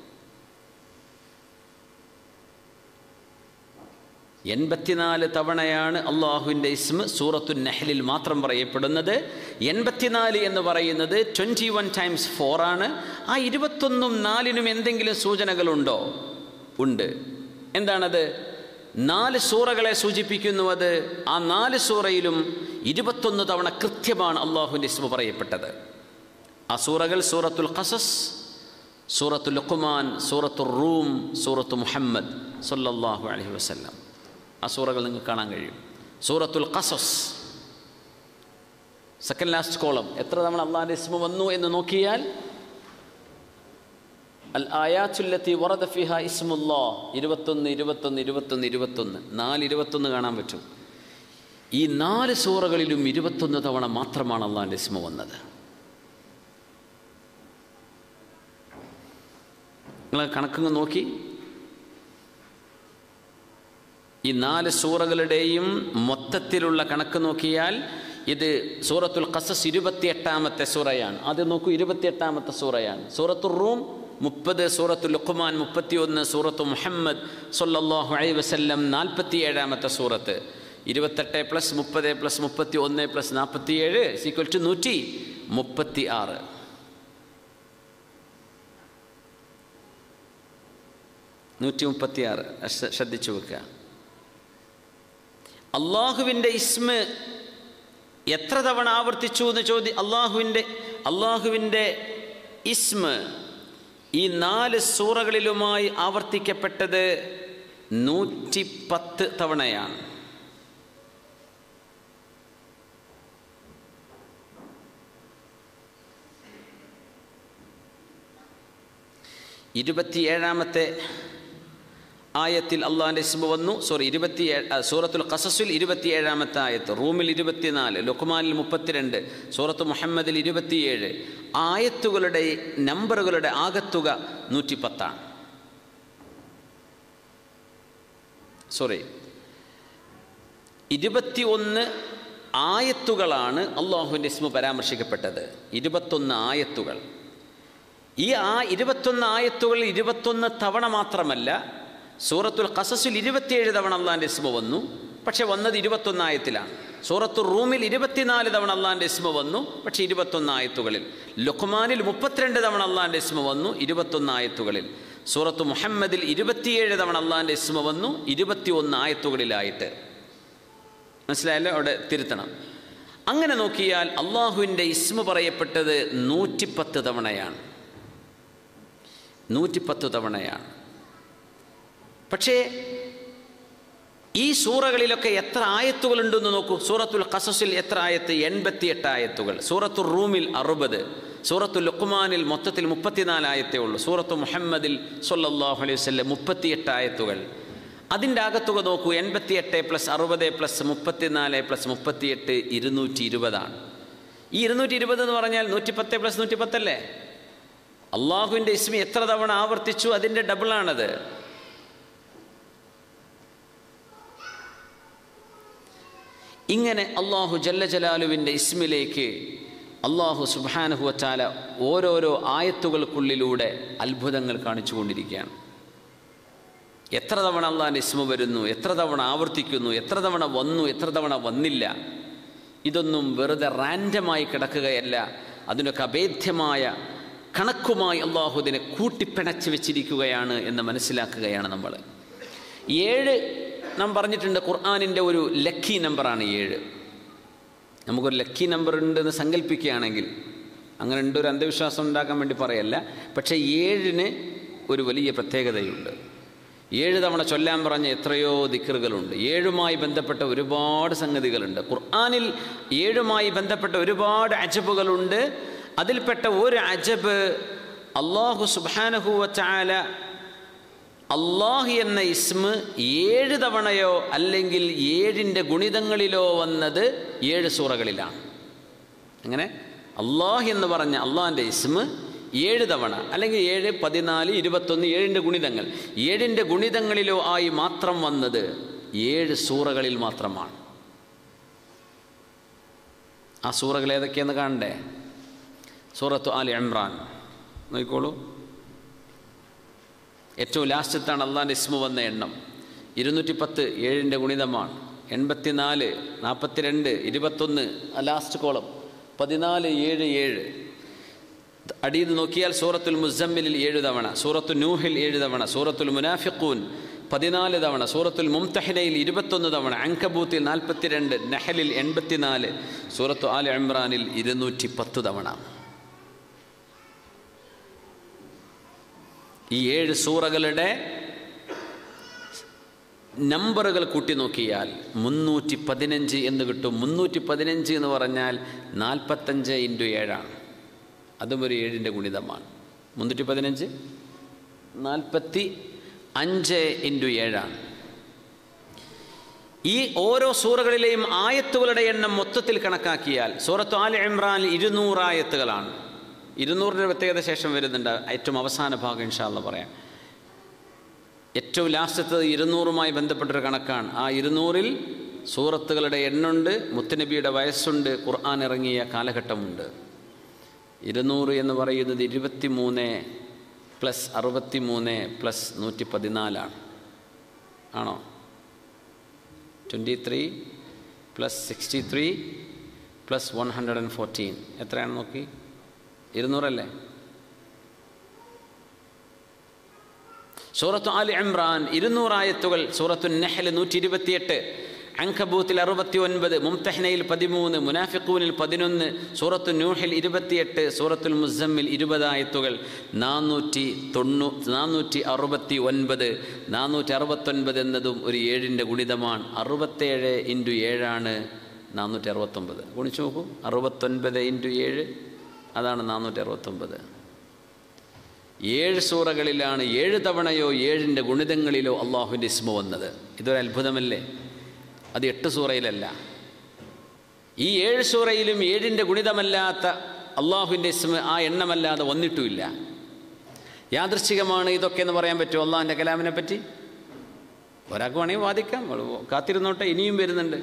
എൺപത്തിനാല് തവണയാണ് അള്ളാഹുവിൻ്റെ ഇസ്മ സൂറത്തു നെഹലിൽ മാത്രം പറയപ്പെടുന്നത് എൺപത്തിനാല് എന്ന് പറയുന്നത് ട്വൻറ്റി വൺ ടൈംസ് ഫോറാണ് ആ ഇരുപത്തൊന്നും നാലിനും എന്തെങ്കിലും സൂചനകളുണ്ടോ ഉണ്ട് എന്താണത് നാല് സൂറകളെ സൂചിപ്പിക്കുന്നു അത് ആ നാല് സൂറയിലും ഇരുപത്തൊന്ന് തവണ കൃത്യമാണ് അള്ളാഹുവിൻ്റെ ഇസ്മ പറയപ്പെട്ടത് ആ സൂറകൾ സൂറത്തുൽ ഖസസ് സൂറത്തു ലുഖ്മാൻ സൂറത്തു റൂം സൂറത്തു മുഹമ്മദ് സല്ലല്ലാഹു അലൈഹി വസല്ലം ആ സൂറകൾ നിങ്ങൾക്ക് കാണാൻ കഴിയും സൂറത്തുൽ ഖസസ് സെക്കൻഡ് ലാസ്റ്റ് കോളം എത്ര തവണ അള്ളാഹിൻ്റെ ഇസ്മ വന്നു എന്ന് നോക്കിയാൽ അൽ ആയാച്ചുല്ലത്തി വറദ ഫിഹ ഇസ്മുല്ലാ ഇരുപത്തൊന്ന് ഇരുപത്തൊന്ന് ഇരുപത്തൊന്ന് ഇരുപത്തൊന്ന് നാല് ഇരുപത്തൊന്ന് കാണാൻ പറ്റും ഈ നാല് സൂറകളിലും ഇരുപത്തൊന്ന് തവണ മാത്രമാണ് അള്ളാഹിൻ്റെ ഇസ്മ വന്നത് നിങ്ങൾ കണക്കങ്ങ് നോക്കി ഈ നാല് സൂറകളുടെയും മൊത്തത്തിലുള്ള കണക്ക് നോക്കിയാൽ ഇത് സൂറത്തുൽ ഖസസ് ഇരുപത്തിയെട്ടാമത്തെ സൂറയാണ് ആദ്യം നോക്കൂ ഇരുപത്തിയെട്ടാമത്തെ സൂറയാണ് സൂറത്തുൽ റൂം മുപ്പത് സൂറത്തു ലുഖ്മാൻ മുപ്പത്തിയൊന്ന് സൂറത്തു മുഹമ്മദ് സൊല്ലാഹു അലൈ വസല്ലം നാൽപ്പത്തി ഏഴാമത്തെ സൂറത്ത് ഇരുപത്തെട്ട് പ്ലസ് മുപ്പത് പ്ലസ് മുപ്പത്തി ഒന്ന് പ്ലസ് നാൽപ്പത്തിയേഴ് സീക്വൽ ടു നൂറ്റി മുപ്പത്തി ആറ് നൂറ്റി മുപ്പത്തി ആറ് ശ്രദ്ധിച്ചു വെക്കുക അള്ളാഹുവിൻ്റെ ഇസ്മ എത്ര തവണ ആവർത്തിച്ചു എന്ന് ചോദ്യം അള്ളാഹുവിൻ്റെ അള്ളാഹുവിൻ്റെ ഇസ്മ ഈ നാല് സൂറകളിലുമായി ആവർത്തിക്കപ്പെട്ടത് നൂറ്റി പത്ത് തവണയാണ് ഇരുപത്തിയേഴാമത്തെ ആയത്തിൽ അള്ളാഹിൻ്റെ ഇസ്മ വന്നു സോറി ഇരുപത്തി സൂറത്തുൽ ഖസസുൽ ഇരുപത്തിയേഴാമത്തെ ആയത്ത് റൂമിൽ ഇരുപത്തിനാല് ലുഖ്മാനിൽ മുപ്പത്തിരണ്ട് സൂറത്ത് മുഹമ്മദിൽ ഇരുപത്തിയേഴ് ആയത്തുകളുടെ നമ്പറുകളുടെ ആകത്തുക നൂറ്റി പത്താണ് സോറി ഇരുപത്തി ഒന്ന് ആയത്തുകളാണ് അള്ളാഹുവിൻ്റെ ഇസ്മ പരാമർശിക്കപ്പെട്ടത് ഇരുപത്തൊന്ന് ആയത്തുകൾ ഈ ആ ഇരുപത്തൊന്ന് ആയത്തുകളിൽ ഇരുപത്തൊന്ന് തവണ മാത്രമല്ല സൂറത്തുൽ ഖസസിൽ ഇരുപത്തിയേഴ് തവണ അള്ളാൻ്റെ ഇസ്മ വന്നു പക്ഷെ വന്നത് ഇരുപത്തൊന്നായത്തിലാണ് സൂറത്തു റൂമിൽ ഇരുപത്തിനാല് തവണ അള്ളാൻ്റെ ഇസ്മ വന്നു പക്ഷെ ഇരുപത്തൊന്നായത്തുകളിൽ ലുഖ്മാനിൽ മുപ്പത്തിരണ്ട് തവണ അള്ളാൻ്റെ ഇസ്മ വന്നു ഇരുപത്തൊന്നായത്തുകളിൽ സൂറത്ത് മുഹമ്മദിൽ ഇരുപത്തിയേഴ് തവണ അള്ളാൻ്റെ ഇസ്മ വന്നു ഇരുപത്തിയൊന്ന് ആയത്തുകളിലായിട്ട് മനസ്സിലായല്ലോ അവിടെ തിരുത്തണം അങ്ങനെ നോക്കിയാൽ അള്ളാഹുവിൻ്റെ ഇസ്മ പറയപ്പെട്ടത് നൂറ്റിപ്പത്ത് തവണയാണ് നൂറ്റിപ്പത്ത് തവണയാണ് പക്ഷേ ഈ സൂറകളിലൊക്കെ എത്ര ആയത്തുകളുണ്ടെന്ന് നോക്കൂ സൂറത്തുൽ ഖസസിൽ എത്ര ആയത്ത് എൺപത്തിയെട്ട് ആയത്തുകൾ സൂറത്തുൽ റൂമിൽ അറുപത് സൂറത്തുൽ ലുഖ്മാനിൽ മൊത്തത്തിൽ മുപ്പത്തിനാല് ആയത്തേ ഉള്ളൂ സൂറത്തു മുഹമ്മദിൽ സൊല്ലാഹു അലൈഹി വസ്ലം മുപ്പത്തിയെട്ട് ആയത്തുകൾ അതിൻ്റെ ആകത്തുക നോക്കൂ എൺപത്തിയെട്ട് പ്ലസ് അറുപത് പ്ലസ് മുപ്പത്തിനാല് പ്ലസ് മുപ്പത്തിയെട്ട് ഇരുന്നൂറ്റി ഇരുപതാണ് ഈ ഇരുന്നൂറ്റി ഇരുപത് എന്ന് പറഞ്ഞാൽ നൂറ്റി പത്ത് പ്ലസ് നൂറ്റി പത്തല്ലേ അള്ളാഹുവിൻ്റെ ഇസ്മി എത്ര തവണ ആവർത്തിച്ചു അതിൻ്റെ ഡബിളാണത് ഇങ്ങനെ അള്ളാഹു ജല്ല ജലാലുവിൻ്റെ ഇസ്മിലേക്ക് അള്ളാഹു സുബാനുഹുവച്ചാല ഓരോരോ ആയത്തുകൾക്കുള്ളിലൂടെ അത്ഭുതങ്ങൾ കാണിച്ചുകൊണ്ടിരിക്കുകയാണ് എത്ര തവണ അള്ളാഹിൻ്റെ ഇസ്മ വരുന്നു എത്ര തവണ ആവർത്തിക്കുന്നു എത്ര തവണ വന്നു എത്ര തവണ വന്നില്ല ഇതൊന്നും വെറുതെ റാൻഡമായി കിടക്കുകയല്ല അതിനൊക്കെ അഭേദ്യമായ കണക്കുമായി അള്ളാഹു ഇതിനെ കൂട്ടിപ്പിണച്ച് വെച്ചിരിക്കുകയാണ് എന്ന് മനസ്സിലാക്കുകയാണ് നമ്മൾ ഏഴ് നാം പറഞ്ഞിട്ടുണ്ട് ഖുർആാനിൻ്റെ ഒരു ലക്കി നമ്പറാണ് ഏഴ് നമുക്കൊരു ലക്കി നമ്പർ ഉണ്ടെന്ന് സങ്കല്പിക്കുകയാണെങ്കിൽ അങ്ങനെ ഉണ്ട് ഒരു അന്ധവിശ്വാസം ഉണ്ടാക്കാൻ വേണ്ടി പറയല്ല പക്ഷേ ഏഴിന് ഒരു വലിയ പ്രത്യേകതയുണ്ട് ഏഴ് തവണ ചൊല്ലാൻ പറഞ്ഞ എത്രയോ ദിക്കറുകളുണ്ട് ഏഴുമായി ബന്ധപ്പെട്ട ഒരുപാട് സംഗതികളുണ്ട് ഖുർആാനിൽ ഏഴുമായി ബന്ധപ്പെട്ട ഒരുപാട് അജബുകളുണ്ട് അതിൽപ്പെട്ട ഒരു അജബ് അള്ളാഹു സുബാനഹുവ ചാല അള്ളാഹു എന്ന ഇസ്മ് ഏഴ് തവണയോ അല്ലെങ്കിൽ ഏഴിൻ്റെ ഗുണിതങ്ങളിലോ വന്നത് ഏഴ് സൂറകളിലാണ് അങ്ങനെ അള്ളാഹ് എന്ന് പറഞ്ഞ അള്ളാഹിൻ്റെ ഇസ്മ് ഏഴ് തവണ അല്ലെങ്കിൽ ഏഴ് പതിനാല് ഇരുപത്തൊന്ന് ഏഴിൻ്റെ ഗുണിതങ്ങൾ ഏഴിൻ്റെ ഗുണിതങ്ങളിലോ ആയി മാത്രം വന്നത് ഏഴ് സൂറകളിൽ മാത്രമാണ് ആ സൂറകൾ ഏതൊക്കെയെന്ന് കാണണ്ടേ സൂറത്തു ആലി ഇമ്രാൻ നോക്കിക്കോളൂ ഏറ്റവും ലാസ്റ്റത്താണ് അള്ളാഹിൻ്റെ ഇസ്മു വന്ന എണ്ണം ഇരുന്നൂറ്റി പത്ത് ഏഴിൻ്റെ ഗുണിതമാണ് എൺപത്തിനാല് നാൽപ്പത്തിരണ്ട് ഇരുപത്തൊന്ന് ആ ലാസ്റ്റ് കോളം പതിനാല് ഏഴ് ഏഴ് അടിയിൽ നോക്കിയാൽ സൂറത്തുൽ മുസമ്മിലിൽ ഏഴ് തവണ സൂറത്തു നൂഹിൽ ഏഴ് തവണ സൂറത്തുൽ മുനാഫിഖൂൻ പതിനാല് തവണ സൂറത്തുൽ മുംതഹിനയിൽ ഇരുപത്തൊന്ന് തവണ അങ്കബൂത്തിൽ നാൽപ്പത്തിരണ്ട് നഹലിൽ എൺപത്തിനാല് സൂറത്തു ആൽ ഇമ്രാനിൽ ഇരുന്നൂറ്റി പത്ത് തവണ ഈ ഏഴ് സൂറകളുടെ നമ്പറുകൾ കൂട്ടി നോക്കിയാൽ മുന്നൂറ്റി പതിനഞ്ച് എന്ന് കിട്ടും മുന്നൂറ്റി പതിനഞ്ച് എന്ന് പറഞ്ഞാൽ നാൽപ്പത്തഞ്ച് ഇൻറ്റു ഏഴാണ് അതും ഒരു ഏഴിൻ്റെ ഗുണിതമാണ് മുന്നൂറ്റി പതിനഞ്ച് നാൽപ്പത്തി അഞ്ച് ഇൻറ്റു ഏഴാണ് ഈ ഓരോ സൂറകളിലെയും ആയത്തുകളുടെ എണ്ണം മൊത്തത്തിൽ കണക്കാക്കിയാൽ സൂറത്ത് ആൽ ഇമ്രാൻ ഇരുന്നൂറ് ആയത്തുകളാണ് ഇരുന്നൂറിൻ്റെ പ്രത്യേകത ശേഷം വരുന്നുണ്ട് ഏറ്റവും അവസാന ഭാഗം ഇൻഷാല്ല പറയാം ഏറ്റവും ലാസ്റ്റത്തത് ഇരുന്നൂറുമായി ബന്ധപ്പെട്ടൊരു കണക്കാണ് ആ ഇരുന്നൂറിൽ സൂറത്തുകളുടെ എണ്ണുണ്ട് മുത്തുനബിയുടെ വയസ്സുണ്ട് ഖുർആൻ ഇറങ്ങിയ കാലഘട്ടമുണ്ട് ഇരുന്നൂറ് എന്ന് പറയുന്നത് ഇരുപത്തി മൂന്ന് പ്ലസ് അറുപത്തി മൂന്ന് പ്ലസ് നൂറ്റി പതിനാലാണ് ആണോ twenty three plus sixty three plus one hundred and fourteen എത്രയാണ് നോക്കി ഇരുന്നൂറല്ലേ സൂറത്തു ആലി ഇമ്രാൻ ഇരുന്നൂറായത്തുകൾ സൂറത്തു നെഹൽ നൂറ്റി ഇരുപത്തിയെട്ട് അങ്കബൂത്തിൽ അറുപത്തി ഒൻപത് മുംതഹ്നയിൽ പതിമൂന്ന് മുനാഫിഖൂനിൽ പതിനൊന്ന് സൂറത്തു നൂഹിൽ ഇരുപത്തിയെട്ട് സൂറത്തുൽ മുസമ്മിൽ ഇരുപതായത്തുകൾ നാനൂറ്റി തൊണ്ണൂ നാനൂറ്റി അറുപത്തി ഒൻപത് നാനൂറ്റി അറുപത്തൊൻപത് എന്നതും ഒരു ഏഴിൻ്റെ ഗുണിതമാണ് അറുപത്തേഴ് ഇൻറ്റു ഏഴാണ് നാനൂറ്റി അറുപത്തൊമ്പത് ഗുണിച്ചു നോക്കൂ അറുപത്തൊൻപത് ഇൻറ്റു ഏഴ് അതാണ് നാനൂറ്റി അറുപത്തൊമ്പത് ഏഴ് സൂറകളിലാണ് ഏഴ് തവണയോ ഏഴിൻ്റെ ഗുണിതങ്ങളിലോ അള്ളാഹുവിൻ്റെ ഇസ്മ വന്നത് ഇതൊരു അത്ഭുതമല്ലേ അത് എട്ട് സൂറയിലല്ല ഈ ഏഴ് സൂറയിലും ഏഴിൻ്റെ ഗുണിതമല്ലാത്ത അള്ളാഹുവിൻ്റെ ഇസ്മ ആ എണ്ണമല്ലാതെ വന്നിട്ടുമില്ല യാദൃശ്ചികമാണ് ഇതൊക്കെ എന്ന് പറയാൻ പറ്റുമോ അള്ളാഹിൻ്റെ കലാമിനെ പറ്റി ഒരാൾക്ക് വേണമെങ്കിൽ വാദിക്കാം കാത്തിരുന്നോട്ടെ ഇനിയും വരുന്നുണ്ട്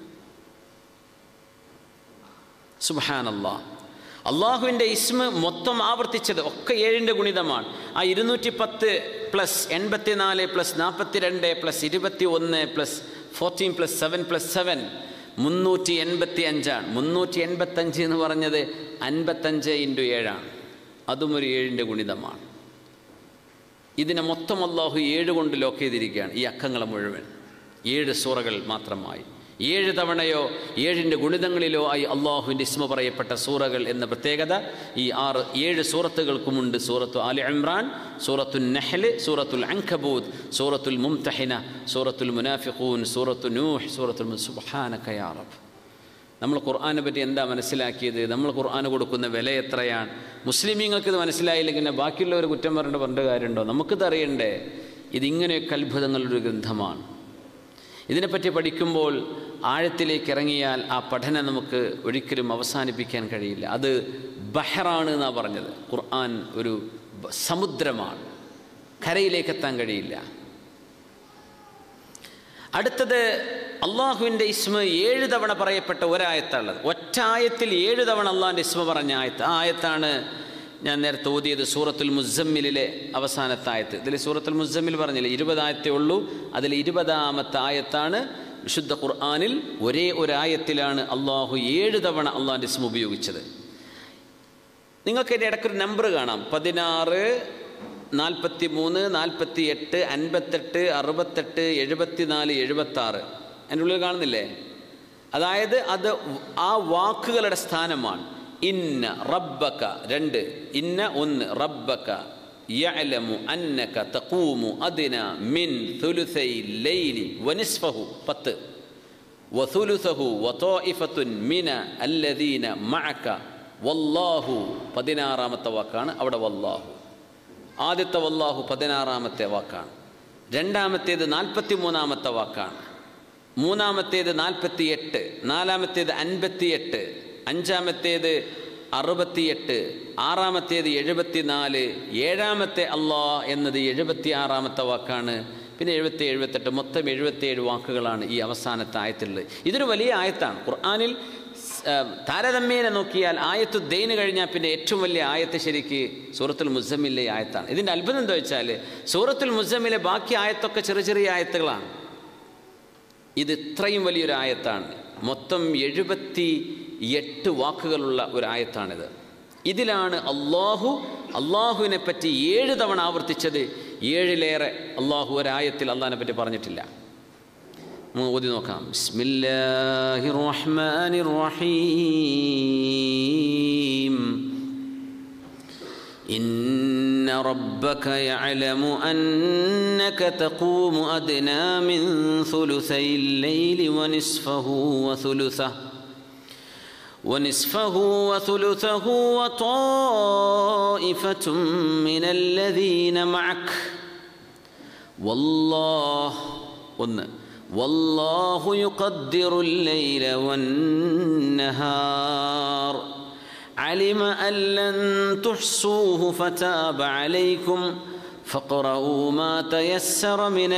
സുബാനല്ലാ അള്ളാഹുവിൻ്റെ ഇസ്മ മൊത്തം ആവർത്തിച്ചത് ഒക്കെ ഏഴിൻ്റെ ഗുണിതമാണ് ആ ഇരുന്നൂറ്റി പത്ത് പ്ലസ് എൺപത്തിനാല് പ്ലസ് നാൽപ്പത്തി രണ്ട് പ്ലസ് ഇരുപത്തി ഒന്ന് plus fourteen plus seven plus seven മുന്നൂറ്റി എൺപത്തി അഞ്ചാണ് മുന്നൂറ്റി എൺപത്തഞ്ച് എന്ന് പറഞ്ഞത് അൻപത്തഞ്ച് ഇൻറ്റു ഏഴാണ് അതും ഒരു ഏഴിൻ്റെ ഗുണിതമാണ് ഇതിനെ മൊത്തം അള്ളാഹു ഏഴ് കൊണ്ട് ലോക്ക് ചെയ്തിരിക്കുകയാണ് ഈ അക്കങ്ങളെ മുഴുവൻ ഏഴ് സൂറകൾ മാത്രമായി ഏഴ് തവണയോ ഏഴിൻ്റെ ഗുണിതങ്ങളിലോ ആയി അള്ളാഹുവിൻ്റെ ഇസ്മ പറയപ്പെട്ട സൂറകൾ എന്ന പ്രത്യേകത ഈ ആറ് ഏഴ് സൂറത്തുകൾക്കുമുണ്ട് സൂറത്തു ആലി ഇമ്രാൻ സൂറത്തുൽ നെഹ്ല് സൂറത്തുൽ അങ്കബൂദ് സൂറത്തുൽ മുംതഹിന സൂറത്തുൽ മുനാഫിഖൂൻ സൂറത്തു നൂഹ് സൂറത്തുൽ സുബാനക്കയാറബ് നമ്മൾ ഖുർആാനെ പറ്റി എന്താ മനസ്സിലാക്കിയത് നമ്മൾ ഖുർആന് കൊടുക്കുന്ന വില എത്രയാണ് മുസ്ലിമീങ്ങൾക്ക് ഇത് മനസ്സിലായില്ലെങ്കിൽ പിന്നെ ബാക്കിയുള്ളവർ കുറ്റം പറഞ്ഞിട്ട് പറഞ്ഞ കാര്യമുണ്ടോ നമുക്കിത് അറിയണ്ടേ ഇതിങ്ങനെയൊക്കെ അത്ഭുതങ്ങളുടെ ഒരു ഗ്രന്ഥമാണ് ഇതിനെപ്പറ്റി പഠിക്കുമ്പോൾ ആഴത്തിലേക്ക് ഇറങ്ങിയാൽ ആ പഠനം നമുക്ക് ഒരിക്കലും അവസാനിപ്പിക്കാൻ കഴിയില്ല അത് ബഹറാണ് എന്നാണ് പറഞ്ഞത് ഖുർആൻ ഒരു ബ- സമുദ്രമാണ് കരയിലേക്ക് എത്താൻ കഴിയില്ല അടുത്തത് അള്ളാഹുവിൻ്റെ ഇസ്മ ഏഴ് തവണ പറയപ്പെട്ട ഒരായത്താണുള്ളത് ഒറ്റ ആയത്തിൽ ഏഴ് തവണ അള്ളാഹിൻ്റെ ഇസ്മ പറഞ്ഞ ആയത്ത് ആ ആയത്താണ് ഞാൻ നേരത്തെ ഓതിയത് സൂറത്തുൽ മുസമ്മിലിലെ അവസാനത്തെ ആയത്ത് ഇതിൽ സൂറത്തുൽ മുസമ്മിൽ പറഞ്ഞില്ലേ ഇരുപതായത്തേ ഉള്ളൂ അതിൽ ഇരുപതാമത്തെ ആയത്താണ് വിശുദ്ധ ഖുർആാനിൽ ഒരേ ഒരായത്തിലാണ് അള്ളാഹു ഏഴ് തവണ അള്ളാഹിൻ്റെ ഇസ്മ ഉപയോഗിച്ചത് നിങ്ങൾക്ക് എൻ്റെ ഇടയ്ക്കൊരു നമ്പർ കാണാം പതിനാറ് നാൽപ്പത്തി മൂന്ന് നാൽപ്പത്തി എട്ട് അൻപത്തെട്ട് അറുപത്തെട്ട് എഴുപത്തിനാല് എഴുപത്താറ് എൻ്റെ ഉള്ളിൽ കാണുന്നില്ലേ അതായത് അത് ആ വാക്കുകളുടെ സ്ഥാനമാണ് ഇന്ന റബ്ബക്ക രണ്ട് ഇന്ന ഒന്ന് റബ്ബക്ക യഅലമു അന്നക തഖൂമു അദ്ന മിൻ ثلثي الليل ونصفه പത്ത് وثلثه وطائفة من الذين معك വല്ലാഹു പതിനാറാമത്തെ വാക്കാണ് അവിടെ വല്ലാഹു ആദ്യത്തെ വല്ലാഹു പതിനാറാമത്തെ വാക്കാണ് രണ്ടാമത്തേത് നാൽപ്പത്തി മൂന്നാമത്തെ വാക്കാണ് മൂന്നാമത്തേത് നാൽപ്പത്തി എട്ട് നാലാമത്തേത് അൻപത്തിയെട്ട് അഞ്ചാമത്തേത് അറുപത്തിയെട്ട് ആറാമത്തേത് എഴുപത്തിനാല് ഏഴാമത്തെ അള്ളാ എന്നത് എഴുപത്തി ആറാമത്തെ വാക്കാണ് പിന്നെ എഴുപത്തി എഴുപത്തെട്ട് മൊത്തം എഴുപത്തിയേഴ് വാക്കുകളാണ് ഈ അവസാനത്തെ ആയത്തുള്ളത് ഇതൊരു വലിയ ആയത്താണ് ഖുർആാനിൽ ആ, താരതമ്യേന നോക്കിയാൽ ആയത്തു ദൈന് കഴിഞ്ഞാൽ പിന്നെ ഏറ്റവും വലിയ ആയത്ത് ശരിക്ക് സൂറത്തുൽ മുസമ്മിലെ ആയത്താണ് ഇതിൻ്റെ അത്ഭുതം എന്താ വെച്ചാൽ സൂറത്തുൽ മുസമ്മിലെ ബാക്കി ആയത്തൊക്കെ ചെറിയ ചെറിയ ആയത്തുകളാണ് ഇത് ഇത്രയും വലിയൊരു ആയത്താണ് മൊത്തം എഴുപത്തി എട്ട് വാക്കുകളുള്ള ഒരു ആയത്താണിത് ഇതിലാണ് അള്ളാഹു അള്ളാഹുവിനെ പറ്റി ഏഴ് തവണ ആവർത്തിച്ചത് ഏഴിലേറെ അള്ളാഹു ഒരായത്തിൽ അള്ളാഹിനെ പറ്റി പറഞ്ഞിട്ടില്ല നമുക്ക് ഓതി നോക്കാം ബിസ്മില്ലാഹി റഹ്മാനി റഹീം إن ربك يعلم أنك تقوم أدنى من ثلثي الليل ونصفه وثلثه ونصفه وثلثه وطائفة من الذين معك والله ഒന്ന് والله يقدر الليل والنهار علم أن لن تحصوه فتاب عليكم فاقرؤوا ما تيسر من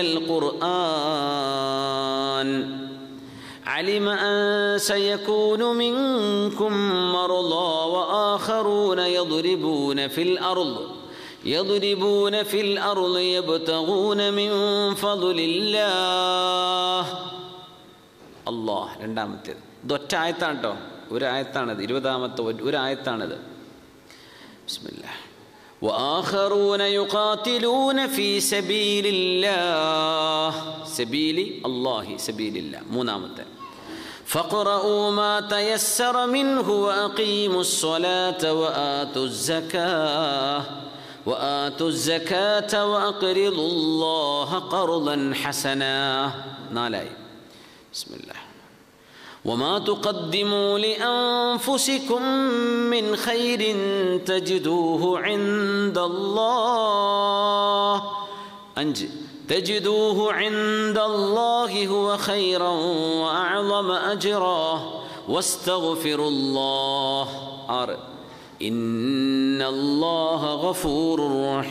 القرآن علم أن سيكون منكم مرضى وآخرون يضربون في الأرض يضربون في الأرض يبتغون من فضل الله അള്ളാഹ് രണ്ടാമത്തേത് ഇതൊറ്റ ആയത്താണ് കേട്ടോ ഒരു ആയത്താണിത് ഇരുപതാമത്തെ ഒരു- ഒരു ആയത്താണിത് ബിസ്മില്ലാ وآخرون يقاتلون في سبيل الله سبيل الله سبيل الله മൂന്നാമത്തെ فاقرؤوا ما تيسر منه وأقيموا الصلاة وآتوا الزكاة وآتوا الزكاة وأقرضوا الله قرضا حسنا نالاي بسم الله وما تقدموا لأنفسكم من خير تجدوه عند الله أنج تجدوه عند الله هو خيرا وأعظم أجرا واستغفروا الله آر إن الله غفور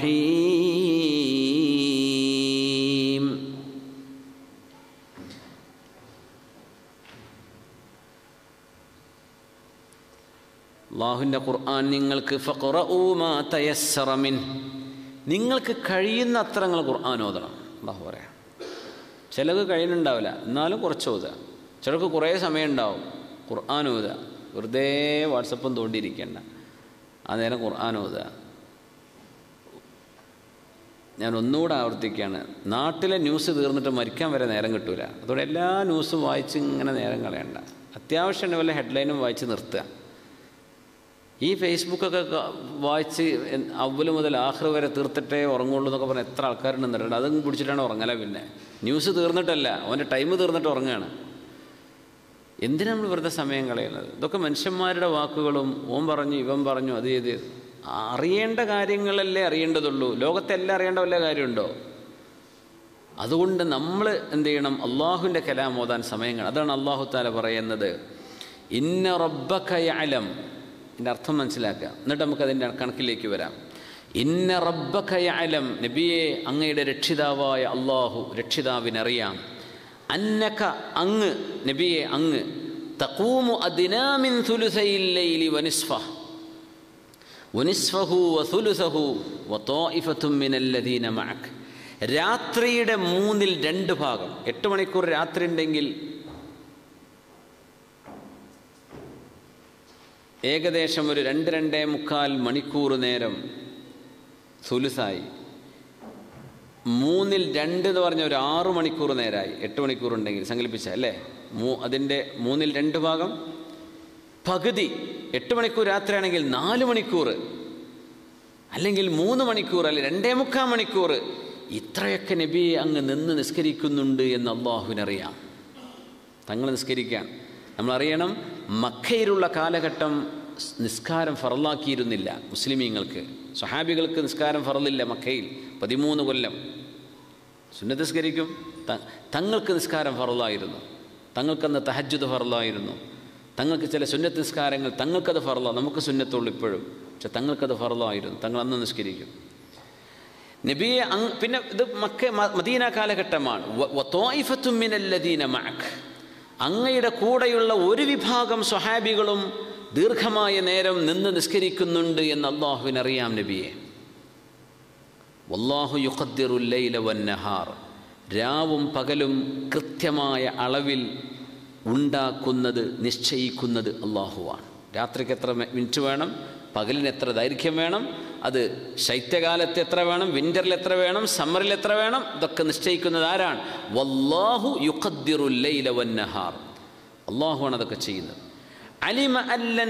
رحيم അള്ളാഹുവിൻ്റെ ഖുർആൻ നിങ്ങൾക്ക് ഫഖറഊ മാ തയസ്സറ മിൻ നിങ്ങൾക്ക് കഴിയുന്ന അത്ര നിങ്ങൾ ഖുർആൻ ഓതണം അള്ളാഹു പറയാം ചിലക്ക് കഴിയുന്നുണ്ടാവില്ല എന്നാലും കുറച്ച് ഓതുക ചിലർക്ക് കുറേ സമയം ഉണ്ടാവും ഖുർആൻ ഓതുക വെറുതെ വാട്സപ്പും തോണ്ടിയിരിക്കേണ്ട ആ നേരം ഖുർആൻ ഓതുക ഞാൻ ഒന്നുകൂടെ ആവർത്തിക്കുകയാണ് നാട്ടിലെ ന്യൂസ് തീർന്നിട്ട് മരിക്കാൻ വരെ നേരം കിട്ടൂല അതോടെ എല്ലാ ന്യൂസും വായിച്ച് ഇങ്ങനെ നേരം കളയണ്ട അത്യാവശ്യം വല്ല ഹെഡ്ലൈനും വായിച്ച് നിർത്തുക ഈ ഫേസ്ബുക്കൊക്കെ ക- വായിച്ച് എൻ- അവല് മുതൽ ആഹ്റ് വരെ തീർത്തിട്ടേ ഉറങ്ങുള്ളൂ എന്നൊക്കെ പറഞ്ഞാൽ എത്ര ആൾക്കാരുണ്ടെന്നുണ്ട് അതും പിടിച്ചിട്ടാണ് ഉറങ്ങല പിന്നെ ന്യൂസ് തീർന്നിട്ടല്ല അവൻ്റെ ടൈം തീർന്നിട്ട് ഉറങ്ങുകയാണ് എന്തിനാ നമ്മൾ വെറുതെ സമയം കളയുന്നത് ഇതൊക്കെ മനുഷ്യന്മാരുടെ വാക്കുകളും ഓൻ പറഞ്ഞു ഇവൻ പറഞ്ഞു അത് ചെയ്ത് അറിയേണ്ട കാര്യങ്ങളല്ലേ അറിയേണ്ടതുള്ളൂ ലോകത്തെല്ലാം അറിയേണ്ട വല്ല കാര്യമുണ്ടോ അതുകൊണ്ട് നമ്മൾ എന്ത് ചെയ്യണം അള്ളാഹുവിൻ്റെ കലാം ഓതാൻ സമയങ്ങൾ അതാണ് അള്ളാഹു താല പറയുന്നത് ഇന്ന റബ്ബക്കയലം ഇതിൻ്റെ അർത്ഥം മനസ്സിലാക്കുക എന്നിട്ട് നമുക്ക് അതിൻ്റെ കണക്കിലേക്ക് വരാം ഇന്ന റബ്ബക്കയലം നബിയെ അങ്ങയുടെ രക്ഷിതാവായ അള്ളാഹു രക്ഷിതാവിനറിയാം അന്നക അങ്ങ് നബിയെ അങ്ങ് തക്കൂമു അദിനാമിൻ തുലുസയില്ലയിലി വനിസ്ഫ വനിസ്ഫഹു വസുലുസഹു വത്തോഇഫത്തും മിനല്ലദീന മഅക് രാത്രിയുടെ മൂന്നിൽ രണ്ട് ഭാഗം എട്ട് മണിക്കൂർ രാത്രി ഉണ്ടെങ്കിൽ ഏകദേശം ഒരു രണ്ട് രണ്ടേ മുക്കാൽ മണിക്കൂർ നേരം സുലുസായി മൂന്നിൽ രണ്ട് എന്ന് പറഞ്ഞ ഒരു ആറു മണിക്കൂർ നേരമായി എട്ട് മണിക്കൂർ ഉണ്ടെങ്കിൽ സങ്കല്പിച്ച അല്ലേ മൂ അതിൻ്റെ മൂന്നിൽ രണ്ട് ഭാഗം പകുതി എട്ട് മണിക്കൂർ രാത്രിയാണെങ്കിൽ നാല് മണിക്കൂർ അല്ലെങ്കിൽ മൂന്ന് മണിക്കൂർ അല്ലെങ്കിൽ രണ്ടേ മുക്കാൽ മണിക്കൂർ ഇത്രയൊക്കെ നബിയെ അങ്ങ് നിന്ന് നിസ്കരിക്കുന്നുണ്ട് എന്ന് അള്ളാഹുവിനറിയാം തങ്ങൾ നിസ്കരിക്കാൻ നമ്മളറിയണം മക്കയിലുള്ള കാലഘട്ടം നിസ്കാരം ഫറലാക്കിയിരുന്നില്ല മുസ്ലിമീങ്ങൾക്ക് സ്വഹാബികൾക്ക് നിസ്കാരം ഫറലില്ല മക്കയിൽ പതിമൂന്ന് കൊല്ലം സുന്നത്ത് നിസ്കരിക്കും തങ്ങൾക്ക് നിസ്കാരം ഫറലായിരുന്നു തങ്ങൾക്കന്ന് തഹജ്ജുദ് ഫറലായിരുന്നു തങ്ങൾക്ക് ചില സുന്നത്ത് നിസ്കാരങ്ങൾ തങ്ങൾക്കത് ഫറല നമുക്ക് സുന്നത്തുള്ളൂ ഇപ്പോഴും പക്ഷെ തങ്ങൾക്കത് ഫറലായിരുന്നു തങ്ങൾ അന്ന് നിസ്കരിക്കും നബിയെ അങ് പിന്നെ ഇത് മക്ക മദീന കാലഘട്ടമാണ് മിനല്ലദീന മഅക് അങ്ങയുടെ കൂടെയുള്ള ഒരു വിഭാഗം സ്വഹാബികളും ദീർഘമായ നേരം നിന്ന് നിസ്കരിക്കുന്നുണ്ട് എന്ന് അള്ളാഹുവിനറിയാം നബിയെ വല്ലാഹു യുഖദ്ദിറുല്ലൈല വന്നഹാർ രാവും പകലും കൃത്യമായ അളവിൽ ഉണ്ടാക്കുന്നത് നിശ്ചയിക്കുന്നത് അള്ളാഹുവാണ് രാത്രിക്ക് എത്ര മിനിറ്റ് വേണം പകലിന് എത്ര ദൈർഘ്യം വേണം അത് ശൈത്യകാലത്ത് എത്ര വേണം വിൻ്ററിൽ എത്ര വേണം സമ്മറിൽ എത്ര വേണം ഇതൊക്കെ നിശ്ചയിക്കുന്നത് ആരാണ് വല്ലാഹു യുഖദ്ദിറുല്ലൈല വന്നഹാർ അള്ളാഹുവാണ് അതൊക്കെ ചെയ്യുന്നത് അലിമ അല്ലൻ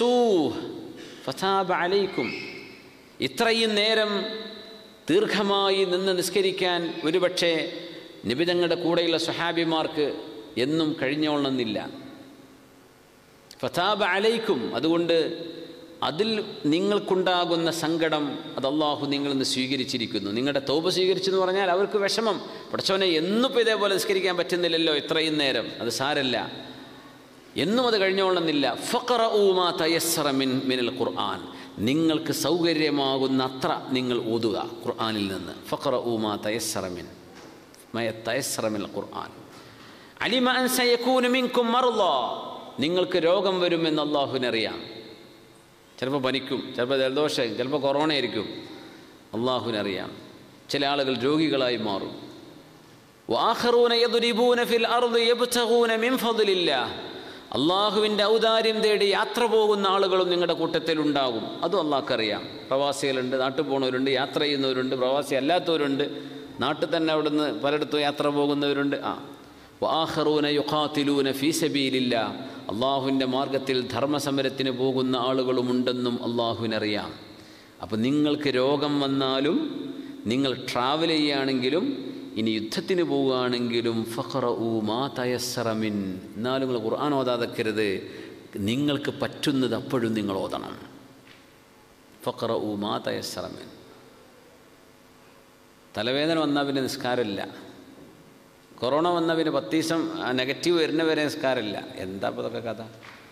ഫതാബ അലൈക്കും ഇത്രയും നേരം ദീർഘമായി നിന്ന് നിസ്കരിക്കാൻ ഒരുപക്ഷെ നിബിതങ്ങളുടെ കൂടെയുള്ള സ്വഹാബിമാർക്ക് എന്നും കഴിഞ്ഞോളണമെന്നില്ല ഫതാബ അലൈക്കും അതുകൊണ്ട് അതിൽ നിങ്ങൾക്കുണ്ടാകുന്ന സങ്കടം അത് അള്ളാഹു നിങ്ങളിന്ന് സ്വീകരിച്ചിരിക്കുന്നു നിങ്ങളുടെ തോപ സ്വീകരിച്ചെന്ന് പറഞ്ഞാൽ അവർക്ക് വിഷമം പഠിച്ചവനെ എന്നും ഇപ്പോൾ ഇതേപോലെ നിസ്കരിക്കാൻ പറ്റുന്നില്ലല്ലോ ഇത്രയും നേരം അത് സാരല്ല എന്നും അത് കഴിഞ്ഞോളണമെന്നില്ല ഫഖറ ഊമാ തയസ്സറ മിൻ മിനൽ ഖുർആൻ നിങ്ങൾക്ക് സൗകര്യമാകുന്ന അത്ര നിങ്ങൾ ഓതുക ഖുർആനിൽ നിന്ന് ഫഖറ ഊമാ തയസ്സറ മിൻ മയ തയസ്സറ മിൻ ഖുർആൻ അലിമ അൻ സയകൂന മിൻകും മർള നിങ്ങൾക്ക് രോഗം വരുമെന്ന് അള്ളാഹുവിനറിയാം ചിലപ്പോൾ പനിക്കും ചിലപ്പോൾ ജലദോഷം ചിലപ്പോൾ കൊറോണ ആയിരിക്കും അള്ളാഹുവിനറിയാം ചില ആളുകൾ രോഗികളായി മാറും വാഹറൂന യദുരിബൂന ഫിൽ അർദ് യബ്തഗൂന മിൻ ഫദ്ലില്ലാഹ് അള്ളാഹുവിൻ്റെ ഔദാര്യം തേടി യാത്ര പോകുന്ന ആളുകളും നിങ്ങളുടെ കൂട്ടത്തിൽ ഉണ്ടാകും അതും അള്ളാഹ്ക്കറിയാം പ്രവാസികളുണ്ട് നാട്ടിൽ പോകുന്നവരുണ്ട് യാത്ര ചെയ്യുന്നവരുണ്ട് പ്രവാസി അല്ലാത്തവരുണ്ട് നാട്ടിൽ തന്നെ അവിടുന്ന് പലയിടത്തും യാത്ര പോകുന്നവരുണ്ട് ആ വാഹറൂന യുഖാത്തിലൂന ഫീസബീലില്ല അള്ളാഹുവിൻ്റെ മാർഗത്തിൽ ധർമ്മസമരത്തിന് പോകുന്ന ആളുകളുമുണ്ടെന്നും അള്ളാഹുവിനറിയാം അപ്പം നിങ്ങൾക്ക് രോഗം വന്നാലും നിങ്ങൾ ട്രാവൽ ചെയ്യുകയാണെങ്കിലും ഇനി യുദ്ധത്തിന് പോവുകയാണെങ്കിലും ഫഖറ ഊ മാ തയസ്സറമിൻ എന്നാലും നിങ്ങൾ ഖുർആൻ ഓതാതക്കരുത് നിങ്ങൾക്ക് പറ്റുന്നത് അപ്പോഴും നിങ്ങൾ ഓതണം ഫഖറ ഊ മാ തയസ്സറമിൻ തലവേദന വന്നാൽ പിന്നെ നിസ്കാരമില്ല കൊറോണ വന്ന പിന്നെ പത്ത് ദിവസം നെഗറ്റീവ് വരുന്ന വരെ നിസ്കാരമില്ല എന്താ ഇപ്പോൾ ഇതൊക്കെ കഥ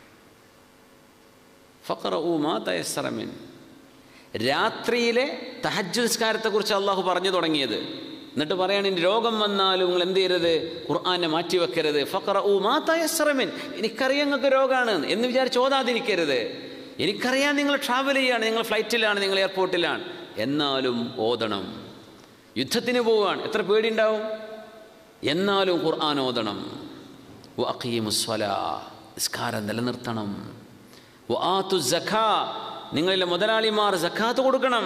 ഫഖറ ഊ മാ തയസ്സറമിൻ രാത്രിയിലെ തഹജ് നിസ്കാരത്തെക്കുറിച്ച് അള്ളാഹു പറഞ്ഞു തുടങ്ങിയത് എന്നിട്ട് പറയാണ് ഇനി രോഗം വന്നാലും നിങ്ങൾ എന്ത് ചെയ്യരുത് ഖുർആാനെ മാറ്റിവെക്കരുത് ഫഖറ ഊ മാ തയസ്സറമിൻ എനിക്കറിയാം നിങ്ങൾക്ക് രോഗമാണ് എന്ന് വിചാരിച്ച് ഓതാതിരിക്കരുത് എനിക്കറിയാം നിങ്ങൾ ട്രാവൽ ചെയ്യാണ് നിങ്ങൾ ഫ്ലൈറ്റിലാണ് നിങ്ങൾ എയർപോർട്ടിലാണ് എന്നാലും ഓതണം യുദ്ധത്തിന് പോവുകയാണ് എത്ര പേടിയുണ്ടാവും എന്നാലും ഖുർആൻ ഓതണം നിസ്കാരം നിലനിർത്തണം സഖാ നിങ്ങളിലെ മുതലാളിമാർ സഖാത്ത് കൊടുക്കണം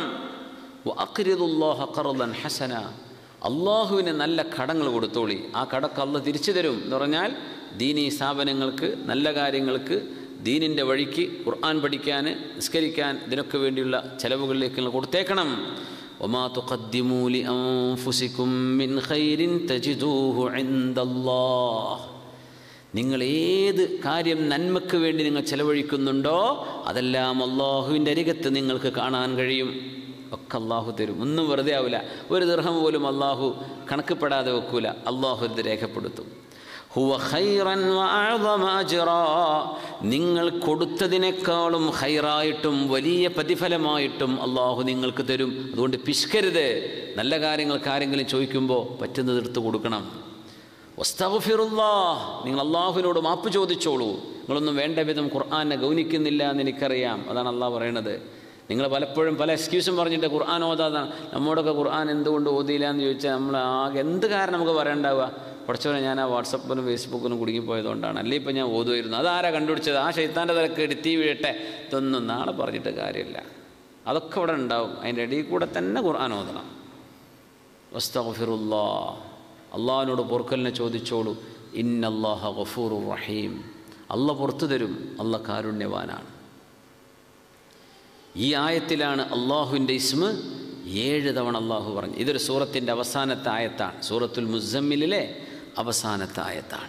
ഹസന അള്ളാഹുവിന് നല്ല കടങ്ങൾ കൊടുത്തോളി ആ കടക്ക് അള്ള തിരിച്ചു തരും എന്ന് പറഞ്ഞാൽ ദീനീ സ്ഥാപനങ്ങൾക്ക് നല്ല കാര്യങ്ങൾക്ക് ദീനിൻ്റെ വഴിക്ക് ഖുർആൻ പഠിക്കാൻ നിസ്കരിക്കാൻ ഇതിനൊക്കെ വേണ്ടിയുള്ള ചെലവുകളിലേക്ക് നിങ്ങൾ കൊടുത്തേക്കണം وما تقدموا لأنفسكم من خير تجدوه عند الله നിങ്ങൾ ഏത് കാര്യം നന്മയ്ക്ക് വേണ്ടി നിങ്ങൾ ചെലവഴിക്കുന്നുണ്ടോ അതെല്ലാം അള്ളാഹുവിൻ്റെ അരികത്ത് നിങ്ങൾക്ക് കാണാൻ കഴിയും ഒക്കെ അള്ളാഹു തരും ഒന്നും വെറുതെ ആവില്ല ഒരു ദീർഘം പോലും അള്ളാഹു കണക്കിപ്പെടാതെ വെക്കൂല അള്ളാഹു ഇത് രേഖപ്പെടുത്തും ഹുവ ഖൈറൻ വഅഅ്ളമ അജ്റാ നിങ്ങൾ കൊടുത്തതിനേക്കാളും ഹൈറായിട്ടും വലിയ പ്രതിഫലമായിട്ടും അള്ളാഹു നിങ്ങൾക്ക് തരും അതുകൊണ്ട് പിഷ്കരുത് നല്ല കാര്യങ്ങൾക്ക് ആരെങ്കിലും ചോദിക്കുമ്പോൾ പറ്റുന്നത് എടുത്തു കൊടുക്കണം വസ്തഗ്ഫിറുല്ലാ നിങ്ങൾ അള്ളാഹുവിനോട് മാപ്പ് ചോദിച്ചോളൂ നിങ്ങളൊന്നും വേണ്ട വിധം ഖുർആാനെ ഗൗനിക്കുന്നില്ല എന്ന് എനിക്കറിയാം അതാണ് അള്ളാഹ് പറയണത് നിങ്ങൾ പലപ്പോഴും പല എക്സ്ക്യൂസും പറഞ്ഞിട്ട് ഖുർആൻ ഓതാതാണ് നമ്മോടൊക്കെ ഖുർആൻ എന്തുകൊണ്ട് ഓതിയില്ല എന്ന് ചോദിച്ചാൽ നമ്മൾ ആകെ എന്ത് കാരണം നമുക്ക് പറയണ്ടാവുക പഠിച്ചവനെ ഞാൻ ആ വാട്സപ്പിലും ഫേസ്ബുക്കിലും കുടുങ്ങിപ്പോയതുകൊണ്ടാണ് അല്ലേ ഇപ്പം ഞാൻ ഓതുമായിരുന്നു അതാരാ കണ്ടുപിടിച്ചത് ആ ഷെയ്ത്താൻ്റെ തലക്ക് എടുത്തി വീഴട്ടെ ഇതൊന്നും നാളെ പറഞ്ഞിട്ട് കാര്യമില്ല അതൊക്കെ ഇവിടെ ഉണ്ടാവും അതിൻ്റെ ഇടയിൽ കൂടെ തന്നെ ഖുർആൻ ഓതണം വസ്തഗ്ഫിറുല്ലാ അള്ളാഹിനോട് പൊറുക്കലിനെ ചോദിച്ചോളൂ ഇന്നല്ലാഹ ഗഫൂർ റഹീം അല്ല പുറത്തു തരും അല്ല കാരുണ്യവാനാണ് ഈ ആയത്തിലാണ് അള്ളാഹുവിൻ്റെ ഇസ്മ് ഏഴ് തവണ അള്ളാഹു പറഞ്ഞു ഇതൊരു സൂറത്തിൻ്റെ അവസാനത്തെ ആയത്താണ് സൂറത്തുൽ മുസമ്മിലിലെ അവസാനത്തെ ആയത്താണ്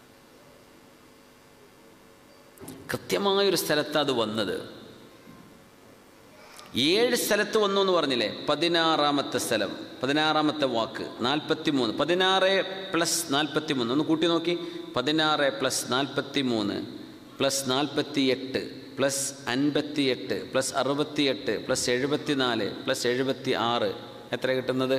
കൃത്യമായൊരു സ്ഥലത്ത് അത് വന്നത് ഏഴ് സ്ഥലത്ത് വന്നു എന്ന് പറഞ്ഞില്ലേ പതിനാറാമത്തെ സ്ഥലം പതിനാറാമത്തെ വാക്ക് നാൽപ്പത്തി മൂന്ന് പതിനാറ് പ്ലസ് നാൽപ്പത്തി മൂന്ന് ഒന്ന് കൂട്ടി നോക്കി പതിനാറ് പ്ലസ് നാൽപ്പത്തി മൂന്ന് പ്ലസ് നാൽപ്പത്തി എട്ട് പ്ലസ് അൻപത്തി എട്ട് പ്ലസ് അറുപത്തി എട്ട് പ്ലസ് എഴുപത്തി നാല് പ്ലസ് എഴുപത്തി ആറ് എത്ര കിട്ടുന്നത്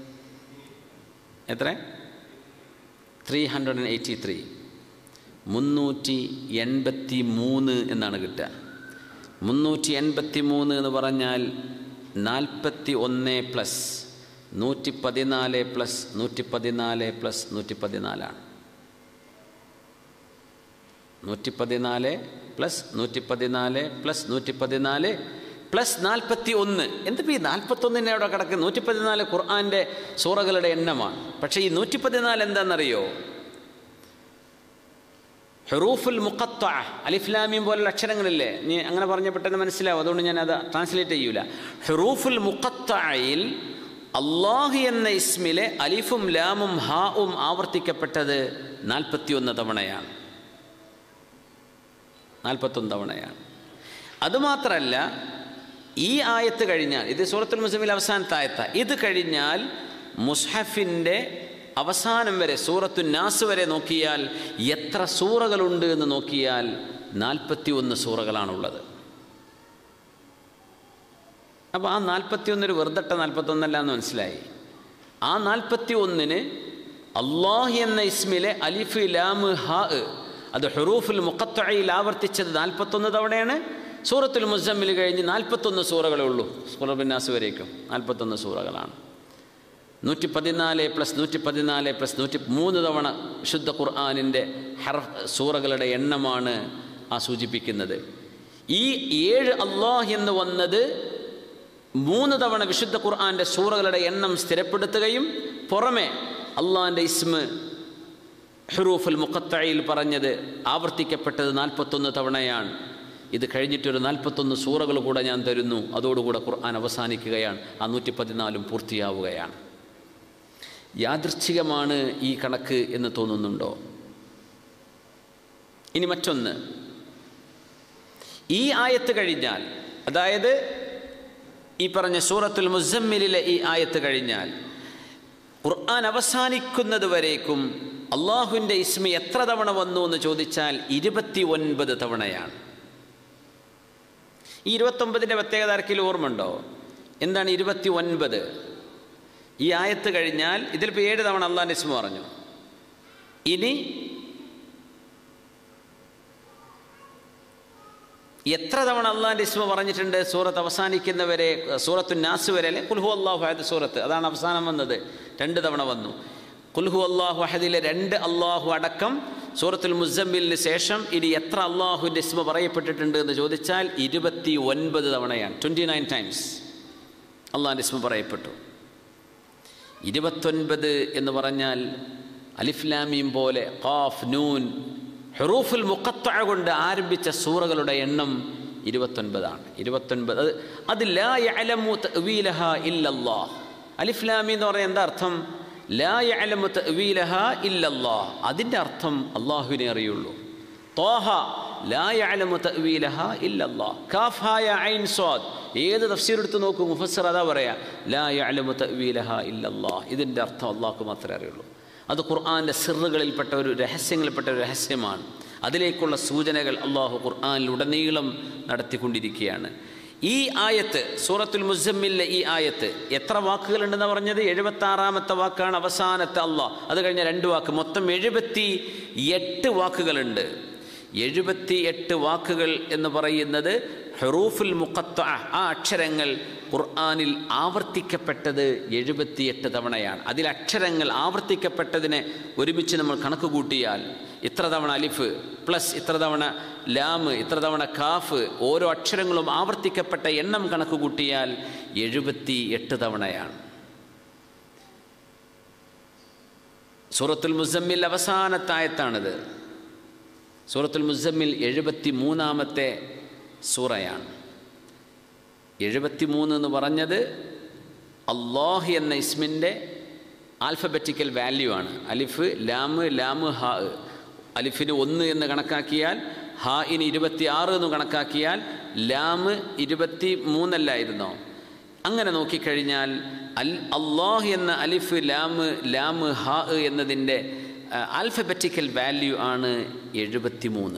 എത്ര three hundred and eighty three മുന്നൂറ്റി എൺപത്തി മൂന്ന് എന്നാണ് കിട്ടുക മുന്നൂറ്റി എൺപത്തി മൂന്ന് എന്ന് പറഞ്ഞാൽ നാൽപ്പത്തി ഒന്ന് പ്ലസ് നൂറ്റി പതിനാല് പ്ലസ് നൂറ്റി പതിനാല് പ്ലസ് നൂറ്റി പതിനാലാണ് നൂറ്റി പതിനാല് പ്ലസ് നൂറ്റി പതിനാല് പ്ലസ് നൂറ്റി പതിനാല് പ്ലസ് നാൽപ്പത്തി ഒന്ന് എന്തിപ്പോൾ ഈ നാൽപ്പത്തൊന്നിനെ അവിടെ കിടക്കുന്നത് നൂറ്റി പതിനാല് ഖുർആാൻ്റെ സൂറകളുടെ എണ്ണമാണ് പക്ഷേ ഈ നൂറ്റി പതിനാല് എന്താണെന്നറിയോ ഹെറൂഫുൽ മുഖത്ത അലിഫ്ലാമിയും പോലുള്ള അക്ഷരങ്ങളില്ലേ നീ അങ്ങനെ പറഞ്ഞ പെട്ടെന്ന് മനസ്സിലാവും അതുകൊണ്ട് ഞാൻ അത് ട്രാൻസ്ലേറ്റ് ചെയ്യൂല ഹെറൂഫുൽ മുഖത്തയിൽ അള്ളാഹു എന്ന ഇസ്മിലെ അലിഫും ലാമും ഹാവും ആവർത്തിക്കപ്പെട്ടത് നാൽപ്പത്തിയൊന്ന് തവണയാണ് നാൽപ്പത്തൊന്ന് തവണയാണ് അതുമാത്രമല്ല ഈ ആയത്ത് കഴിഞ്ഞാൽ ഇത് സൂറത്തുൽ മുസ്ലിമിൽ അവസാനത്തെ ആയത്ത ഇത് കഴിഞ്ഞാൽ മുസ്ഹഫിൻ്റെ അവസാനം വരെ സൂറത്തു നാസ് വരെ നോക്കിയാൽ എത്ര സൂറകളുണ്ട് എന്ന് നോക്കിയാൽ നാൽപ്പത്തി ഒന്ന് സൂറകളാണുള്ളത് അപ്പോൾ ആ നാൽപ്പത്തി ഒന്നൊരു വെറുതെട്ട നാൽപ്പത്തൊന്നല്ല എന്ന് മനസ്സിലായി ആ നാൽപ്പത്തി ഒന്നിന് അള്ളാഹി എന്ന ഇസ്മിലെ അലിഫ് ലാമ് ഹാ അത് ഹെറൂഫുൽ മുഖത്തയിൽ ആവർത്തിച്ചത് നാൽപ്പത്തൊന്ന് തവണയാണ് സൂറത്തുൽ മുസമ്മിൽ കഴിഞ്ഞ് നാൽപ്പത്തൊന്ന് സൂറകളേ ഉള്ളൂ സൂറബിന്നാസ് വരേക്കും നാൽപ്പത്തൊന്ന് സൂറകളാണ് നൂറ്റി പതിനാല് പ്ലസ് നൂറ്റി പതിനാല് പ്ലസ് നൂറ്റി മൂന്ന് തവണ വിശുദ്ധ ഖുർആാനിൻ്റെ ഹർ സൂറകളുടെ എണ്ണമാണ് ആ സൂചിപ്പിക്കുന്നത് ഈ ഏഴ് അള്ളാഹ് എന്ന് വന്നത് മൂന്ന് തവണ വിശുദ്ധ ഖുർആാൻ്റെ സൂറകളുടെ എണ്ണം സ്ഥിരപ്പെടുത്തുകയും പുറമെ അള്ളാഹിൻ്റെ ഇസ്മ് ഹുറൂഫുൽ മുഖത്തയിൽ പറഞ്ഞത് ആവർത്തിക്കപ്പെട്ടത് നാൽപ്പത്തൊന്ന് തവണയാണ് ഇത് കഴിഞ്ഞിട്ടൊരു നാൽപ്പത്തൊന്ന് സൂറകൾ കൂടെ ഞാൻ തരുന്നു അതോടുകൂടെ ഖുർആൻ അവസാനിക്കുകയാണ് ആ നൂറ്റി പതിനാലും പൂർത്തിയാവുകയാണ് യാദൃച്ഛികമാണ് ഈ കണക്ക് എന്ന് തോന്നുന്നുണ്ടോ ഇനി മറ്റൊന്ന് ഈ ആയത്ത് കഴിഞ്ഞാൽ അതായത് ഈ പറഞ്ഞ സൂറത്തുൽ മുസമ്മിലിലെ ഈ ആയത്ത് കഴിഞ്ഞാൽ ഖുർആൻ അവസാനിക്കുന്നത് വരേക്കും അള്ളാഹുവിൻ്റെ ഇസ്മി എത്ര തവണ വന്നു എന്ന് ചോദിച്ചാൽ ഇരുപത്തി ഒൻപത് തവണയാണ് ഈ ഇരുപത്തൊമ്പതിൻ്റെ പ്രത്യേകത ആർക്കെങ്കിലും ഓർമ്മയുണ്ടോ എന്താണ് ഇരുപത്തി ഒൻപത് ഈ ആയത്ത് കഴിഞ്ഞാൽ ഇതിലിപ്പോൾ ഏഴ് തവണ അള്ളാഹിൻ്റെ ഇസ്മ പറഞ്ഞു ഇനി എത്ര തവണ അള്ളാഹിൻ്റെ ഇസ്മ പറഞ്ഞിട്ടുണ്ട് സൂറത്ത് അവസാനിക്കുന്നവരെ സൂറത്തു നാസ് വരെ അല്ലെ കുൽഹു അള്ളാഹു അഹദ് സൂറത്ത് അതാണ് അവസാനം വന്നത് രണ്ട് തവണ വന്നു കുൽഹു അള്ളാഹു അഹദിലെ രണ്ട് അള്ളാഹു അടക്കം സൂറത്തുൽ മുസമ്മിലിന് ശേഷം ഇനി എത്ര അള്ളാഹുവിൻ്റെ ഇസ്മ പറയപ്പെട്ടിട്ടുണ്ട് എന്ന് ചോദിച്ചാൽ ഇരുപത്തി ഒൻപത് തവണയാണ് ട്വൻറ്റി നയൻ ടൈംസ് അള്ളാഹിൻ്റെ ഇസ്മ പറയപ്പെട്ടു ഇരുപത്തൊൻപത് എന്ന് പറഞ്ഞാൽ അലിഫ്ലാമിയും പോലെ ഖാഫ് നൂൻ ഹെറൂഫുൽ മുഖത്ത കൊണ്ട് ആരംഭിച്ച സൂറകളുടെ എണ്ണം ഇരുപത്തൊൻപതാണ് ഇരുപത്തൊൻപത് അത് അത് ലാ യഅലമു തഅ്വീലഹ ഇല്ലല്ലാഹ് അലിഫ്ലാമി എന്ന് പറഞ്ഞാൽ എന്താ അർത്ഥം ലാ യഅലമു തഅ്വീലഹ ഇല്ലല്ലാഹ് അതിൻ്റെ അർത്ഥം അള്ളാഹുവിനെ അറിയുള്ളൂ തോഹ ലാ യഅലമു തഅ്വീലഹ ഇല്ലല്ലാഹ് കാഫ് ഹായ ഐൻ സ്വാദ് ഏത് തഫ്സീർ എടുത്ത് നോക്കൂ മുഫസ്സിർ അതാ പറയാ ലാ യഅലമു തഅ്വീലഹ ഇല്ലല്ലാഹ് ഇതിൻ്റെ അർത്ഥം അള്ളാഹ്ക്ക് മാത്രമേ അറിയുള്ളൂ അത് ഖുർആൻ്റെ സിറുകളിൽപ്പെട്ട ഒരു രഹസ്യങ്ങളിൽപ്പെട്ട ഒരു രഹസ്യമാണ് അതിലേക്കുള്ള സൂചനകൾ അള്ളാഹു ഖുർആാനിലുടനീളം നടത്തിക്കൊണ്ടിരിക്കുകയാണ് ഈ ആയത്ത് സൂറത്തുൽ മുസമ്മിലെ ഈ ആയത്ത് എത്ര വാക്കുകളുണ്ടെന്ന് പറഞ്ഞത് എഴുപത്തി ആറാമത്തെ വാക്കാണ് അവസാനത്തെ അള്ളാഹ് അത് കഴിഞ്ഞ രണ്ട് വാക്ക് മൊത്തം എഴുപത്തി എട്ട് വാക്കുകളുണ്ട് എഴുപത്തി എട്ട് വാക്കുകൾ എന്ന് പറയുന്നത് ഹെറൂഫുൽ മുഖത്ത ആ അക്ഷരങ്ങൾ ഖുർആാനിൽ ആവർത്തിക്കപ്പെട്ടത് എഴുപത്തിയെട്ട് തവണയാണ് അതിൽ അക്ഷരങ്ങൾ ആവർത്തിക്കപ്പെട്ടതിനെ ഒരുമിച്ച് നമ്മൾ കണക്ക് കൂട്ടിയാൽ ഇത്ര തവണ അലിഫ് പ്ലസ് ഇത്ര തവണ ലാമ് ഇത്ര തവണ കാഫ് ഓരോ അക്ഷരങ്ങളും ആവർത്തിക്കപ്പെട്ട എണ്ണം കണക്ക് കൂട്ടിയാൽ എഴുപത്തി എട്ട് തവണയാണ് സൂറത്തുൽ മുസമ്മിൽ അവസാനത്തായത്താണിത് സൂറത്തുൽ മുസമ്മിൽ എഴുപത്തി മൂന്നാമത്തെ സൂറയാണ് എഴുപത്തി മൂന്ന് എന്ന് പറഞ്ഞത് അള്ളാഹ് എന്ന ഇസ്മിൻ്റെ ആൽഫബറ്റിക്കൽ വാല്യൂ ആണ് അലിഫ് ലാമ് ലാമ് ഹ അലിഫിന് ഒന്ന് എന്ന് കണക്കാക്കിയാൽ ഹ ഇന് ഇരുപത്തി ആറ് എന്ന് കണക്കാക്കിയാൽ ലാമ് ഇരുപത്തി മൂന്നല്ലായിരുന്നോ അങ്ങനെ നോക്കിക്കഴിഞ്ഞാൽ അൽ അള്ളാഹ് എന്ന അലിഫ് ലാമ് ലാമ് ഹ എന്നതിൻ്റെ ആൽഫബറ്റിക്കൽ വാല്യൂ ആണ് എഴുപത്തി മൂന്ന്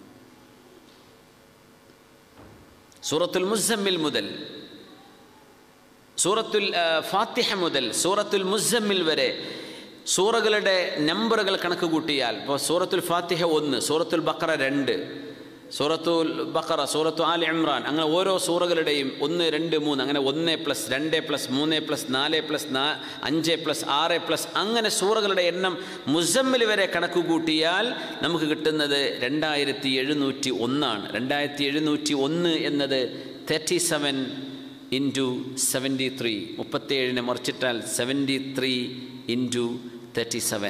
സൂറത്തുൽ മുസമ്മിൽ മുതൽ സൂറത്തുൽ ഫാത്തിഹ മുതൽ സൂറത്തുൽ മുസമ്മിൽ വരെ സൂറകളുടെ നമ്പറുകൾ കണക്ക് കൂട്ടിയാൽ ഇപ്പോൾ സൂറത്തുൽ ഫാത്തിഹ ഒന്ന് സൂറത്തുൽ ബക്കറ രണ്ട് സൂറത്തുൽ ബക്കറ സൂറത്തു ആൽ ഇമ്രാൻ അങ്ങനെ ഓരോ സൂറകളുടെയും ഒന്ന് രണ്ട് മൂന്ന് അങ്ങനെ ഒന്ന് പ്ലസ് രണ്ട് പ്ലസ് മൂന്ന് പ്ലസ് നാല് പ്ലസ് നാ അഞ്ച് പ്ലസ് ആറ് പ്ലസ് അങ്ങനെ സൂറകളുടെ എണ്ണം മുസമ്മിൽ വരെ കണക്ക് കൂട്ടിയാൽ നമുക്ക് കിട്ടുന്നത് രണ്ടായിരത്തി എഴുന്നൂറ്റി ഒന്നാണ് രണ്ടായിരത്തി എഴുന്നൂറ്റി ഒന്ന് എന്നത് thirty seven into seventy three മുപ്പത്തേഴിനെ മറിച്ചിട്ടാൽ seventy three into thirty seven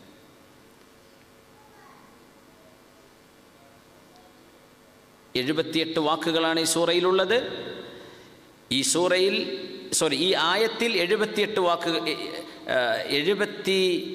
എഴുപത്തിയെട്ട് വാക്കുകളാണ് ഈ സൂറയിലുള്ളത് ഈ സൂറയിൽ സോറി ഈ ആയത്തിൽ എഴുപത്തിയെട്ട് വാക്ക് എഴുപത്തി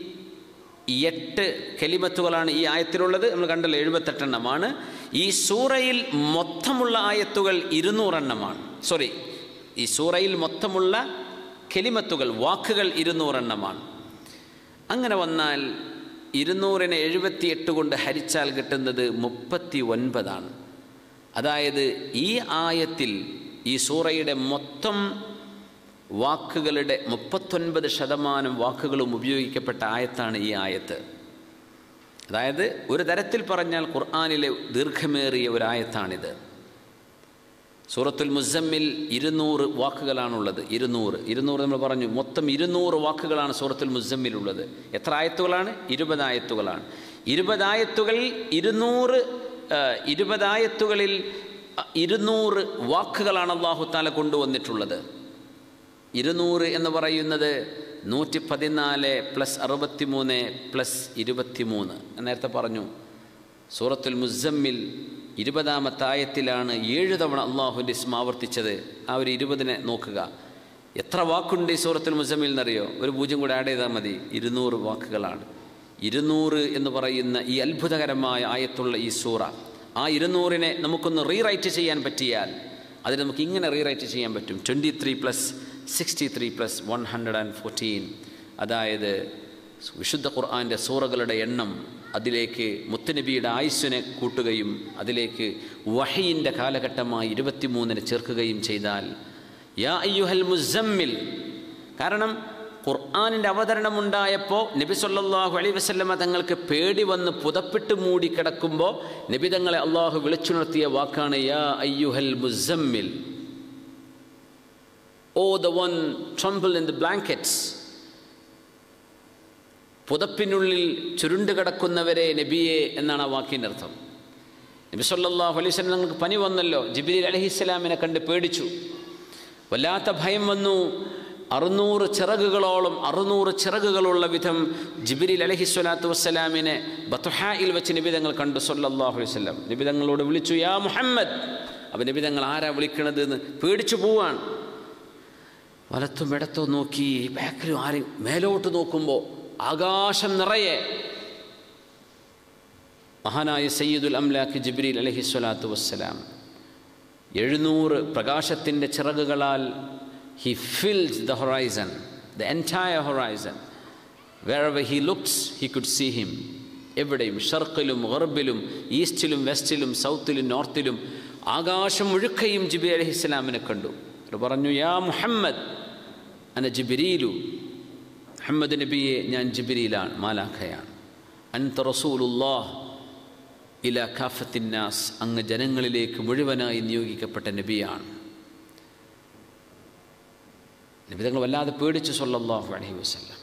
എട്ട് കെലിമത്തുകളാണ് ഈ ആയത്തിലുള്ളത് നമ്മൾ കണ്ടല്ലോ എഴുപത്തെട്ടെണ്ണമാണ് ഈ സൂറയിൽ മൊത്തമുള്ള ആയത്തുകൾ ഇരുന്നൂറെണ്ണമാണ് സോറി ഈ സൂറയിൽ മൊത്തമുള്ള കെലിമത്തുകൾ വാക്കുകൾ ഇരുന്നൂറെണ്ണമാണ് അങ്ങനെ വന്നാൽ ഇരുന്നൂറിനെ എഴുപത്തിയെട്ട് കൊണ്ട് ഹരിച്ചാൽ കിട്ടുന്നത് മുപ്പത്തി ഒൻപതാണ് അതായത് ഈ ആയത്തിൽ ഈ സൂറയുടെ മൊത്തം വാക്കുകളുടെ മുപ്പത്തൊൻപത് ശതമാനം വാക്കുകളും ഉപയോഗിക്കപ്പെട്ട ആയത്താണ് ഈ ആയത്ത് അതായത് ഒരു തരത്തിൽ പറഞ്ഞാൽ ഖുർആാനിലെ ദീർഘമേറിയ ഒരു ആയത്താണിത് സൂറത്തുൽ മുസമ്മിൽ ഇരുന്നൂറ് വാക്കുകളാണുള്ളത് ഇരുന്നൂറ് ഇരുന്നൂറ് നമ്മൾ പറഞ്ഞു മൊത്തം ഇരുന്നൂറ് വാക്കുകളാണ് സൂറത്തുൽ മുസമ്മിലുള്ളത് എത്ര ആയത്തുകളാണ് ഇരുപത് ആയത്തുകളാണ് ഇരുപതായത്തുകളിൽ ഇരുന്നൂറ് ഇരുപതായത്തുകളിൽ ഇരുന്നൂറ് വാക്കുകളാണ് അള്ളാഹു താല കൊണ്ടുവന്നിട്ടുള്ളത് ഇരുന്നൂറ് എന്ന് പറയുന്നത് നൂറ്റി പതിനാല് പ്ലസ് അറുപത്തി മൂന്ന് പ്ലസ് ഇരുപത്തി മൂന്ന് നേരത്തെ പറഞ്ഞു സൂറത്തുൽ മുസമ്മിൽ ഇരുപതാമത്തെ ആയത്തിലാണ് ഏഴ് തവണ അള്ളാഹുവിൻ്റെ ഇസ്മ ആവർത്തിച്ചത് ആ ഒരു ഇരുപതിനെ നോക്കുക എത്ര വാക്കുണ്ട് ഈ സൂറത്തുൽ മുസമ്മിൽ എന്നറിയോ ഒരു പൂജ്യം കൂടെ ആഡ് ചെയ്താൽ മതി ഇരുന്നൂറ് വാക്കുകളാണ് ഇരുന്നൂറ് എന്ന് പറയുന്ന ഈ അത്ഭുതകരമായ ആയത്തുള്ള ഈ സൂറ ആ ഇരുന്നൂറിനെ നമുക്കൊന്ന് റീറൈറ്റ് ചെയ്യാൻ പറ്റിയാൽ അതിന് നമുക്ക് ഇങ്ങനെ റീറൈറ്റ് ചെയ്യാൻ പറ്റും twenty three plus sixty three plus one hundred and fourteen അതായത് വിശുദ്ധ ഖുർആാൻ്റെ സൂറകളുടെ എണ്ണം അതിലേക്ക് മുത്തനബിയുടെ ആയുസ്സിനെ കൂട്ടുകയും അതിലേക്ക് വഹയിൻ്റെ കാലഘട്ടമായി ഇരുപത്തിമൂന്നിന് ചേർക്കുകയും ചെയ്താൽ യാ അയ്യുഹൽ മുസമ്മിൽ കാരണം ഖുർആാനിൻ്റെ അവതരണമുണ്ടായപ്പോൾ നബി സല്ലാഹു അലൈ വസ്ലമ തങ്ങൾക്ക് പേടി വന്ന് പുതപ്പിട്ട് മൂടി കിടക്കുമ്പോൾ നബി തങ്ങളെ അള്ളാഹു വിളിച്ചുണർത്തിയ വാക്കാണ് യാ അയ്യുഹൽ മുസമ്മിൽ oh the one tremble in the blankets പുതപ്പിനുള്ളിൽ ചുരുണ്ട് കിടക്കുന്നവരെ നബിയെ എന്നാണ് ആ വാക്കിൻ്റെ അർത്ഥം നബി സല്ലാഹു അലൈഹി സ്വലം നിങ്ങൾക്ക് പനി വന്നല്ലോ ജിബിലി അലഹിസ്സലാമിനെ കണ്ട് പേടിച്ചു വല്ലാത്ത ഭയം വന്നു അറുന്നൂറ് ചിറകുകളോളം അറുന്നൂറ് ചിറകുകളുള്ള വിധം ജിബിരിൽ അലഹി സ്വലാത്തു വസ്സലാമിനെ ബത്തുഹായിൽ വെച്ച് നിബിതങ്ങൾ കണ്ടു സല്ലാഹു വസ്ലം നിബിതങ്ങളോട് വിളിച്ചു യാ മുഹമ്മദ് അപ്പം നിബിതങ്ങൾ ആരാ വിളിക്കണത് എന്ന് പേടിച്ചു പോവാണ് വലത്തും ഇടത്തും നോക്കി ബാക്കിലും ആരും മേലോട്ട് നോക്കുമ്പോൾ ആകാശം നിറയെ മഹാനായ സയ്യിദുൽ അംലാഖ് ജിബ്രീൽ അലഹി സ്വലാത്തു വസ്സലാം എഴുന്നൂറ് പ്രകാശത്തിൻ്റെ ചിറകുകളാൽ he fills the horizon the entire horizon വേറെ he looks he could see him എവിടെയും ഷർക്കിലും ഗർബിലും ഈസ്റ്റിലും വെസ്റ്റിലും സൗത്തിലും നോർത്തിലും ആകാശം മുഴുക്കയും ജിബി അലഹി ഇസ്ലാമിനെ കണ്ടു അവർ പറഞ്ഞു യാ മുഹമ്മദ് അന ജിബിരിയിലു മുഹമ്മദ് നബിയെ ഞാൻ ജിബിരിയിലാണ് മാലാഖയാണ് അൻത റസൂലുല്ലാഹ് ഇല കാഫത്തിന്നാസ് അങ്ങ് ജനങ്ങളിലേക്ക് മുഴുവനായി നിയോഗിക്കപ്പെട്ട നബിയാണ് നബി തങ്ങൾ വല്ലാതെ പേടിച്ചു സല്ലല്ലാഹു അലൈഹി വസല്ലം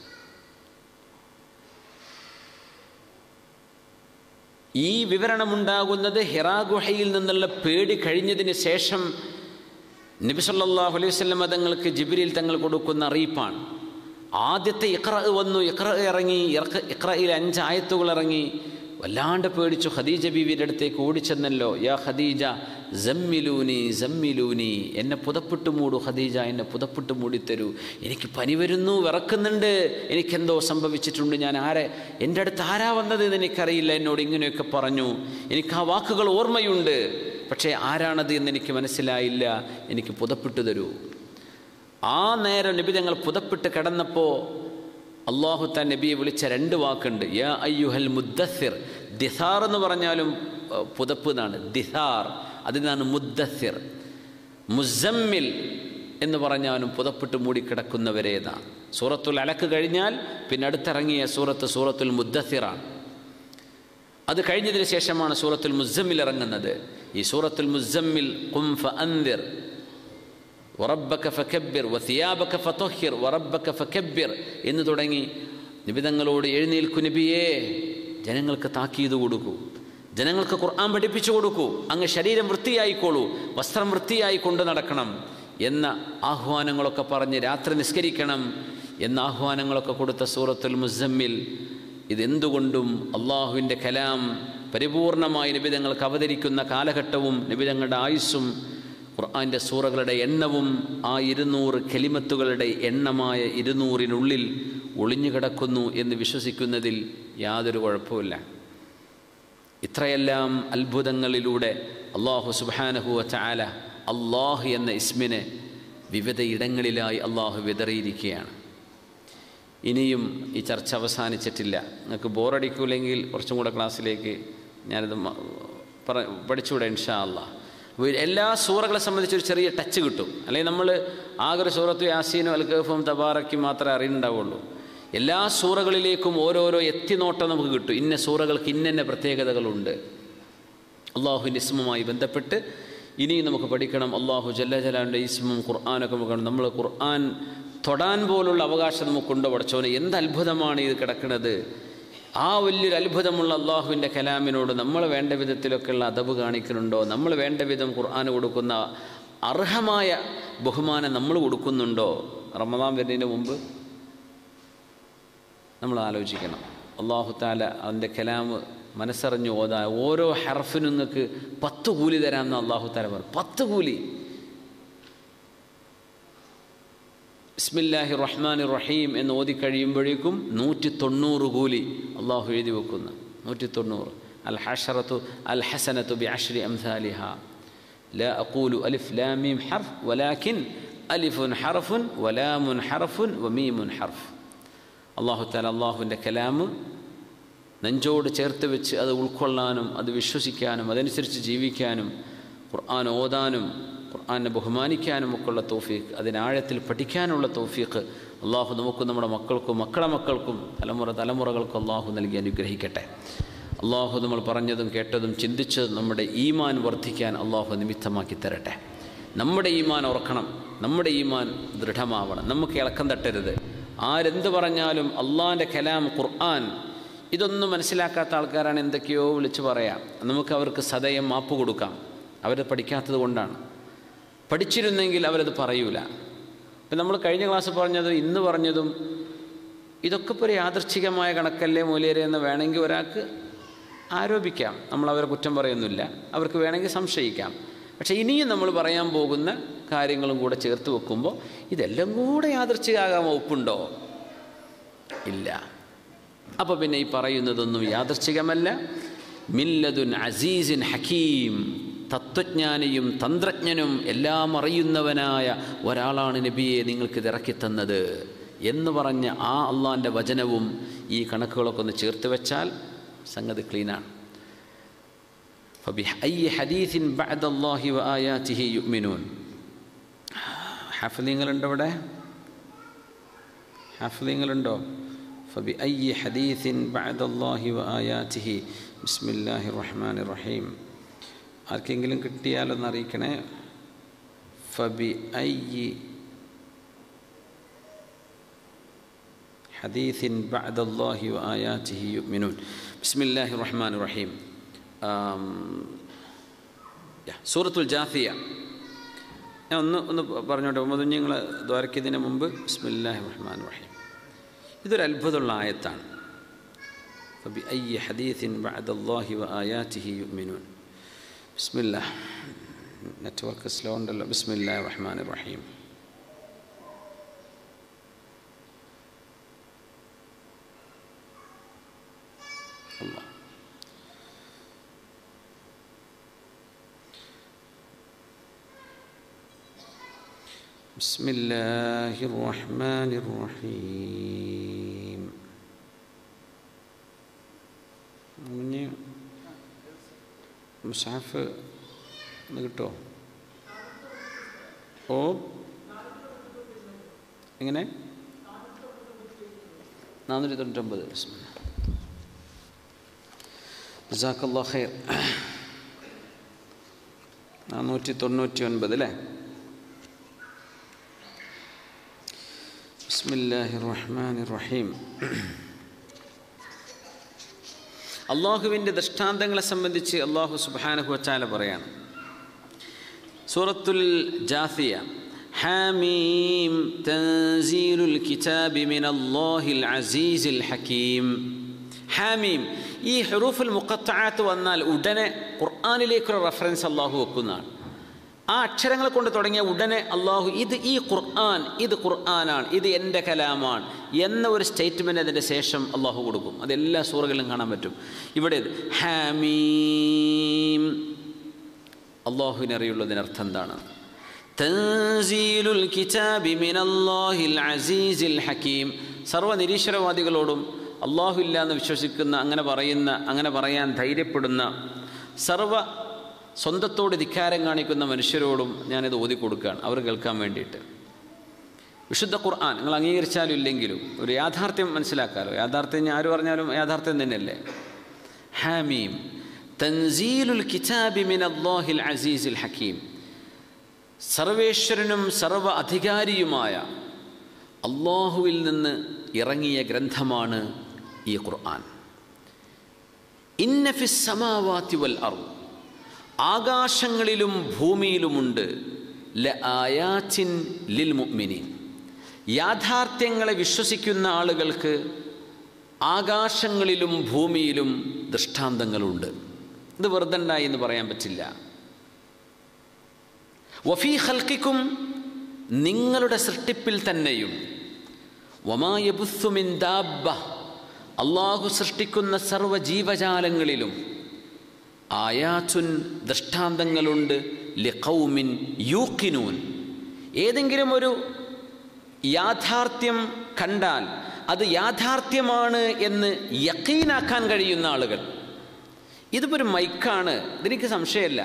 ഈ വിവരണമുണ്ടാകുന്നത് ഹിറാ ഗുഹയിൽ നിന്നുള്ള പേടി കഴിഞ്ഞതിന് ശേഷം നബി സല്ലല്ലാഹു അലൈഹി വസല്ലം തങ്ങൾക്ക് ജിബ്രീൽ തങ്ങൾ കൊടുക്കുന്ന അറിയിപ്പാണ് ആദ്യത്തെ ഇഖ്ര വന്നു ഇഖ്ര ഇറങ്ങി ഇഖ്രയിൽ അഞ്ച് ആയത്തുകൾ ഇറങ്ങി വല്ലാണ്ട് പേടിച്ചു ഖദീജ ബീവിയുടെ അടുത്തേക്ക് ഓടിച്ചെന്നല്ലോ യാ ഖദീജ ജമ്മിലൂനി ജമ്മിലൂനി എന്നെ പുതപ്പിട്ട് മൂടു ഖദീജ എന്നെ പുതപ്പിട്ട് മൂടിത്തരൂ എനിക്ക് പനി വരുന്നു വിറക്കുന്നുണ്ട് എനിക്കെന്തോ സംഭവിച്ചിട്ടുണ്ട് ഞാൻ ആരെ എൻ്റെ അടുത്ത് ആരാ വന്നത് എന്ന് എനിക്കറിയില്ല എന്നോട് ഇങ്ങനെയൊക്കെ പറഞ്ഞു എനിക്ക് ആ വാക്കുകൾ ഓർമ്മയുണ്ട് പക്ഷേ ആരാണത് എന്ന് എനിക്ക് മനസ്സിലായില്ല എനിക്ക് പുതപ്പിട്ട് തരൂ ആ നേരം നബി ഞങ്ങൾ പുതപ്പിട്ട് കിടന്നപ്പോൾ അള്ളാഹു താൻ നബിയെ വിളിച്ച രണ്ട് വാക്കുണ്ട് യാ അയ്യുഹൽ മുദ്ദസിർ ദിസാർ എന്ന് പറഞ്ഞാലും പുതപ്പ് എന്നാണ് ദിസാർ അതിനാണ് മുദ്ദസിർ മുസമ്മിൽ എന്ന് പറഞ്ഞാലും പുതപ്പിട്ട് മൂടിക്കിടക്കുന്നവരേതാ സൂറത്തുൽ അലക്ക് കഴിഞ്ഞാൽ പിന്നെ അടുത്തിറങ്ങിയ സൂറത്ത് സൂറത്തുൽ മുദ്ദസിറാണ് അത് കഴിഞ്ഞതിന് ശേഷമാണ് സൂറത്തുൽ മുസമ്മിൽ ഇറങ്ങുന്നത് ഈ സൂറത്തുൽ മുസമ്മിൽ കുംഫ അന്തിർ വറബക്ക ഫക്കബ്ബിർ വസിയാബക്ക ഫതൊഹിർ വറബക്ക ഫക്കബ്ബിർ എന്ന് തുടങ്ങി നിബിതങ്ങളോട് എഴുന്നേൽക്കു നബിയേ ജനങ്ങൾക്ക് താക്കീത് കൊടുക്കൂ ജനങ്ങൾക്ക് ഖുർആൻ പഠിപ്പിച്ചു കൊടുക്കൂ അങ്ങ് ശരീരം വൃത്തിയായിക്കോളൂ വസ്ത്രം വൃത്തിയായി കൊണ്ടു നടക്കണം എന്ന ആഹ്വാനങ്ങളൊക്കെ പറഞ്ഞ് രാത്രി നിസ്കരിക്കണം എന്ന ആഹ്വാനങ്ങളൊക്കെ കൊടുത്ത സൂറത്തുൽ മുസമ്മിൽ ഇതെന്തുകൊണ്ടും അള്ളാഹുവിൻ്റെ കലാം പരിപൂർണമായി നിബിതങ്ങൾക്ക് അവതരിക്കുന്ന കാലഘട്ടവും നിബിതങ്ങളുടെ ആയുസ്സും ഖുർആൻ്റെ സൂറകളുടെ എണ്ണവും ആ ഇരുന്നൂറ് കെലിമത്തുകളുടെ എണ്ണമായ ഇരുന്നൂറിനുള്ളിൽ ഒളിഞ്ഞു കിടക്കുന്നു എന്ന് വിശ്വസിക്കുന്നതിൽ യാതൊരു കുഴപ്പമില്ല ഇത്രയെല്ലാം അത്ഭുതങ്ങളിലൂടെ അള്ളാഹു സുബാനഹുവ ചാല അള്ളാഹു എന്ന ഇസ്മിനെ വിവിധ ഇടങ്ങളിലായി അള്ളാഹു വിതറിയിരിക്കുകയാണ് ഇനിയും ഈ ചർച്ച അവസാനിച്ചിട്ടില്ല നിങ്ങൾക്ക് ബോറടിക്കൂലെങ്കിൽ കുറച്ചും കൂടെ ക്ലാസ്സിലേക്ക് ഞാനിത് പറ പഠിച്ചുകൂടെ ഇൻഷാ അള്ളാഹ് എല്ലാ സൂറകളെ സംബന്ധിച്ച് ഒരു ചെറിയ ടച്ച് കിട്ടും അല്ലെങ്കിൽ നമ്മൾ ആകെ ഒരു സൂറത്ത് യാസീനും അൽക്കഫും തബാറയ്ക്കും മാത്രമേ അറിയുന്നുണ്ടാവുള്ളൂ എല്ലാ സൂറകളിലേക്കും ഓരോരോ എത്തിനോട്ടം നമുക്ക് കിട്ടും ഇന്ന സൂറകൾക്ക് ഇന്ന പ്രത്യേകതകളുണ്ട് അള്ളാഹുവിൻ്റെ ഇസ്മുമായി ബന്ധപ്പെട്ട് ഇനിയും നമുക്ക് പഠിക്കണം അള്ളാഹു ജല്ല ജലാൻ്റെ ഇസ്മും ഖുർആാനൊക്കെ നമുക്ക് നമ്മൾ ഖുർആൻ തൊടാൻ പോലുള്ള അവകാശം നമുക്കുണ്ടോ പഠിച്ചോനെ എന്ത് അത്ഭുതമാണ് ഇത് കിടക്കുന്നത് ആ വലിയൊരു അത്ഭുതമുള്ള അള്ളാഹുവിൻ്റെ കലാമിനോട് നമ്മൾ വേണ്ട വിധത്തിലൊക്കെയുള്ള അതവ് കാണിക്കുന്നുണ്ടോ നമ്മൾ വേണ്ട വിധം ഖുർആൻ കൊടുക്കുന്ന അർഹമായ ബഹുമാനം നമ്മൾ കൊടുക്കുന്നുണ്ടോ റമദാൻ വരുന്നതിന് മുമ്പ് നമ്മൾ ആലോചിക്കണം അള്ളാഹു താല അവൻ്റെ കലാമ് മനസ്സറിഞ്ഞു ഓതാ ഓരോ ഹർഫിനും നിങ്ങൾക്ക് പത്ത് കൂലി തരാമെന്ന് അള്ളാഹു താല പറഞ്ഞു പത്ത് കൂലി ബിസ്മില്ലാഹി റഹ്മാൻ റഹീം എന്ന് ഓതി കഴിയുമ്പോഴേക്കും നൂറ്റി തൊണ്ണൂറ് കൂലി അള്ളാഹു എഴുതി വെക്കുന്നു നൂറ്റി തൊണ്ണൂറ് അൽ ഹഷറത്തു അൽ ഹസനത്തു ബി അഷ്രി അംസാലിഹ لا أقول ألف لام ميم حرف ولكن ألف حرف ولام حرف وميم حرف അള്ളാഹു താല അള്ളാഹുവിൻ്റെ കലാമ് നെഞ്ചോട് ചേർത്ത് വെച്ച് അത് ഉൾക്കൊള്ളാനും അത് വിശ്വസിക്കാനും അതനുസരിച്ച് ജീവിക്കാനും ഖുർആൻ ഓതാനും ഖുർആനെ ബഹുമാനിക്കാനും ഒക്കെയുള്ള തോഫീക്ക് അതിനാഴത്തിൽ പഠിക്കാനുള്ള തോഫീക്ക് അള്ളാഹു നമുക്കും നമ്മുടെ മക്കൾക്കും മക്കളെ മക്കൾക്കും തലമുറ തലമുറകൾക്കും അള്ളാഹു നൽകി അനുഗ്രഹിക്കട്ടെ അള്ളാഹു നമ്മൾ പറഞ്ഞതും കേട്ടതും ചിന്തിച്ചതും നമ്മുടെ ഈമാൻ വർദ്ധിക്കാൻ അള്ളാഹു നിമിത്തമാക്കി തരട്ടെ നമ്മുടെ ഈമാൻ ഓർക്കണം നമ്മുടെ ഈമാൻ ദൃഢമാവണം നമുക്ക് ഇളക്കം തട്ടരുത് ആരെന്ത് പറഞ്ഞാലും അള്ളാഹിൻ്റെ കലാം ഖുർആൻ ഇതൊന്നും മനസ്സിലാക്കാത്ത ആൾക്കാരാണ് എന്തൊക്കെയോ വിളിച്ചു പറയാം നമുക്ക് അവർക്ക് സദയം മാപ്പ് കൊടുക്കാം അവരത് പഠിക്കാത്തത് കൊണ്ടാണ് പഠിച്ചിരുന്നെങ്കിൽ അവരത് പറയൂല ഇപ്പം നമ്മൾ കഴിഞ്ഞ ക്ലാസ് പറഞ്ഞതും ഇന്ന് പറഞ്ഞതും ഇതൊക്കെ ഇപ്പോൾ ഒരു യാദൃച്ഛികമായ കണക്കല്ലേ മൂല്യരെ എന്ന് വേണമെങ്കിൽ ഒരാൾക്ക് ആരോപിക്കാം നമ്മൾ അവരെ കുറ്റം പറയുന്നില്ല അവർക്ക് വേണമെങ്കിൽ സംശയിക്കാം പക്ഷേ ഇനിയും നമ്മൾ പറയാൻ പോകുന്ന കാര്യങ്ങളും കൂടെ ചേർത്ത് വെക്കുമ്പോൾ ഇതെല്ലാം കൂടെ യാദൃച്ഛികമാകാൻ വകുപ്പുണ്ടോ ഇല്ല അപ്പോൾ പിന്നെ ഈ പറയുന്നതൊന്നും യാദൃച്ഛികമല്ല മില്ലതുൻ അസീസിൻ ഹക്കീം തത്വജ്ഞാനിയും തന്ത്രജ്ഞനും എല്ലാം അറിയുന്നവനായ ഒരാളാണ് നബിയെ നിങ്ങൾക്കിത് ഇറക്കിത്തന്നത് എന്ന് പറഞ്ഞ ആ അള്ളാൻ്റെ വചനവും ഈ കണക്കുകളൊക്കെ ഒന്ന് ചേർത്ത് വെച്ചാൽ സംഗതി ക്ലീനാണ് فبأي حديث بعد الله وآياته يؤمنون ഹാഫിലിങ്ങളുണ്ടോ ഇവിടെ ഹാഫിലിങ്ങളുണ്ടോ فبأي حديث بعد الله وآياته بسم الله الرحمن الرحيم ആർക്കെങ്കിലും കിട്ടിയാലൊന്ന് അറിയിക്കണേ فبأي حديث بعد الله وآياته يؤمنون بسم الله الرحمن الرحيم സൂറത്തുൽ ജാഫിയ ഞാൻ ഒന്ന് ഒന്ന് പറഞ്ഞോട്ടെ മുമ്പ് നിങ്ങൾ ദ്വാരക്കിയതിന് മുമ്പ് ബിസ്മില്ലാഹി റഹ്മാൻ റഹീം ഇതൊരു അത്ഭുതമുള്ള ആയത്താണ് فبأي حديث بعد الله وآياته يؤمنون بسم الله നെറ്റ്വർക്ക് സ്ലോ ഉണ്ടല്ലോ ബിസ്മില്ലാഹി റഹ്മാൻ റഹീം അല്ലാഹ് بسم الله الرحمن الرحيم ഇനി മുസാഫ് ഒന്ന് കിട്ടോ ഓ എങ്ങനെ നാനൂറ്റി തൊണ്ണൂറ്റൊമ്പത് ജസാക്കല്ലാ ഖൈർ നാനൂറ്റി തൊണ്ണൂറ്റി ഒൻപത് അല്ലേ بسم الله الرحمن الرحيم അള്ളാഹുവിൻ്റെ ദൃഷ്ടാന്തങ്ങളെ സംബന്ധിച്ച് അള്ളാഹു സുബാനഹു വച്ചാല പറയാണ് സൂറത്തുൽ ജാസിയ حاميم تنزيل الكتاب من الله العزيز الحكيم حاميم ഈ ഹുറൂഫുൽ മുഖത്താത്ത് വന്നാൽ ഉടനെ ഖുർആാനിലേക്കുള്ള റെഫറൻസ് അള്ളാഹു വെക്കുന്നതാണ് ആ അക്ഷരങ്ങൾ കൊണ്ട് തുടങ്ങിയ ഉടനെ അള്ളാഹു ഇത് ഈ ഖുർആൻ ഇത് ഖുർആനാണ് ഇത് എൻ്റെ കലാമാണ് എന്ന ഒരു സ്റ്റേറ്റ്മെൻറ്റ് അതിൻ്റെ ശേഷം അള്ളാഹു കൊടുക്കും അത് എല്ലാ സൂറകളിലും കാണാൻ പറ്റും ഇവിടെ ഹാമീം അള്ളാഹുവിനറിയുള്ളതിനർത്ഥം എന്താണ് തൻസീലുൽ കിതാബി മിനല്ലാഹിൽ അസീസിൽ ഹക്കീം സർവ്വ നിരീശ്വരവാദികളോടും അള്ളാഹു ഇല്ല എന്ന് വിശ്വസിക്കുന്ന അങ്ങനെ പറയുന്ന അങ്ങനെ പറയാൻ ധൈര്യപ്പെടുന്ന സർവ്വ സ്വന്തത്തോട് ധിക്കാരം കാണിക്കുന്ന മനുഷ്യരോടും ഞാനിത് ഓതി കൊടുക്കുകയാണ് അവർ കേൾക്കാൻ വേണ്ടിയിട്ട് വിശുദ്ധ ഖുർആൻ നിങ്ങൾ അംഗീകരിച്ചാലും ഇല്ലെങ്കിലും ഒരു യാഥാർത്ഥ്യം മനസ്സിലാക്കാമല്ലോ യാഥാർത്ഥ്യം ആര് പറഞ്ഞാലും യാഥാർത്ഥ്യം തന്നെയല്ലേ ഹാമീം തൻസീലുൽ കിതാബി മിൻ അള്ളാഹിൽ അസീസുൽ ഹക്കീം സർവേശ്വരനും സർവ അധികാരിയുമായ അള്ളാഹുവിൽ നിന്ന് ഇറങ്ങിയ ഗ്രന്ഥമാണ് ഈ ഖുർആൻ ഇന്നഫിസ് സമാവാത്തി വൽ അറു ആകാശങ്ങളിലും ഭൂമിയിലുമുണ്ട് ല ആയാച്ചിൻ ലിൽ മുഅ്മിനീൻ യാഥാർത്ഥ്യങ്ങളെ വിശ്വസിക്കുന്ന ആളുകൾക്ക് ആകാശങ്ങളിലും ഭൂമിയിലും ദൃഷ്ടാന്തങ്ങളുണ്ട് ഇത് വെറുതെ ഉണ്ടായി എന്ന് പറയാൻ പറ്റില്ല വഫീ ഹൽക്കിക്കും നിങ്ങളുടെ സൃഷ്ടിപ്പിൽ തന്നെയും വമായബുസുമിൻ ദാബ അള്ളാഹു സൃഷ്ടിക്കുന്ന സർവ്വ ജീവജാലങ്ങളിലും ആയാച്ചുൻ ദൃഷ്ടാന്തങ്ങളുണ്ട് ലിഖൗമിൻ യൂക്കിനൂൻ ഏതെങ്കിലും ഒരു യാഥാർത്ഥ്യം കണ്ടാൽ അത് യാഥാർത്ഥ്യമാണ് എന്ന് യക്കീനാക്കാൻ കഴിയുന്ന ആളുകൾ ഇതിപ്പോൾ ഒരു മൈക്കാണ് ഇതെനിക്ക് സംശയമല്ല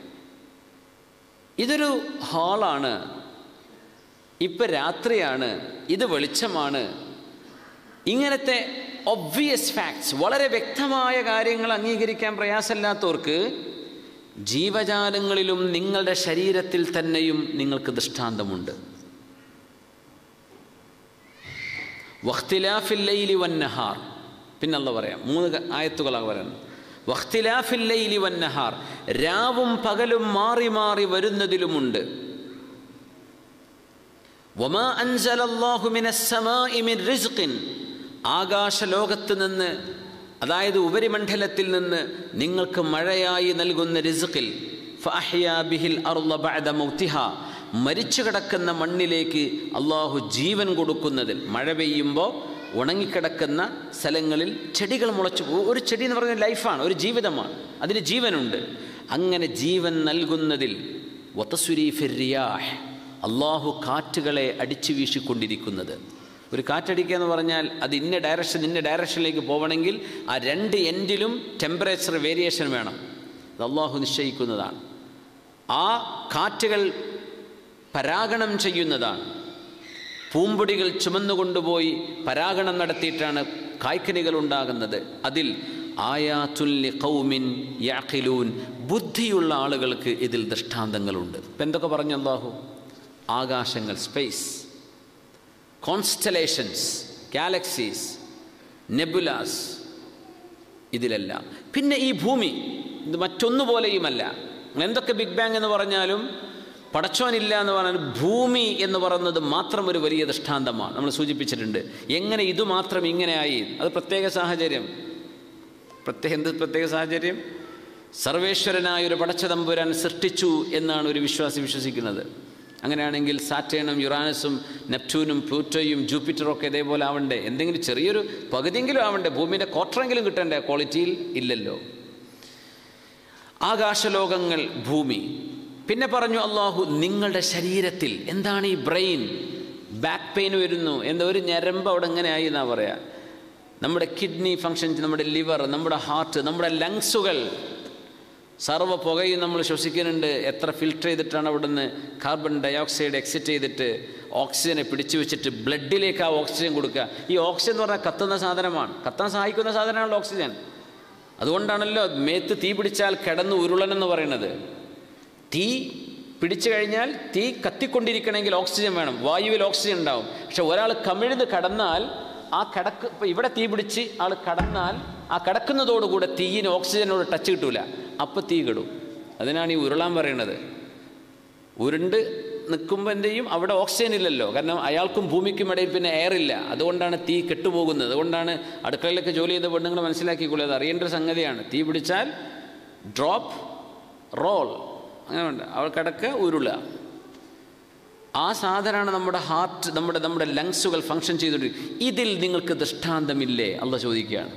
ഇതൊരു ഹാളാണ് ഇപ്പം രാത്രിയാണ് ഇത് വെളിച്ചമാണ് ഇങ്ങനത്തെ ഒബ്വിയസ് ഫാക്ട്സ് വളരെ വ്യക്തമായ കാര്യങ്ങൾ അംഗീകരിക്കാൻ പ്രയാസമില്ലാത്തവർക്ക് ജീവജാലങ്ങളിലും നിങ്ങളുടെ ശരീരത്തിൽ തന്നെയും നിങ്ങൾക്ക് ദൃഷ്ടാന്തമുണ്ട് വഖ്തിലാഫില്ലൈലി വന്നഹാർ പിന്നല്ല പറയാം മൂന്ന് ആയത്തുകളാണ് പറയുന്നത് വഖ്തിലാഫില്ലൈലി വന്നഹാർ രാവും പകലും മാറി മാറി വരുന്നതിലുമുണ്ട് വമാ അൻസലല്ലാഹു മിനസ്സമാഇ മിൻ റിസ്ഖിൻ ആകാശലോകത്ത് നിന്ന് അതായത് ഉപരിമണ്ഡലത്തിൽ നിന്ന് നിങ്ങൾക്ക് മഴയായി നൽകുന്ന റിസ്ഖിൽ ഫഅഹ്യാ ബിഹിൽ അർള ബഅദ മൗതിഹ മരിച്ചു കിടക്കുന്ന മണ്ണിലേക്ക് അള്ളാഹു ജീവൻ കൊടുക്കുന്നതിൽ മഴ പെയ്യുമ്പോൾ ഉണങ്ങിക്കിടക്കുന്ന സ്ഥലങ്ങളിൽ ചെടികൾ മുളച്ചു ഒരു ചെടി എന്ന് പറയുന്നത് ലൈഫാണ് ഒരു ജീവിതമാണ് അതിന് ജീവനുണ്ട് അങ്ങനെ ജീവൻ നൽകുന്നതിൽ വത്തസുരീഫിറിയാഹ് അള്ളാഹു കാറ്റുകളെ അടിച്ചു വീശിക്കൊണ്ടിരിക്കുന്നത് ഒരു കാറ്റടിക്കുക എന്ന് പറഞ്ഞാൽ അത് ഇന്ന ഡയറക്ഷൻ ഇന്ന ഡയറക്ഷനിലേക്ക് പോകണമെങ്കിൽ ആ രണ്ട് എൻഡിലും ടെമ്പറേച്ചർ വേരിയേഷൻ വേണം അത് അള്ളാഹു നിശ്ചയിക്കുന്നതാണ് ആ കാറ്റുകൾ പരാഗണം ചെയ്യുന്നതാണ് പൂമ്പൊടികൾ ചുമന്നുകൊണ്ടുപോയി പരാഗണം നടത്തിയിട്ടാണ് കായ്ക്കനികൾ ഉണ്ടാകുന്നത് അതിൽ ആയാത്തുല്ലി കൗമിൻ യാഖിലൂൻ ബുദ്ധിയുള്ള ആളുകൾക്ക് ഇതിൽ ദൃഷ്ടാന്തങ്ങളുണ്ട് ഇപ്പം എന്തൊക്കെ പറഞ്ഞു അള്ളാഹു ആകാശങ്ങൾ സ്പേസ് കോൺസ്റ്റലേഷൻസ് ഗാലക്സീസ് നെബുലാസ് ഇതിലെല്ലാം പിന്നെ ഈ ഭൂമി ഇത് മറ്റൊന്നുപോലെയുമല്ല എന്തൊക്കെ ബിഗ് ബാങ് എന്ന് പറഞ്ഞാലും പടച്ചോനില്ല എന്ന് പറഞ്ഞാൽ ഭൂമി എന്ന് പറയുന്നത് മാത്രം ഒരു വലിയ ദൃഷ്ടാന്തമാണ് നമ്മൾ സൂചിപ്പിച്ചിട്ടുണ്ട് എങ്ങനെ ഇത് മാത്രം ഇങ്ങനെയായി അത് പ്രത്യേക സാഹചര്യം പ്രത്യേക എന്ത് പ്രത്യേക സാഹചര്യം സർവേശ്വരനായ ഒരു പടച്ചതമ്പുരാൻ സൃഷ്ടിച്ചു എന്നാണ് ഒരു വിശ്വാസി വിശ്വസിക്കുന്നത് അങ്ങനെയാണെങ്കിൽ സാറ്റേണും യുറാനസും നെപ്റ്റൂനും പ്ലൂറ്റോയും ജൂപ്പിറ്ററും ഒക്കെ ഇതേപോലെ ആവണ്ടേ എന്തെങ്കിലും ചെറിയൊരു പകുതിയെങ്കിലും ആവണ്ടേ ഭൂമിയുടെ ക്വാർട്ടറെങ്കിലും കിട്ടണ്ടേ ക്വാളിറ്റിയിൽ ഇല്ലല്ലോ ആകാശലോകങ്ങൾ ഭൂമി പിന്നെ പറഞ്ഞു അള്ളാഹു നിങ്ങളുടെ ശരീരത്തിൽ എന്താണ് ഈ ബ്രെയിൻ ബാക്ക് പെയിൻ വരുന്നു എന്താ ഒരു ഞരമ്പ് അവിടെ എങ്ങനെ ആയി എന്നാ പറയാ നമ്മുടെ കിഡ്നി ഫങ്ഷൻസ് നമ്മുടെ ലിവർ നമ്മുടെ ഹാർട്ട് നമ്മുടെ ലങ്സുകൾ സർവ്വ പുകയും നമ്മൾ ശ്വസിക്കുന്നുണ്ട് എത്ര ഫിൽറ്റർ ചെയ്തിട്ടാണ് അവിടുന്ന് കാർബൺ ഡയോക്സൈഡ് എക്സിറ്റ് ചെയ്തിട്ട് ഓക്സിജനെ പിടിച്ചു വെച്ചിട്ട് ബ്ലഡിലേക്ക് ആ ഓക്സിജൻ കൊടുക്കുക ഈ ഓക്സിജൻ എന്ന് പറഞ്ഞാൽ കത്തുന്ന സാധനമാണ് കത്താൻ സഹായിക്കുന്ന സാധനമാണല്ലോ ഓക്സിജൻ അതുകൊണ്ടാണല്ലോ മേത്ത് തീ പിടിച്ചാൽ കിടന്ന് ഉരുളനെന്ന് പറയുന്നത് തീ പിടിച്ചു കഴിഞ്ഞാൽ തീ കത്തിക്കൊണ്ടിരിക്കണമെങ്കിൽ ഓക്സിജൻ വേണം വായുവിൽ ഓക്സിജൻ ഉണ്ടാവും പക്ഷെ ഒരാൾ കമിഴ്ന്ന് കടന്നാൽ ആ കിടക്ക് ഇപ്പം ഇവിടെ തീ പിടിച്ച് ആൾ കടന്നാൽ ആ കിടക്കുന്നതോടുകൂടെ തീയിന് ഓക്സിജനോട് ടച്ച് കിട്ടൂല അപ്പം തീ കെടും അതിനാണ് ഈ ഉരുളാൻ പറയണത് ഉരുണ്ട് നിൽക്കുമ്പോൾ എന്ത് ചെയ്യും അവിടെ ഓക്സിജൻ ഇല്ലല്ലോ കാരണം അയാൾക്കും ഭൂമിക്കും ഇടയിൽ പിന്നെ എയർ ഇല്ല അതുകൊണ്ടാണ് തീ കെട്ടുപോകുന്നത് അതുകൊണ്ടാണ് അടുക്കളയിലൊക്കെ ജോലി ചെയ്ത പെണ്ണുങ്ങൾ മനസ്സിലാക്കിക്കൊള്ളു അത് അറിയേണ്ട ഒരു സംഗതിയാണ് തീ പിടിച്ചാൽ ഡ്രോപ്പ് റോൾ അങ്ങനെ ഉണ്ട് അവൾ കിടക്കുക ഉരുള ആ സാധനമാണ് നമ്മുടെ ഹാർട്ട് നമ്മുടെ നമ്മുടെ ലങ്സുകൾ ഫങ്ഷൻ ചെയ്തുകൊണ്ടിരിക്കും ഇതിൽ നിങ്ങൾക്ക് ദൃഷ്ടാന്തമില്ലേ അല്ല ചോദിക്കുകയാണ്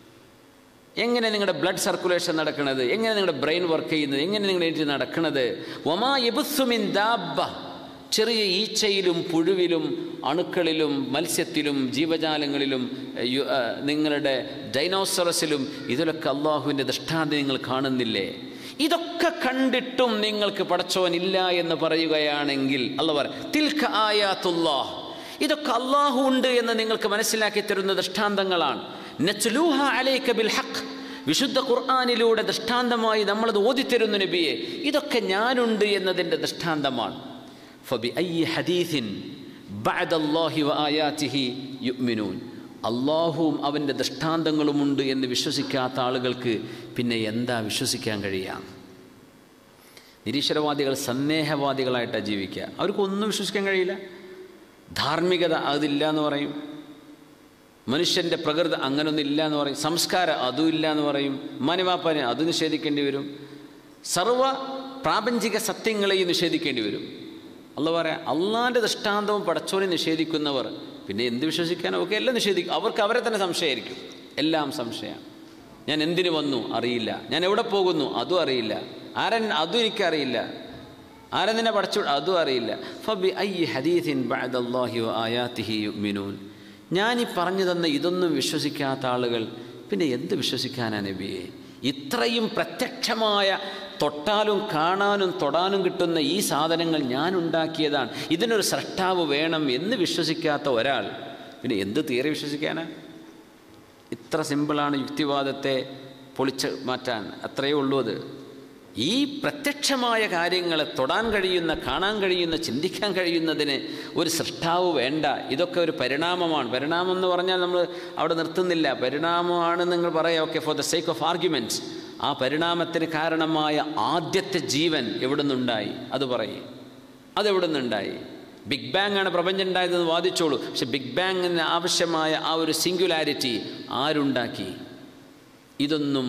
എങ്ങനെ നിങ്ങളുടെ ബ്ലഡ് സർക്കുലേഷൻ നടക്കുന്നത് എങ്ങനെ നിങ്ങളുടെ ബ്രെയിൻ വർക്ക് ചെയ്യുന്നത് എങ്ങനെ നിങ്ങൾ എഴുതി നടക്കുന്നത് ഒമാ എബുസുമിൻ ദാബ ചെറിയ ഈച്ചയിലും പുഴുവിലും അണുക്കളിലും മത്സ്യത്തിലും ജീവജാലങ്ങളിലും യു- ആ, നിങ്ങളുടെ ഡൈനോസറസിലും ഇതിലൊക്കെ അള്ളാഹുവിൻ്റെ ദൃഷ്ടാന്തം നിങ്ങൾ കാണുന്നില്ലേ ഇതൊക്കെ കണ്ടിട്ടും നിങ്ങൾക്ക് പടച്ചോനില്ല എന്ന് പറയുകയാണെങ്കിൽ അല്ല പറ തിൽക്ക ആയാത്തുല്ലാഹ് ഇതൊക്കെ അള്ളാഹു ഉണ്ട് എന്ന് നിങ്ങൾക്ക് മനസ്സിലാക്കി തരുന്ന ദൃഷ്ടാന്തങ്ങളാണ് നച്ലൂഹ അലൈക ബിൽ ഹഖ് വിശുദ്ധ ഖുർആാനിലൂടെ ദൃഷ്ടാന്തമായി നമ്മളത് ഓതിത്തരുന്നു നബിയെ ഇതൊക്കെ ഞാനുണ്ട് എന്നതിൻ്റെ ദൃഷ്ടാന്തമാണ് ഫബി ഐ ഹദീഥിൻ ബഅദ അല്ലാഹി വ ആയാതിഹി യുഅ്മിനൂൻ അള്ളാഹുവും അവൻ്റെ ദൃഷ്ടാന്തങ്ങളുമുണ്ട് എന്ന് വിശ്വസിക്കാത്ത ആളുകൾക്ക് പിന്നെ എന്താ വിശ്വസിക്കാൻ കഴിയാം നിരീശ്വരവാദികൾ സന്ദേഹവാദികളായിട്ടാണ് ജീവിക്കുക അവർക്കൊന്നും വിശ്വസിക്കാൻ കഴിയില്ല ധാർമ്മികത അതില്ല എന്ന് പറയും മനുഷ്യൻ്റെ പ്രകൃതി അങ്ങനൊന്നും ഇല്ല എന്ന് പറയും സംസ്കാരം അതും ഇല്ല എന്ന് പറയും മാനവാപ്പാനെ അത് നിഷേധിക്കേണ്ടി വരും സർവ പ്രാപഞ്ചിക സത്യങ്ങളെയും നിഷേധിക്കേണ്ടി വരും അല്ല പറയാം അള്ളാൻ്റെ ദൃഷ്ടാന്തവും പടച്ചോനെ നിഷേധിക്കുന്നവർ പിന്നെ എന്ത് വിശ്വസിക്കാനോ ഒക്കെ എല്ലാം നിഷേധിക്കും അവർക്ക് അവരെ തന്നെ സംശയമായിരിക്കും എല്ലാം സംശയമാണ് ഞാൻ എന്തിനു വന്നു അറിയില്ല ഞാൻ എവിടെ പോകുന്നു അതും അറിയില്ല ആരൻ അതും എനിക്കറിയില്ല ആരെ നിന്നെ പഠിച്ചു അതും അറിയില്ല ഫബി ഐ ഹദീഥിൻ ബഅദല്ലാഹി വ ആയാതിഹി യുഅ്മിനൂൻ ഞാൻ ഈ പറഞ്ഞു തന്ന ഇതൊന്നും വിശ്വസിക്കാത്ത ആളുകൾ പിന്നെ എന്ത് വിശ്വസിക്കാനാ നബിയെ ഇത്രയും പ്രത്യക്ഷമായ തൊട്ടാലും കാണാനും തൊടാനും കിട്ടുന്ന ഈ സാധനങ്ങൾ ഞാൻ ഉണ്ടാക്കിയതാണ് ഇതിനൊരു സൃഷ്ടാവ് വേണം എന്ന് വിശ്വസിക്കാത്ത ഒരാൾ പിന്നെ എന്ത് തീരെ വിശ്വസിക്കാനാ ഇത്ര സിമ്പിളാണ് യുക്തിവാദത്തെ പൊളിച്ച് മാറ്റാൻ അത്രയേ ഉള്ളൂ അത് ഈ പ്രത്യക്ഷമായ കാര്യങ്ങളെ തൊടാൻ കഴിയുന്ന കാണാൻ കഴിയുന്ന ചിന്തിക്കാൻ കഴിയുന്നതിന് ഒരു സൃഷ്ടാവ് വേണ്ട ഇതൊക്കെ ഒരു പരിണാമമാണ് പരിണാമം എന്ന് പറഞ്ഞാൽ നമ്മൾ അവിടെ നിർത്തുന്നില്ല പരിണാമമാണ് നിങ്ങൾ പറയാം okay for the sake of arguments ആ പരിണാമത്തിന് കാരണമായ ആദ്യത്തെ ജീവൻ എവിടെ നിന്നുണ്ടായി അത് പറയും അതെവിടെ നിന്നുണ്ടായി ബിഗ് ബാങ് ആണ് പ്രപഞ്ചം ഉണ്ടായതെന്ന് വാദിച്ചോളൂ പക്ഷെ ബിഗ് ബാങ്ങിന് ആവശ്യമായ ആ ഒരു സിംഗുലാരിറ്റി ആരുണ്ടാക്കി ഇതൊന്നും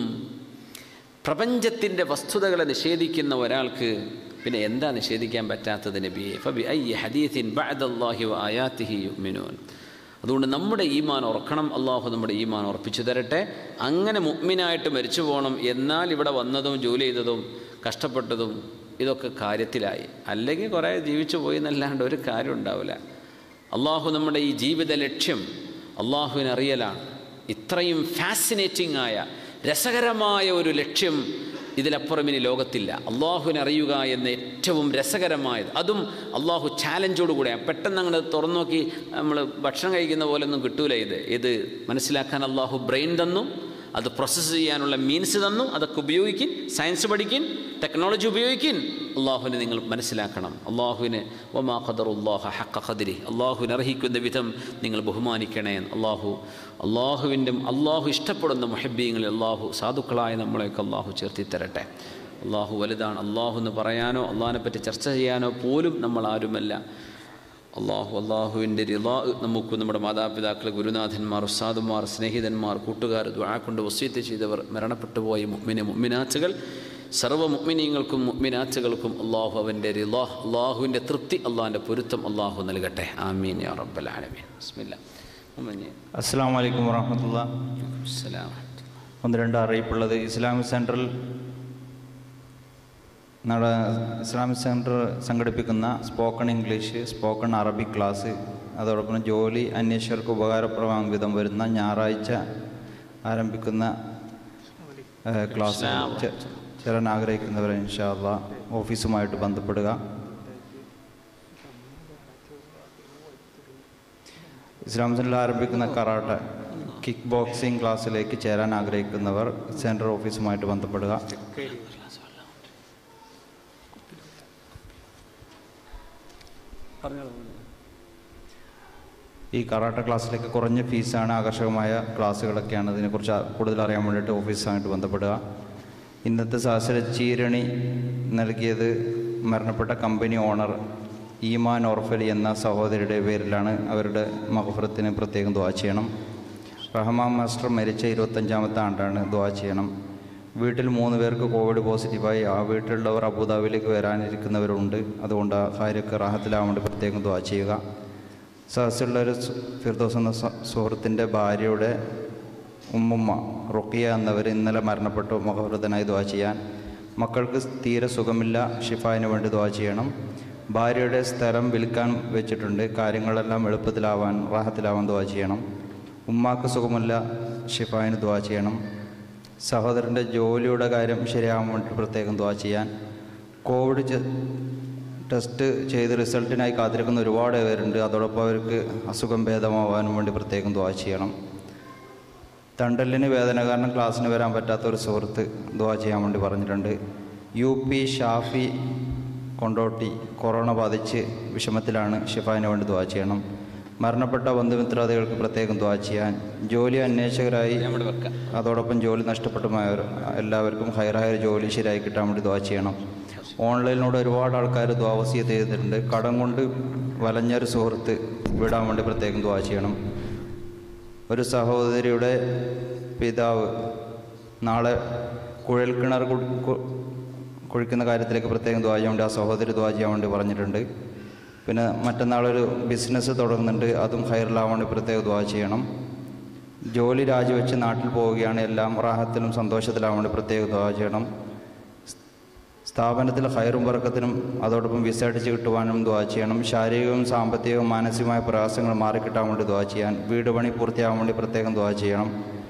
പ്രപഞ്ചത്തിൻ്റെ വസ്തുതകളെ നിഷേധിക്കുന്ന ഒരാൾക്ക് പിന്നെ എന്താ നിഷേധിക്കാൻ പറ്റാത്തത് നബിയെ ഫബി ഐ ഹദീഥിൻ ബഅദല്ലാഹി വ ആയാത്തിഹി യുഅ്മിനൂൻ അതുകൊണ്ട് നമ്മുടെ ഈമാൻ ഉറക്കണം അള്ളാഹു നമ്മുടെ ഈമാൻ ഉറപ്പിച്ചു തരട്ടെ അങ്ങനെ മുഗ്മിനായിട്ട് മരിച്ചു പോകണം എന്നാൽ ഇവിടെ വന്നതും ജോലി ചെയ്തതും കഷ്ടപ്പെട്ടതും ഇതൊക്കെ കാര്യത്തിലായി അല്ലെങ്കിൽ കുറേ ജീവിച്ചു പോയി എന്നല്ലാണ്ട് ഒരു കാര്യം ഉണ്ടാവില്ല അള്ളാഹു നമ്മുടെ ഈ ജീവിത ലക്ഷ്യം അള്ളാഹുവിനറിയലാണ് ഇത്രയും ഫാസിനേറ്റിംഗ് ആയ രസകരമായ ഒരു ലക്ഷ്യം ഇതിലപ്പുറം ഇനി ലോകത്തില്ല അള്ളാഹുവിനെ അറിയുക എന്ന ഏറ്റവും രസകരമായത് അതും അള്ളാഹു ചാലഞ്ചോടുകൂടെ പെട്ടെന്ന് അങ്ങനെ തുറന്നു നോക്കി നമ്മൾ ഭക്ഷണം കഴിക്കുന്ന പോലെ ഒന്നും കിട്ടൂല ഇത് ഇത് മനസ്സിലാക്കാൻ അള്ളാഹു ബ്രെയിൻ തന്നു അത് പ്രോസസ്സ് ചെയ്യാനുള്ള മീൻസ് തന്നു അതൊക്കെ ഉപയോഗിക്കിൻ സയൻസ് പഠിക്കിൻ ടെക്നോളജി ഉപയോഗിക്കിൻ അള്ളാഹുവിനെ നിങ്ങൾ മനസ്സിലാക്കണം അള്ളാഹുവിനെ ഒമാ ഖദറുല്ലാഹ ഹക്ക ഖദരി അള്ളാഹുവിനെ അർഹിക്കുന്ന വിധം നിങ്ങൾ ബഹുമാനിക്കണേ അള്ളാഹു അള്ളാഹുവിൻ്റെ അള്ളാഹു ഇഷ്ടപ്പെടുന്ന മുഹബ്ബീങ്ങളിൽ അള്ളാഹു സാധുക്കളായ നമ്മളെയൊക്കെ അള്ളാഹു ചേർത്തി തരട്ടെ അള്ളാഹു വലുതാണ് അള്ളാഹു എന്ന് പറയാനോ അള്ളാഹിനെ പറ്റി ചർച്ച ചെയ്യാനോ പോലും നമ്മൾ ആരുമല്ല അള്ളാഹു അള്ളാഹുവിൻ്റെ റിളാ നമുക്ക് നമ്മുടെ മാതാപിതാക്കൾ ഗുരുനാഥന്മാർ ഉസ്താദുമാർ സ്നേഹിതന്മാർ കൂട്ടുകാർ ദ്വാ കൊണ്ട് വസീത്ത് ചെയ്തവർ മരണപ്പെട്ടു പോയ മുഗ്മിനെ മുഗ്മിനാച്ചുകൾ സർവ്വ മുഗ്മിനീങ്ങൾക്കും മുഗ്മിനാച്ചുകൾക്കും അള്ളാഹു അവൻ്റെ റിളാ അള്ളാഹുവിൻ്റെ തൃപ്തി അള്ളാഹിൻ്റെ പൊരുത്തം അള്ളാഹു നൽകട്ടെ ആമീൻ യാ റബ്ബൽ ആലമീൻ ബിസ്മില്ലാ ഉമ്മഞ്ഞി അസ്സാം വലൈക്കും വറഹമത്തുള്ള അസ്സലാം ഒന്ന് രണ്ട് അറിയിപ്പുള്ളത് ഇസ്ലാമിക് സെൻറ്ററിൽ നമ്മുടെ ഇസ്ലാമിക് സെൻറ്റർ സംഘടിപ്പിക്കുന്ന spoken English spoken Arabic class അതോടൊപ്പം ജോലി അന്വേഷകർക്ക് ഉപകാരപ്രദമാകും വിധം വരുന്ന ഞായറാഴ്ച ആരംഭിക്കുന്ന ഏഹ്, ക്ലാസ് ചെ- ചേരാൻ ആഗ്രഹിക്കുന്നവർ ഇൻഷാല്ല ഓഫീസുമായിട്ട് ബന്ധപ്പെടുക ഇസ്ലാം സെൻറ്ററിൽ ആരംഭിക്കുന്ന കറാട്ട കിക്ക് ബോക്സിംഗ് ക്ലാസ്സിലേക്ക് ചേരാൻ ആഗ്രഹിക്കുന്നവർ സെൻട്രൽ ഓഫീസുമായിട്ട് ബന്ധപ്പെടുക ഈ കറാട്ട ക്ലാസ്സിലേക്ക് കുറഞ്ഞ ഫീസാണ് ആകർഷകമായ ക്ലാസ്സുകളൊക്കെയാണ് ഇതിനെക്കുറിച്ച് കൂടുതൽ അറിയാൻ വേണ്ടിയിട്ട് ഓഫീസുമായിട്ട് ബന്ധപ്പെടുക ഇന്നത്തെ സാഹചര്യ ചീരണി നൽകിയത് മരണപ്പെട്ട കമ്പനി ഓണർ ഈമാൻ ഓർഫലി എന്ന സഹോദരിയുടെ പേരിലാണ് അവരുടെ മഹഫറത്തിന് പ്രത്യേകം ദ്വാ ചെയ്യണം റഹ്മാൻ മാസ്റ്റർ മരിച്ച ഇരുപത്തഞ്ചാമത്തെ ആണ്ടാണ് ദ്വാ ചെയ്യണം വീട്ടിൽ മൂന്ന് പേർക്ക് കോവിഡ് പോസിറ്റീവായി ആ വീട്ടിലുള്ളവർ അബുദാബിയിലേക്ക് വരാനിരിക്കുന്നവരുണ്ട് അതുകൊണ്ട് ആ കാര്യമൊക്കെ റാഹത്തിലാവാൻ വേണ്ടി പ്രത്യേകം ദ്വാ ചെയ്യുക സഹസുള്ള ഒരു സു- ഫിർദോസ് എന്ന സ- സുഹൃത്തിൻ്റെ ഭാര്യയുടെ ഉമ്മുമ്മ റുക്കിയ എന്നവർ ഇന്നലെ മരണപ്പെട്ടു മുഖവൃതനായി ദ്വാ ചെയ്യാൻ മക്കൾക്ക് തീരെ സുഖമില്ല ഷിഫായിന് വേണ്ടി ദ്വാ ചെയ്യണം ഭാര്യയുടെ സ്ഥലം വിൽക്കാൻ വെച്ചിട്ടുണ്ട് കാര്യങ്ങളെല്ലാം എളുപ്പത്തിലാവാൻ റാഹത്തിലാവാൻ ദ്വാ ചെയ്യണം ഉമ്മാക്ക് സുഖമില്ല ഷിഫായിന് ദ്വാ ചെയ്യണം സഹോദരൻ്റെ ജോലിയുടെ കാര്യം ശരിയാവാൻ വേണ്ടി പ്രത്യേകം ദ്വാ ചെയ്യാൻ കോവിഡ് ചെ- ടെസ്റ്റ് ചെയ്ത് റിസൾട്ടിനായി കാത്തിരിക്കുന്ന ഒരുപാട് പേരുണ്ട് അതോടൊപ്പം അവർക്ക് അസുഖം ഭേദമാവാനും വേണ്ടി പ്രത്യേകം ദ്വാ ചെയ്യണം തണ്ടലിന് വേദന കാരണം ക്ലാസ്സിന് വരാൻ പറ്റാത്ത ഒരു സുഹൃത്ത് ദ്വാ ചെയ്യാൻ വേണ്ടി പറഞ്ഞിട്ടുണ്ട് U P Shafi Kondotty corona ബാധിച്ച് വിഷമത്തിലാണ് ഷിഫായിന് വേണ്ടി ദ്വാ ചെയ്യണം മരണപ്പെട്ട ബന്ധുമിത്രാദികൾക്ക് പ്രത്യേകം ദ്വാ ചെയ്യാൻ ജോലി അന്വേഷകരായി ഞാൻ ഇവിടെ വെക്കാം അതോടൊപ്പം ജോലി നഷ്ടപ്പെട്ടുമായവർ എല്ലാവർക്കും ഹൈറായ ഒരു ജോലി ശരിയായി കിട്ടാൻ വേണ്ടി ദ്വാ ചെയ്യണം ഓൺലൈനിലൂടെ ഒരുപാട് ആൾക്കാർ ദ്വാവസ്യത്ത് ചെയ്തിട്ടുണ്ട് കടം കൊണ്ട് വലഞ്ഞൊരു സുഹൃത്ത് വിടാൻ വേണ്ടി പ്രത്യേകം ദ്വാ ചെയ്യണം ഒരു സഹോദരിയുടെ പിതാവ് നാളെ കുഴൽക്കിണർ കു- കു- കുഴിക്കുന്ന കാര്യത്തിലേക്ക് പ്രത്യേകം ദ്വാ ചെയ്യാൻ വേണ്ടി ആ സഹോദരി ദ്വാ ചെയ്യാൻ വേണ്ടി പറഞ്ഞിട്ടുണ്ട് പിന്നെ മറ്റന്നാളൊരു ബിസിനസ് തുടങ്ങുന്നുണ്ട് അതും ഹൈറിലാവാൻ വേണ്ടി പ്രത്യേകം ദ്വാ ചെയ്യണം ജോലി രാജിവെച്ച് നാട്ടിൽ പോവുകയാണ് എല്ലാം റാഹത്തിലും സന്തോഷത്തിലാവാൻ വേണ്ടി പ്രത്യേകം ദ്വാ ചെയ്യണം സ്ഥാപനത്തിൽ ഹൈറും വർക്കത്തിനും അതോടൊപ്പം വിസ അടിച്ച് കിട്ടുവാനും ദ്വാ ചെയ്യണം ശാരീരികവും സാമ്പത്തികവും മാനസികമായ പ്രയാസങ്ങൾ മാറിക്കിട്ടാൻ വേണ്ടി ദ്വാ ചെയ്യാൻ വീട് പണി പൂർത്തിയാവാൻ വേണ്ടി പ്രത്യേകം ദ്വാ ചെയ്യണം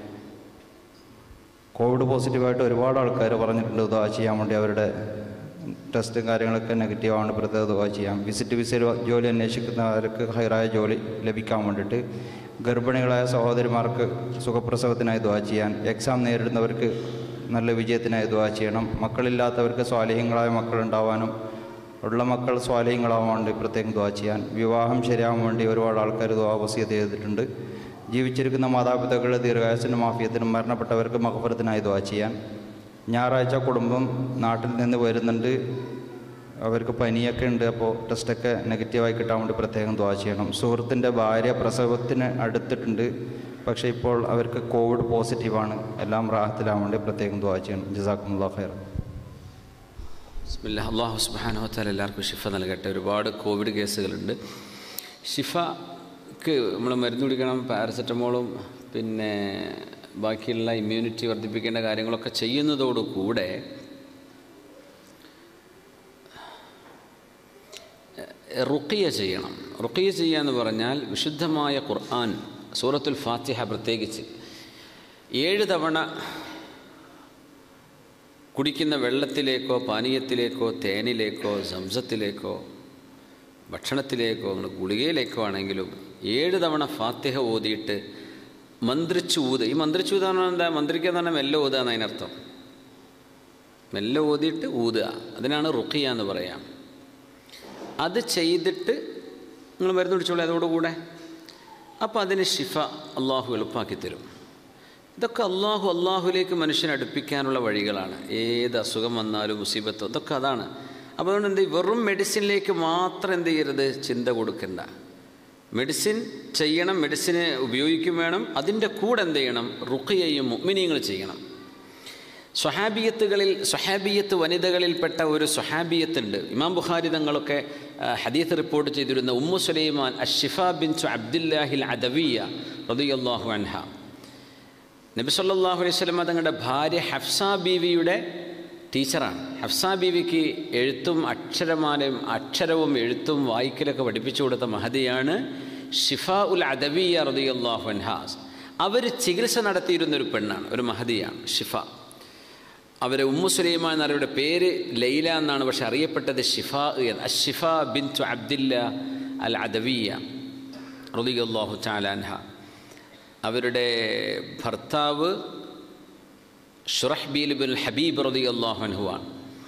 കോവിഡ് പോസിറ്റീവായിട്ട് ഒരുപാട് ആൾക്കാർ പറഞ്ഞിട്ടുണ്ട് ദ്വാ ചെയ്യാൻ വേണ്ടി അവരുടെ ടെസ്റ്റും കാര്യങ്ങളൊക്കെ നെഗറ്റീവ് ആവേണ്ട പ്രത്യേക ദ്വാ ചെയ്യാം വിസിറ്റ് വിസ ജോലി അന്വേഷിക്കുന്നവർക്ക് ഹൈറായ ജോലി ലഭിക്കാൻ വേണ്ടിയിട്ട് ഗർഭിണികളായ സഹോദരിമാർക്ക് സുഖപ്രസവത്തിനായി ദ്വാ ചെയ്യാൻ എക്സാം നേരിടുന്നവർക്ക് നല്ല വിജയത്തിനായി ദ്വാ ചെയ്യണം മക്കളില്ലാത്തവർക്ക് സ്വാലിഹ്യങ്ങളായ മക്കളുണ്ടാവാനും ഉള്ള മക്കൾ സ്വാലിഹ്യങ്ങളാവാൻ വേണ്ടി പ്രത്യേകം ദ്വാ ചെയ്യാൻ വിവാഹം ശരിയാവാൻ വേണ്ടി ഒരുപാട് ആൾക്കാർ ദ്വാ വസീത് ചെയ്തിട്ടുണ്ട് ജീവിച്ചിരിക്കുന്ന മാതാപിതാക്കളുടെ ദീർഘായുസിനും മാഫിയത്തിനും മരണപ്പെട്ടവർക്ക് മഹഫറത്തിനായി ദ്വാ ചെയ്യാൻ ഞായറാഴ്ച കുടുംബം നാട്ടിൽ നിന്ന് വരുന്നുണ്ട് അവർക്ക് പനിയൊക്കെ ഉണ്ട് അപ്പോൾ ടെസ്റ്റൊക്കെ നെഗറ്റീവായി കിട്ടാൻ വേണ്ടി പ്രത്യേകം ദ്വാ ചെയ്യണം സുഹൃത്തിൻ്റെ ഭാര്യ പ്രസവത്തിന് അടുത്തിട്ടുണ്ട് പക്ഷേ ഇപ്പോൾ അവർക്ക് കോവിഡ് പോസിറ്റീവാണ് എല്ലാം റാഹത്തിലാവാൻ വേണ്ടി പ്രത്യേകം ദ്വാ ചെയ്യണം ജസാക്കുമുല്ലാ ഖൈർ ബിസ്മില്ലാ അള്ളാഹു സുബാനോത്താൽ എല്ലാവർക്കും ഷിഫ നൽകട്ടെ ഒരുപാട് കോവിഡ് കേസുകളുണ്ട് ഷിഫക്ക് നമ്മൾ മരുന്ന് കുടിക്കണം പാരസെറ്റമോളും പിന്നെ ബാക്കിയുള്ള ഇമ്മ്യൂണിറ്റി വർദ്ധിപ്പിക്കേണ്ട കാര്യങ്ങളൊക്കെ ചെയ്യുന്നതോടുകൂടെ റുക്കിയ ചെയ്യണം റുക്കിയ ചെയ്യുക എന്ന് പറഞ്ഞാൽ വിശുദ്ധമായ ഖുർആൻ സൂറത്തുൽ ഫാത്തിഹ പ്രത്യേകിച്ച് ഏഴ് തവണ കുടിക്കുന്ന വെള്ളത്തിലേക്കോ പാനീയത്തിലേക്കോ തേനിലേക്കോ സംസത്തിലേക്കോ ഭക്ഷണത്തിലേക്കോ അങ്ങനെ ഗുളികയിലേക്കോ ആണെങ്കിലും ഏഴ് തവണ ഫാത്തിഹ ഓതിയിട്ട് മന്ത്രിച്ചു ഊത് ഈ മന്ത്രിച്ചു ഊതാന്ന് പറഞ്ഞാൽ എന്താ മന്ത്രിക്കുക എന്ന് പറഞ്ഞാൽ മെല്ലെ ഊതുക എന്നതിനർത്ഥം മെല്ലെ ഓതിയിട്ട് ഊതുക അതിനാണ് റുക്കിയ എന്ന് പറയാം അത് ചെയ്തിട്ട് നിങ്ങൾ മരുന്ന് പിടിച്ചോളൂ അതോടുകൂടെ അപ്പോൾ അതിന് ഷിഫ അള്ളാഹു എളുപ്പാക്കി തരും ഇതൊക്കെ അള്ളാഹു അള്ളാഹുലേക്ക് മനുഷ്യനെ അടുപ്പിക്കാനുള്ള വഴികളാണ് ഏത് അസുഖം വന്നാലും മുസീബത്തോ ഇതൊക്കെ അതാണ് അപ്പോൾ അതുകൊണ്ട് എന്ത് ചെയ്യും? വെറും മെഡിസിനിലേക്ക് മാത്രം എന്ത് ചെയ്യരുത് ചിന്ത കൊടുക്കണ്ട മെഡിസിൻ ചെയ്യണം മെഡിസിന് ഉപയോഗിക്കും വേണം അതിൻ്റെ കൂടെ എന്ത് ചെയ്യണം റുഖിയയും മുഅ്മിനീങ്ങൾ ചെയ്യണം സ്വഹാബിയത്തുകളിൽ സ്വഹാബിയത്ത് വനിതകളിൽപ്പെട്ട ഒരു സ്വഹാബിയത്തുണ്ട് ഇമാം ബുഖാരി തങ്ങളൊക്കെ ആ, ഹദീത്ത് റിപ്പോർട്ട് ചെയ്തിരുന്ന ഉമ്മു സുലൈമാൻ അഷിഫ ബിൻ അബ്ദുല്ലാഹിൽ അദവിയ റളിയല്ലാഹു അൻഹ നബി സല്ലല്ലാഹു അലൈഹി വസല്ലമ തങ്ങളുടെ ഭാര്യ ഹഫ്സ ബീവിയുടെ ടീച്ചറാണ് ഹഫ്സ ബീവിക്ക് എഴുത്തും അക്ഷരമാലയും അക്ഷരവും എഴുത്തും വായിക്കലൊക്കെ പഠിപ്പിച്ചു കൊടുത്ത മഹതിയാണ് ഷിഫ ഉൽ അദവിയ റളിയല്ലാഹു അൻഹാസ് അവർ ചികിത്സ നടത്തിയിരുന്ന ഒരു പെണ്ണാണ് ഒരു മഹതിയാണ് ഷിഫ അവരെ ഉമ്മു സുലൈമാൻ എന്നവരുടെ പേര് ലൈല എന്നാണ് പക്ഷെ അറിയപ്പെട്ടത് ഷിഫ എന്ന് അഷിഫ ബിൻ അബ്ദില്ല അൽ അദവിയ റളിയല്ലാഹു ചാലാൻഹ അവരുടെ ഭർത്താവ് ഷുറഹ്ബീൽ ബിൻ ഹബീബ് റതി അള്ളാഹുൻഹുവാണ്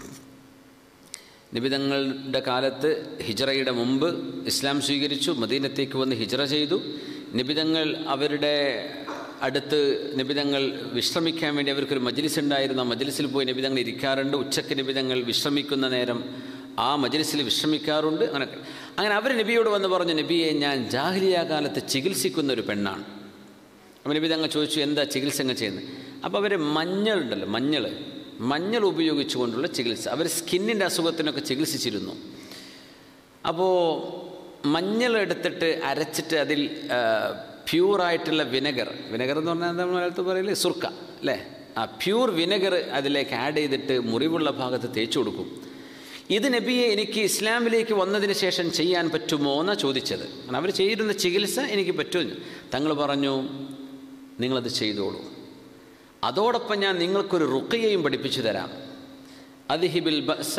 നിബിതങ്ങളുടെ കാലത്ത് ഹിജറയുടെ മുമ്പ് ഇസ്ലാം സ്വീകരിച്ചു മദീനത്തേക്ക് വന്ന് ഹിജറ ചെയ്തു നിബിതങ്ങൾ അവരുടെ അടുത്ത് നിബിതങ്ങൾ വിശ്രമിക്കാൻ വേണ്ടി അവർക്കൊരു മജ്ലിസ് ഉണ്ടായിരുന്നു ആ മജ്ലിസിൽ പോയി നിബിതങ്ങൾ ഇരിക്കാറുണ്ട് ഉച്ചയ്ക്ക് നിബിതങ്ങൾ വിശ്രമിക്കുന്ന നേരം ആ മജ്ലിസിൽ വിശ്രമിക്കാറുണ്ട് അങ്ങനെ അങ്ങനെ അവർ നബിയോട് വന്ന് പറഞ്ഞു നബിയെ ഞാൻ ജാഹ്ലിയ കാലത്ത് ചികിത്സിക്കുന്ന ഒരു പെണ്ണാണ് അപ്പോൾ നബി തങ്ങൾ ചോദിച്ചു എന്താ ചികിത്സ അങ്ങ് ചെയ്യുന്നത് അപ്പോൾ അവർ മഞ്ഞളുണ്ടല്ലോ മഞ്ഞൾ മഞ്ഞൾ ഉപയോഗിച്ചുകൊണ്ടുള്ള ചികിത്സ അവർ സ്കിന്നിൻ്റെ അസുഖത്തിനൊക്കെ ചികിത്സിച്ചിരുന്നു അപ്പോൾ മഞ്ഞൾ എടുത്തിട്ട് അരച്ചിട്ട് അതിൽ ആ, പ്യൂറായിട്ടുള്ള വിനെഗർ വിനെഗർ എന്ന് പറഞ്ഞാൽ എന്താ മലയാളത്തിൽ പറയില്ലേ സുർക്ക അല്ലേ ആ പ്യൂർ വിനെഗർ അതിലേക്ക് ആഡ് ചെയ്തിട്ട് മുറിവുള്ള ഭാഗത്ത് തേച്ചു കൊടുക്കും ഇത് നബിയെ എനിക്ക് ഇസ്ലാമിലേക്ക് വന്നതിന് ശേഷം ചെയ്യാൻ പറ്റുമോ എന്നാണ് ചോദിച്ചത് കാരണം അവർ ചെയ്യുന്ന ചികിത്സ എനിക്ക് പറ്റുമെന്ന് തങ്ങൾ പറഞ്ഞു നിങ്ങളത് ചെയ്തോളൂ അതോടൊപ്പം ഞാൻ നിങ്ങൾക്കൊരു റുക്കയെയും പഠിപ്പിച്ചു തരാം അദ്ഹിബിൽ ബഅസ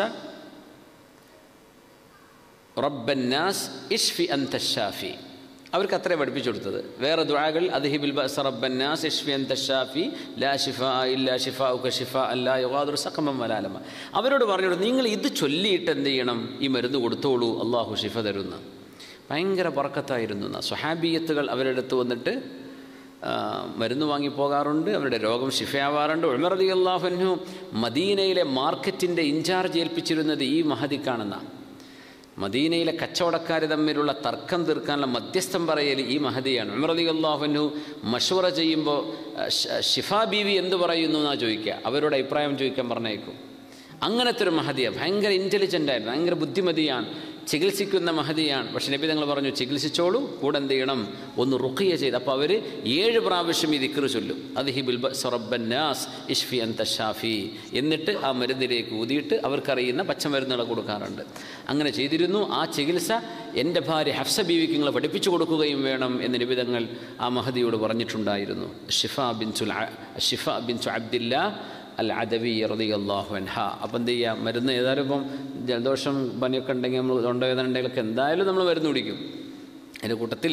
റബ്ബന്നാസ് ഇഷ്ഫി അന്ത ഷാഫി അവർക്ക് അത്രേ പഠിപ്പിച്ചു കൊടുത്തത് വേറെ ദുആകൾ അദ്ഹിബിൽ ബഅസ റബ്ബന്നാസ് ഇഷ്ഫി അന്ത ഷാഫി ലാ ഷിഫാ ഇല്ലാ ഷിഫാ ഉക ഷിഫാ അല്ലാ യുഗാദുർ സഖമം വലാലമ അവരോട് പറഞ്ഞു കൊടുത്തു, നിങ്ങൾ ഇത് ചൊല്ലിയിട്ട് എന്ത് ചെയ്യണം ഈ മരുന്ന് കൊടുത്തോളൂ അള്ളാഹു ഷിഫ തരുന്ന ഭയങ്കര പറക്കത്തായിരുന്നു എന്നാ. സ്വഹാബിയത്തുകൾ അവരുടെ അടുത്ത് വന്നിട്ട് ആ, മരുന്ന് വാങ്ങി പോകാറുണ്ട് അവരുടെ രോഗം ശിഫയാവാറുണ്ട് ഉമറതി അള്ളാഹുനു മദീനയിലെ മാർക്കറ്റിൻ്റെ ഇൻചാർജ് ഏൽപ്പിച്ചിരുന്നത് ഈ മഹദിക്കാണെന്ന മദീനയിലെ കച്ചവടക്കാർ തമ്മിലുള്ള തർക്കം തീർക്കാനുള്ള മധ്യസ്ഥം പറയൽ ഈ മഹദിയാണ് ഉമറതി അള്ളാഹുനു മഷൂറ ചെയ്യുമ്പോൾ ഷിഫ ബീവി എന്ത് പറയുന്നു എന്നാ ചോദിക്കുക അവരോട് അഭിപ്രായം ചോദിക്കാൻ പറഞ്ഞേക്കും അങ്ങനത്തെ ഒരു മഹദിയാണ് ഭയങ്കര ഇൻ്റലിജൻ്റ് ആയിരുന്നു ഭയങ്കര ബുദ്ധിമതിയാണ് ചികിത്സിക്കുന്ന മഹതിയാണ് പക്ഷെ നബി തങ്ങൾ പറഞ്ഞു ചികിത്സിച്ചോളൂ കൂടെ എന്ത് ചെയ്യണം ഒന്ന് റുക്കിയ ചെയ്ത് അപ്പോൾ അവർ ഏഴ് പ്രാവശ്യം ഈ ദിക്റ് ചൊല്ലും അത് ഹിബിൽ സൊറബന്നാസ് ഇഷ്ഫി അന്ത ഷാഫി എന്നിട്ട് ആ മരുന്നിലേക്ക് ഊതിയിട്ട് അവർക്കറിയുന്ന പച്ചമരുന്നുകൾ കൊടുക്കാറുണ്ട് അങ്ങനെ ചെയ്തിരുന്നു ആ ചികിത്സ എൻ്റെ ഭാര്യ ഹഫ്സ ബീവിക്ക് നിങ്ങൾ പഠിപ്പിച്ചു കൊടുക്കുകയും വേണം എന്ന് നിബിതങ്ങൾ ആ മഹദിയോട് പറഞ്ഞിട്ടുണ്ടായിരുന്നു ഷിഫ ബിൻ സുൽ ഷിഫ ബിൻ സു അബ്ദില്ല അൽ അദവി റതി അള്ളാഹു അൻഹ അപ്പം എന്ത് ചെയ്യുക മരുന്ന് ഏതായാലും ഇപ്പം ജലദോഷം പനിയൊക്കെ ഉണ്ടെങ്കിൽ നമ്മൾ തൊണ്ടവേദന ഉണ്ടെങ്കിലൊക്കെ എന്തായാലും നമ്മൾ മരുന്ന് കുടിക്കും അതിൻ്റെ കൂട്ടത്തിൽ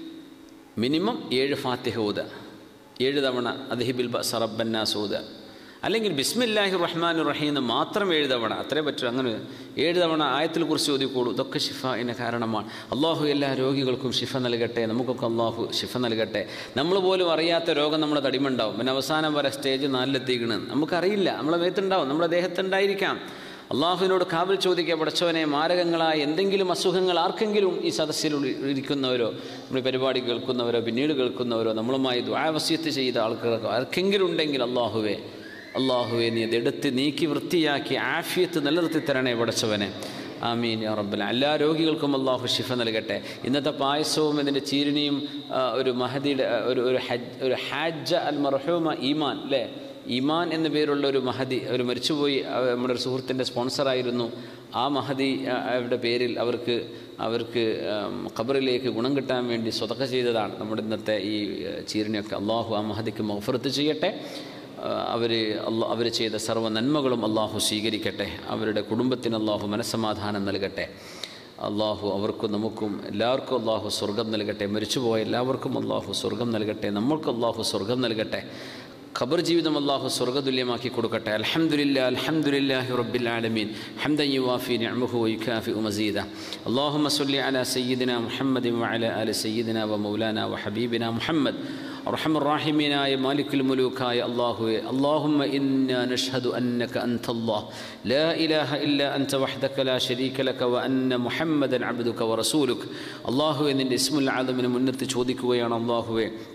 മിനിമം ഏഴ് ഫാത്തിഹ ഊത ഏഴ് തവണ അദ്ഹിബിൽ സറബന്നാസ് ഊത അല്ലെങ്കിൽ ബിസ്മില്ലാഹി റഹ്മാൻ റഹീം എന്ന് മാത്രം ഏഴ് തവണ അത്രേ പറ്റൂ അങ്ങനെ ഏഴ് തവണ ആയത്തിൽ കുറിച്ച് ഓതിക്കോളൂ ഇതൊക്കെ ഷിഫിന് കാരണമാണ് അള്ളാഹു എല്ലാ രോഗികൾക്കും ഷിഫ നൽകട്ടെ നമുക്കൊക്കെ അള്ളാഹു ഷിഫ നൽകട്ടെ നമ്മൾ പോലും അറിയാത്ത രോഗം നമ്മുടെ തടിമുണ്ടാവും പിന്നെ അവസാനം വരെ സ്റ്റേജ് നാലിലെത്തിക്കണ് നമുക്കറിയില്ല നമ്മളെ മേത്തുണ്ടാവും നമ്മുടെ ദേഹത്തുണ്ടായിരിക്കാം അള്ളാഹുവിനോട് കാവൽ ചോദിക്കുക പടച്ചവനെ മാരകങ്ങളായ എന്തെങ്കിലും അസുഖങ്ങൾ ആർക്കെങ്കിലും ഈ സദസ്സിൽ ഉള്ളി- ഇരിക്കുന്നവരോ നമ്മുടെ ഈ പരിപാടി കേൾക്കുന്നവരോ പിന്നീട് കേൾക്കുന്നവരോ നമ്മളുമായി ദ്വാവസ്യത്ത് ചെയ്ത ആൾക്കാർക്ക് ആർക്കെങ്കിലും ഉണ്ടെങ്കിൽ അള്ളാഹുവേ അള്ളാഹുവെ നീ അതെടുത്ത് നീക്കി വൃത്തിയാക്കി ആഫിയത്ത് നിലനിർത്തി തരണേ പടച്ചവനെ ആമീൻ യാ റബ്ബല എല്ലാ രോഗികൾക്കും അള്ളാഹു ഷിഫ നൽകട്ടെ ഇന്നത്തെ പായസവും ഇതിൻ്റെ ചീരണിയും ആ, ഒരു മഹദിയുടെ ആ, ഒരു ഒരു ഹജ്ജ് ഒരു ഹാജ അൽ മർഹൂമ ഈമാൻ അല്ലേ ഈമാൻ എന്ന പേരുള്ള ഒരു മഹദി അവർ മരിച്ചുപോയി ആ, നമ്മുടെ ഒരു സുഹൃത്തിൻ്റെ സ്പോൺസറായിരുന്നു ആ മഹദി ആ, അവരുടെ പേരിൽ അവർക്ക് അവർക്ക് ഉം, ഖബറിലേക്ക് ഗുണം കിട്ടാൻ വേണ്ടി സ്വതക്ക ചെയ്തതാണ് നമ്മുടെ ഇന്നത്തെ ഈ ഏഹ്, ചീരണിയൊക്കെ അള്ളാഹു ആ മഹദിക്ക് മഹഫറത്ത് ചെയ്യട്ടെ അവർ അള്ളാ അവർ ചെയ്ത സർവ്വ നന്മകളും അള്ളാഹു സ്വീകരിക്കട്ടെ അവരുടെ കുടുംബത്തിന് അള്ളാഹു മനസ്സമാധാനം നൽകട്ടെ അള്ളാഹു അവർക്കും നമുക്കും എല്ലാവർക്കും അള്ളാഹു സ്വർഗം നൽകട്ടെ മരിച്ചുപോയ എല്ലാവർക്കും അള്ളാഹു സ്വർഗം നൽകട്ടെ നമ്മൾക്ക് അള്ളാഹു സ്വർഗം നൽകട്ടെ ഖബർ ജീവിതം അള്ളാഹു സ്വർഗതുല്യമാക്കി കൊടുക്കട്ടെ അൽഹംദുലില്ല അൽഹംദുലില്ലാഹി റബ്ബിൽ ആലമീൻ ഹംദൻ യുവാഫി നിഅമഹു വയുകാഫി മസീദ اللهم صل على سيدنا محمد وعلى آل سيدنا ومولانا وحبيبنا محمد أرحم الراحمين يا مالك الملوك يا الله اللهم إنا نشهد أنك أنت الله لا إله إلا أنت وحدك لا شريك لك وأن محمدا عبدك ورسولك الله إن الاسم العظم من منت ചോദിക്കുകയാണ് ويانا الله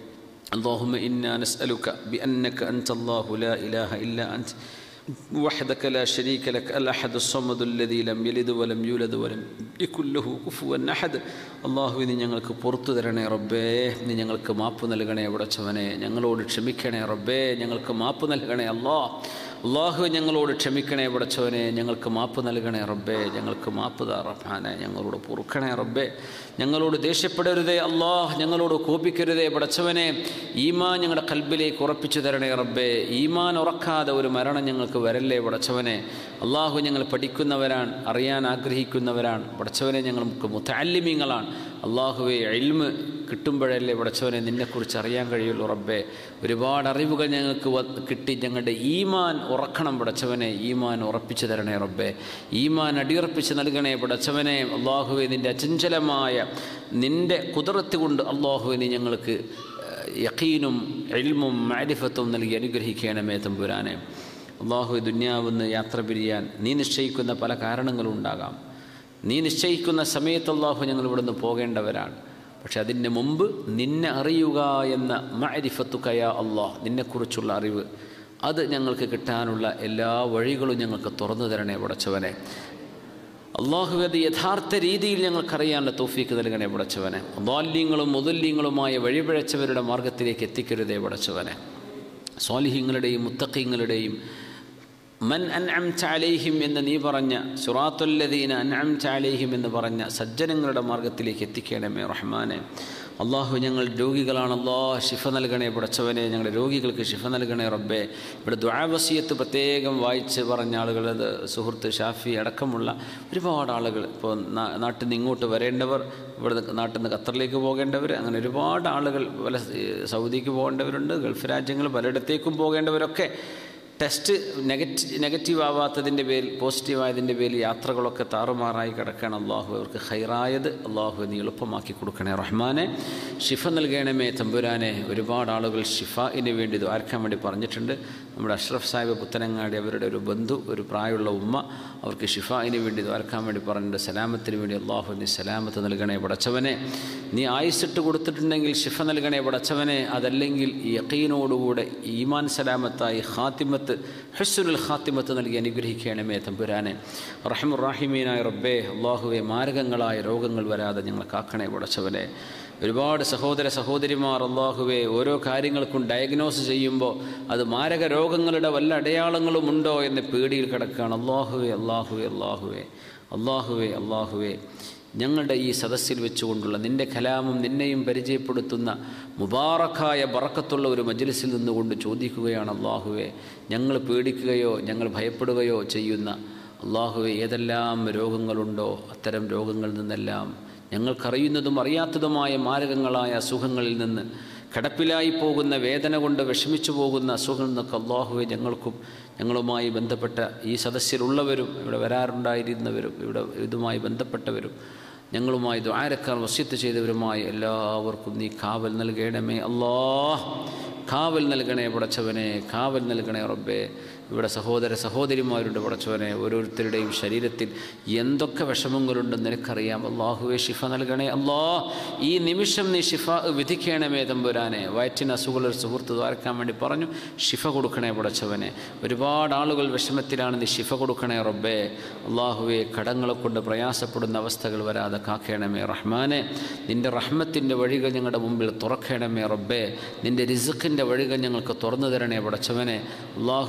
اللهم إنا نسألك بأنك أنت الله لا إله إلا أنت وحدك لا شريك لك الأحد الصمد الذي لم يلد ولم يولد ولم يكن له كفوا أحد അള്ളാഹു ഇത് ഞങ്ങൾക്ക് പുറത്തു തരണേ റബ്ബേ നീ ഞങ്ങൾക്ക് മാപ്പ് നൽകണേ ഉടച്ചവനെ ഞങ്ങളോട് ക്ഷമിക്കണേ റബ്ബേ ഞങ്ങൾക്ക് മാപ്പ് നൽകണേ അല്ലാ അള്ളാഹു ഞങ്ങളോട് ക്ഷമിക്കണേ ഉടച്ചവനെ ഞങ്ങൾക്ക് മാപ്പ് നൽകണേ റബ്ബേ ഞങ്ങൾക്ക് മാപ്പ് താ റബ്ബാനെ ഞങ്ങളോട് പൊറുക്കണേ റബ്ബേ ഞങ്ങളോട് ദേഷ്യപ്പെടരുതേ അള്ളാഹ് ഞങ്ങളോട് കോപിക്കരുതേ പടച്ചവനെ ഈമാൻ ഞങ്ങളുടെ കൽബിലേക്ക് ഉറപ്പിച്ചു തരണേ റബ്ബേ ഈമാൻ ഉറക്കാതെ ഒരു മരണം ഞങ്ങൾക്ക് വരല്ലേ പടച്ചവനെ അള്ളാഹു ഞങ്ങൾ പഠിക്കുന്നവരാണ് അറിയാൻ ആഗ്രഹിക്കുന്നവരാണ് പടച്ചവനെ ഞങ്ങൾക്ക് മുത്താലിമ്യങ്ങളാണ് അള്ളാഹുവെ എൽമ് കിട്ടുമ്പോഴല്ലേ പടച്ചവനെ നിന്നെക്കുറിച്ച് അറിയാൻ കഴിയുള്ളൂ റബ്ബേ ഒരുപാട് അറിവുകൾ ഞങ്ങൾക്ക് വ- കിട്ടി ഞങ്ങളുടെ ഈമാൻ ഉറക്കണം പടച്ചവനെ ഈമാൻ ഉറപ്പിച്ചു തരണേ റബ്ബേ ഈമാൻ അടിയുറപ്പിച്ച് നൽകണേ പടച്ചവനെ അള്ളാഹുവെ നിൻ്റെ അചഞ്ചലമായ നിൻ്റെ കുതിർത്ത് കൊണ്ട് അള്ളാഹുവെ നീ ഞങ്ങൾക്ക് ഏഹ്, യഖീനും എൽമും മാരിഫത്തും നൽകി അനുഗ്രഹിക്കണമേ തമ്പുരാനെ അള്ളാഹു ദുന്യാവെന്ന് യാത്ര പിരിയാൻ നീ നിശ്ചയിക്കുന്ന പല കാരണങ്ങളും ഉണ്ടാകാം നീ നിശ്ചയിക്കുന്ന സമയത്ത് അള്ളാഹു ഞങ്ങൾ ഇവിടുന്ന് പോകേണ്ടവരാണ് പക്ഷെ അതിന് മുമ്പ് നിന്നെ അറിയുക എന്ന മഅരിഫത്തുക്കയ അള്ളാഹ് നിന്നെക്കുറിച്ചുള്ള അറിവ് അത് ഞങ്ങൾക്ക് കിട്ടാനുള്ള എല്ലാ വഴികളും ഞങ്ങൾക്ക് തുറന്നു തരണേ പടച്ചവനെ അള്ളാഹു അത് യഥാർത്ഥ രീതിയിൽ ഞങ്ങൾക്കറിയാനുള്ള തോഫീക്ക് നൽകണേ പടച്ചവനെ ബാല്യങ്ങളും മുതല്യങ്ങളുമായ വഴിപിഴച്ചവരുടെ മാർഗത്തിലേക്ക് എത്തിക്കരുതേ പടച്ചവനെ സ്വാലിഹ്യങ്ങളുടെയും മുത്തഖീങ്ങളുടെയും മൻ അൻഅംത അലൈഹിം എന്ന് നീ പറഞ്ഞ സുറാത്തുല്ലദീന അൻഅംത അലൈഹിം എന്ന് പറഞ്ഞ സജ്ജനങ്ങളുടെ മാർഗത്തിലേക്ക് എത്തിക്കണമേ റഹ്മാനെ അള്ളാഹു ഞങ്ങൾ രോഗികളാണ് അള്ളാഹ് ശിഫ നൽകണേ പടച്ചവനെ ഞങ്ങളുടെ രോഗികൾക്ക് ശിഫ നൽകണേ റബ്ബേ ഇവിടെ ദ്വാവസിയത്ത് പ്രത്യേകം വായിച്ച് പറഞ്ഞ ആളുകൾ അത് സുഹൃത്ത് ഷാഫി അടക്കമുള്ള ഒരുപാട് ആളുകൾ ഇപ്പോൾ നാ- നാട്ടിൽ നിന്ന് ഇങ്ങോട്ട് വരേണ്ടവർ ഇവിടെ നിന്ന് നാട്ടിൽ നിന്ന് ഖത്തറിലേക്ക് പോകേണ്ടവർ അങ്ങനെ ഒരുപാട് ആളുകൾ പല സൗദിക്ക് പോകേണ്ടവരുണ്ട് ഗൾഫ് രാജ്യങ്ങൾ പലയിടത്തേക്കും പോകേണ്ടവരൊക്കെ ടെസ്റ്റ് നെഗറ്റീവ് നെഗറ്റീവ് ആവാത്തതിൻ്റെ പേരിൽ പോസിറ്റീവ് ആയതിൻ്റെ പേരിൽ യാത്രകളൊക്കെ താറുമാറായി കിടക്കണം അള്ളാഹു അവർക്ക് ഹൈറായത് അള്ളാഹു നീ എളുപ്പമാക്കി കൊടുക്കണേ റഹ്മാനെ ഷിഫ നൽകണമേ തമ്പുരാനെ ഒരുപാട് ആളുകൾ ഷിഫയിന് വേണ്ടി ദ്വാരക്കാൻ വേണ്ടി പറഞ്ഞിട്ടുണ്ട് നമ്മുടെ അഷ്റഫ് സാഹിബ് പുത്തനങ്ങാടി അവരുടെ ഒരു ബന്ധു ഒരു പ്രായമുള്ള ഉമ്മ അവർക്ക് ഷിഫയിന് വേണ്ടി ദ്വാരക്കാൻ വേണ്ടി പറഞ്ഞിട്ടുണ്ട് സലാമത്തിന് വേണ്ടി അള്ളാഹു നീ സലാമത്ത് നൽകണേ പടച്ചവനെ നീ ആയുസിട്ട് കൊടുത്തിട്ടുണ്ടെങ്കിൽ ഷിഫ നൽകണേ പടച്ചവനെ അതല്ലെങ്കിൽ യക്കീനോടുകൂടെ ഈമാൻ സലാമത്തായി ഖാത്തിമത്ത് ഹുസ്സുൽ ഖാത്തിമത്ത് നൽകി അനുഗ്രഹിക്കണമേ തമ്പുരാനെ റഹമുറാഹിമീനായ റബ്ബേ അള്ളാഹുവെ മാരകങ്ങളായ രോഗങ്ങൾ വരാതെ ഞങ്ങൾ കാക്കണേ പടച്ചവനെ ഒരുപാട് സഹോദര സഹോദരിമാർ അള്ളാഹുവെ ഓരോ കാര്യങ്ങൾക്കും ഡയഗ്നോസ് ചെയ്യുമ്പോൾ അത് മാരക രോഗങ്ങളുടെ വല്ല അടയാളങ്ങളും ഉണ്ടോ എന്ന് പേടിയിൽ കിടക്കുകയാണ് അള്ളാഹുവെ അള്ളാഹുവെ അള്ളാഹുവെ അള്ളാഹുവെ അള്ളാഹുവെ ഞങ്ങളുടെ ഈ സദസ്സിൽ വെച്ചുകൊണ്ടുള്ള നിൻ്റെ കലാമും നിന്നെയും പരിചയപ്പെടുത്തുന്ന മുബാറക്കായ ബറക്കത്തുള്ള ഒരു മജ്ലിസിൽ നിന്നുകൊണ്ട് ചോദിക്കുകയാണ് അള്ളാഹുവെ ഞങ്ങൾ പേടിക്കുകയോ ഞങ്ങൾ ഭയപ്പെടുകയോ ചെയ്യുന്ന അള്ളാഹുവെ ഏതെല്ലാം രോഗങ്ങളുണ്ടോ അത്തരം രോഗങ്ങളിൽ നിന്നെല്ലാം ഞങ്ങൾക്കറിയുന്നതും അറിയാത്തതുമായ മാരകങ്ങളായ അസുഖങ്ങളിൽ നിന്ന് കിടപ്പിലായി പോകുന്ന വേദന കൊണ്ട് വിഷമിച്ചു പോകുന്ന അസുഖങ്ങളിൽ നിന്നൊക്കെ അള്ളാഹുവെ ഞങ്ങൾക്കും ഞങ്ങളുമായി ബന്ധപ്പെട്ട ഈ സദസ്സിലുള്ളവരും ഇവിടെ വരാറുണ്ടായിരുന്നവരും ഇവിടെ ഇതുമായി ബന്ധപ്പെട്ടവരും ഞങ്ങളുമായി ദ്വാരക്കാർ വസ്യത്ത് ചെയ്തവരുമായി എല്ലാവർക്കും നീ കാവൽ നൽകണമേ അല്ലാഹ് കാവൽ നൽകണേ പടച്ചവനെ കാവൽ നൽകണേ റബ്ബേ ഇവിടെ സഹോദര സഹോദരിമാരുടെ പടച്ചവനെ ഓരോരുത്തരുടെയും ശരീരത്തിൽ എന്തൊക്കെ വിഷമങ്ങളുണ്ടെന്ന് നിനക്കറിയാം അള്ളാഹുവെ ഷിഫ നൽകണേ അല്ലാ ഈ നിമിഷം നീ ഷിഫ വിധിക്കണമേ തമ്പുരാനെ വയറ്റിന് അസുഖമുള്ള ഒരു സുഹൃത്ത് ദ്വാരക്കാൻ വേണ്ടി പറഞ്ഞു ഷിഫ കൊടുക്കണേ പടച്ചവനെ ഒരുപാട് ആളുകൾ വിഷമത്തിലാണ് നീ ഷിഫ കൊടുക്കണേ റബ്ബേ അള്ളാഹുവെ കടങ്ങളെ കൊണ്ട് പ്രയാസപ്പെടുന്ന അവസ്ഥകൾ വരാതെ കാക്കണമേ റഹ്മാനെ നിൻ്റെ റഹ്മത്തിൻ്റെ വഴികൾ ഞങ്ങളുടെ മുമ്പിൽ തുറക്കണമേ റബ്ബേ നിൻ്റെ റിസുഖിൻ്റെ വഴികൾ ഞങ്ങൾക്ക് തുറന്നു തരണേ പടച്ചവനെ അള്ളാഹുവെ ദാരിദ്ര്യ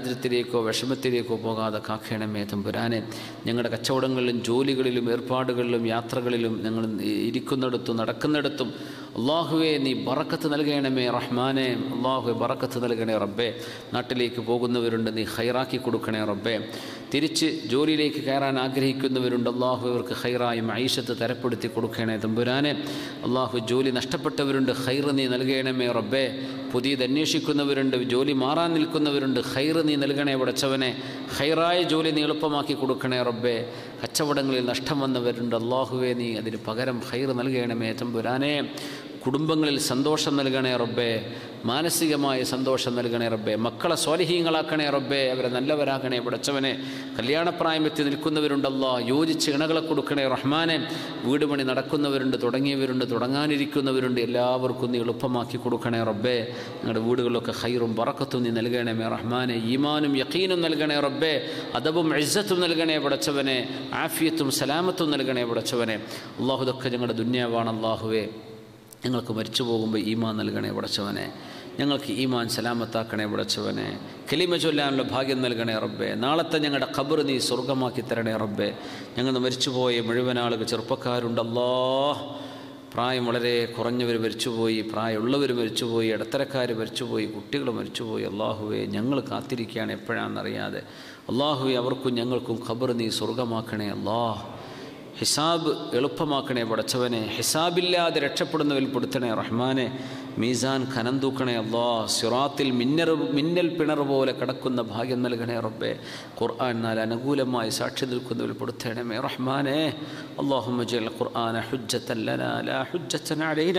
ദാരിദ്ര്യത്തിലേക്കോ വിഷമത്തിലേക്കോ പോകാതെ കാക്കണമേ തമ്പുരാനെ ഞങ്ങളുടെ കച്ചവടങ്ങളിലും ജോലികളിലും ഏർപ്പാടുകളിലും യാത്രകളിലും ഞങ്ങൾ ഇരിക്കുന്നിടത്തും നടക്കുന്നിടത്തും അള്ളാഹുവെ നീ ബറക്കത്ത് നൽകണമേ റഹ്മാനെ അള്ളാഹുവെ ബറക്കത്ത് നൽകണേ റബ്ബേ നാട്ടിലേക്ക് പോകുന്നവരുണ്ട് നീ ഹൈറാക്കി കൊടുക്കണേ റബ്ബേ തിരിച്ച് ജോലിയിലേക്ക് കയറാൻ ആഗ്രഹിക്കുന്നവരുണ്ട് അള്ളാഹു ഇവർക്ക് ഹൈറായും ഐഷത്ത് തരപ്പെടുത്തി കൊടുക്കണേ തമ്പുരാനെ അള്ളാഹു ജോലി നഷ്ടപ്പെട്ടവരുണ്ട് ഹൈർ നീ നൽകണമേ റബ്ബേ പുതിയത് അന്വേഷിക്കുന്നവരുണ്ട് ജോലി മാറാൻ നിൽക്കുന്നവരുണ്ട് ഹൈർ നീ നൽകണേ പടച്ചവനെ ഹൈറായ ജോലി നീ എളുപ്പമാക്കി കൊടുക്കണേ റബ്ബേ കച്ചവടങ്ങളിൽ നഷ്ടം വന്നവരുണ്ട് അള്ളാഹുവേ നീ അതിന് പകരം ഹൈർ നൽകണമേ തമ്പുരാനെ കുടുംബങ്ങളിൽ സന്തോഷം നൽകണേ റബ്ബേ മാനസികമായ സന്തോഷം നൽകണേ റബ്ബേ മക്കളെ സ്വാലിഹീങ്ങളാക്കണേ റബ്ബേ അവരെ നല്ലവരാക്കണേ പടച്ചവനെ കല്യാണപ്രായമെത്തി നിൽക്കുന്നവരുണ്ടല്ലോ യോജിച്ച് ഇണകളെ കൊടുക്കണേ റഹ്മാനെ വീട് പണി നടക്കുന്നവരുണ്ട് തുടങ്ങിയവരുണ്ട് തുടങ്ങാനിരിക്കുന്നവരുണ്ട് എല്ലാവർക്കും നീ എളുപ്പമാക്കി കൊടുക്കണേ റബ്ബേ ഞങ്ങളുടെ വീടുകളിലൊക്കെ ഹൈറും പറക്കത്തും നീ നൽകണമേ റഹ്മാനെ ഈമാനും യക്കീനും നൽകണേ റബ്ബേ അദബും ഇസ്സത്തും നൽകണേ പടച്ചവനെ ആഫിയത്തും സലാമത്തും നൽകണേ പടച്ചവനെ അള്ളാഹുദൊക്കെ ഞങ്ങളുടെ ദുന്യാവാണ് അള്ളാഹുവേ ഞങ്ങൾക്ക് മരിച്ചു പോകുമ്പോൾ ഈമാൻ നൽകണേ പടച്ചവനെ ഞങ്ങൾക്ക് ഈമാൻ സലാമത്താക്കണേ പടച്ചവനെ കലിമ ചൊല്ലാനുള്ള ഭാഗ്യം നൽകണേ റബ്ബേ നാളത്തെ ഞങ്ങളുടെ ഖബർ നീ സ്വർഗമാക്കി തരണേ റബ്ബേ ഞങ്ങൾ മരിച്ചുപോയ മുഴുവൻ ആളുകൾ ചെറുപ്പക്കാരുണ്ടല്ലോ പ്രായം വളരെ കുറഞ്ഞവർ മരിച്ചുപോയി പ്രായമുള്ളവർ മരിച്ചുപോയി ഇടത്തരക്കാർ മരിച്ചുപോയി കുട്ടികൾ മരിച്ചുപോയി അള്ളാഹുവെ ഞങ്ങൾ കാത്തിരിക്കുകയാണ് എപ്പോഴാണെന്നറിയാതെ അള്ളാഹുവെ അവർക്കും ഞങ്ങൾക്കും ഖബർ നീ സ്വർഗമാക്കണേ അള്ളാഹ് ഹിസാബ് എളുപ്പമാക്കണേ പടച്ചവനെ ഹിസാബില്ലാതെ രക്ഷപ്പെടുന്നവരിൽ പെടുത്തണേ റഹ്മാനെ മീസാൻ ഖനം തൂക്കണേ അള്ളാ സിറാത്തിൽ മിന്നർ മിന്നൽ പിണർ പോലെ കിടക്കുന്ന ഭാഗ്യം നൽകണേ റബ്ബേ ഖുർആൻ എന്നാൽ അനുകൂലമായി സാക്ഷി നിൽക്കുന്നവരിൽ പെടുത്തണമേ റഹ്മാനെ അള്ളാഹുമ്മ ജൽ ഖുർആന ഹുജ്ജത്തൻ ലനാ ലാ ഹുജ്ജത്തൻ അലൈന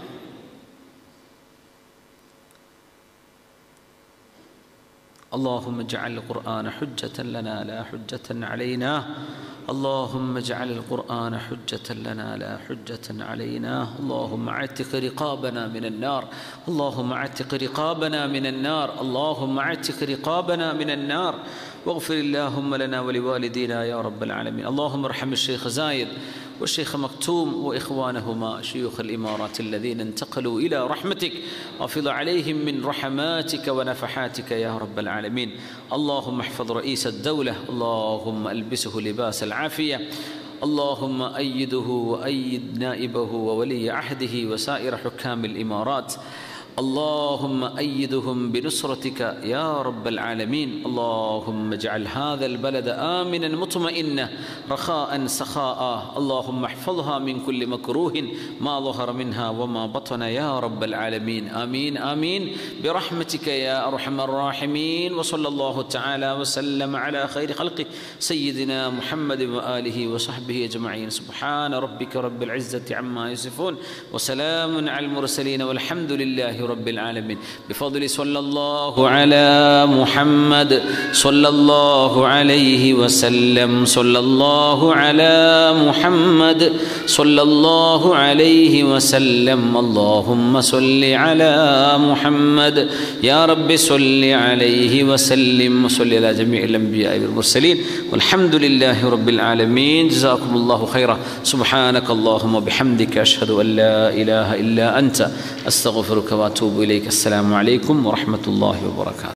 اللهم اجعل القرآن حجة لنا لا حجة علينا اللهم اجعل القرآن حجة لنا لا حجة علينا اللهم اعتق رقابنا من النار اللهم اعتق رقابنا من النار اللهم اعتق رقابنا من النار واغفر اللهم لنا ولوالدينا يا رب العالمين اللهم ارحم الشيخ زايد والشيخ مكتوم وإخوانهما شيوخ الإمارات الذين انتقلوا إلى رحمتك وافض عليهم من رحماتك ونفحاتك يا رب العالمين اللهم احفظ رئيس الدولة اللهم ألبسه لباس العافية اللهم أيده وأيد نائبه وولي عهده وسائر حكام الإمارات اللهم أيدهم بنصرتك يا رب العالمين اللهم اجعل هذا البلد آمنا مطمئنا رخاء سخاء اللهم احفظها من كل مكروه ما ظهر منها وما بطن يا رب العالمين آمين آمين برحمتك يا أرحم الراحمين وصلى الله تعالى وسلم على خير خلقه سيدنا محمد وآله وصحبه أجمعين سبحان ربك رب العزة عما يصفون وسلام على المرسلين والحمد لله رب العالمين بفضل صلى الله على محمد صلى الله عليه وسلم صلى الله على محمد صلى الله عليه وسلم اللهم صل على محمد يا رب صل عليه وسلم وصل على جميع الأنبياء والمرسلين والحمد لله رب العالمين جزاكم الله خيرا سبحانك اللهم وبحمدك أشهد أن لا إله إلا أنت أستغفرك وأتوب إليك السلام عليكم ورحمة الله وبركاته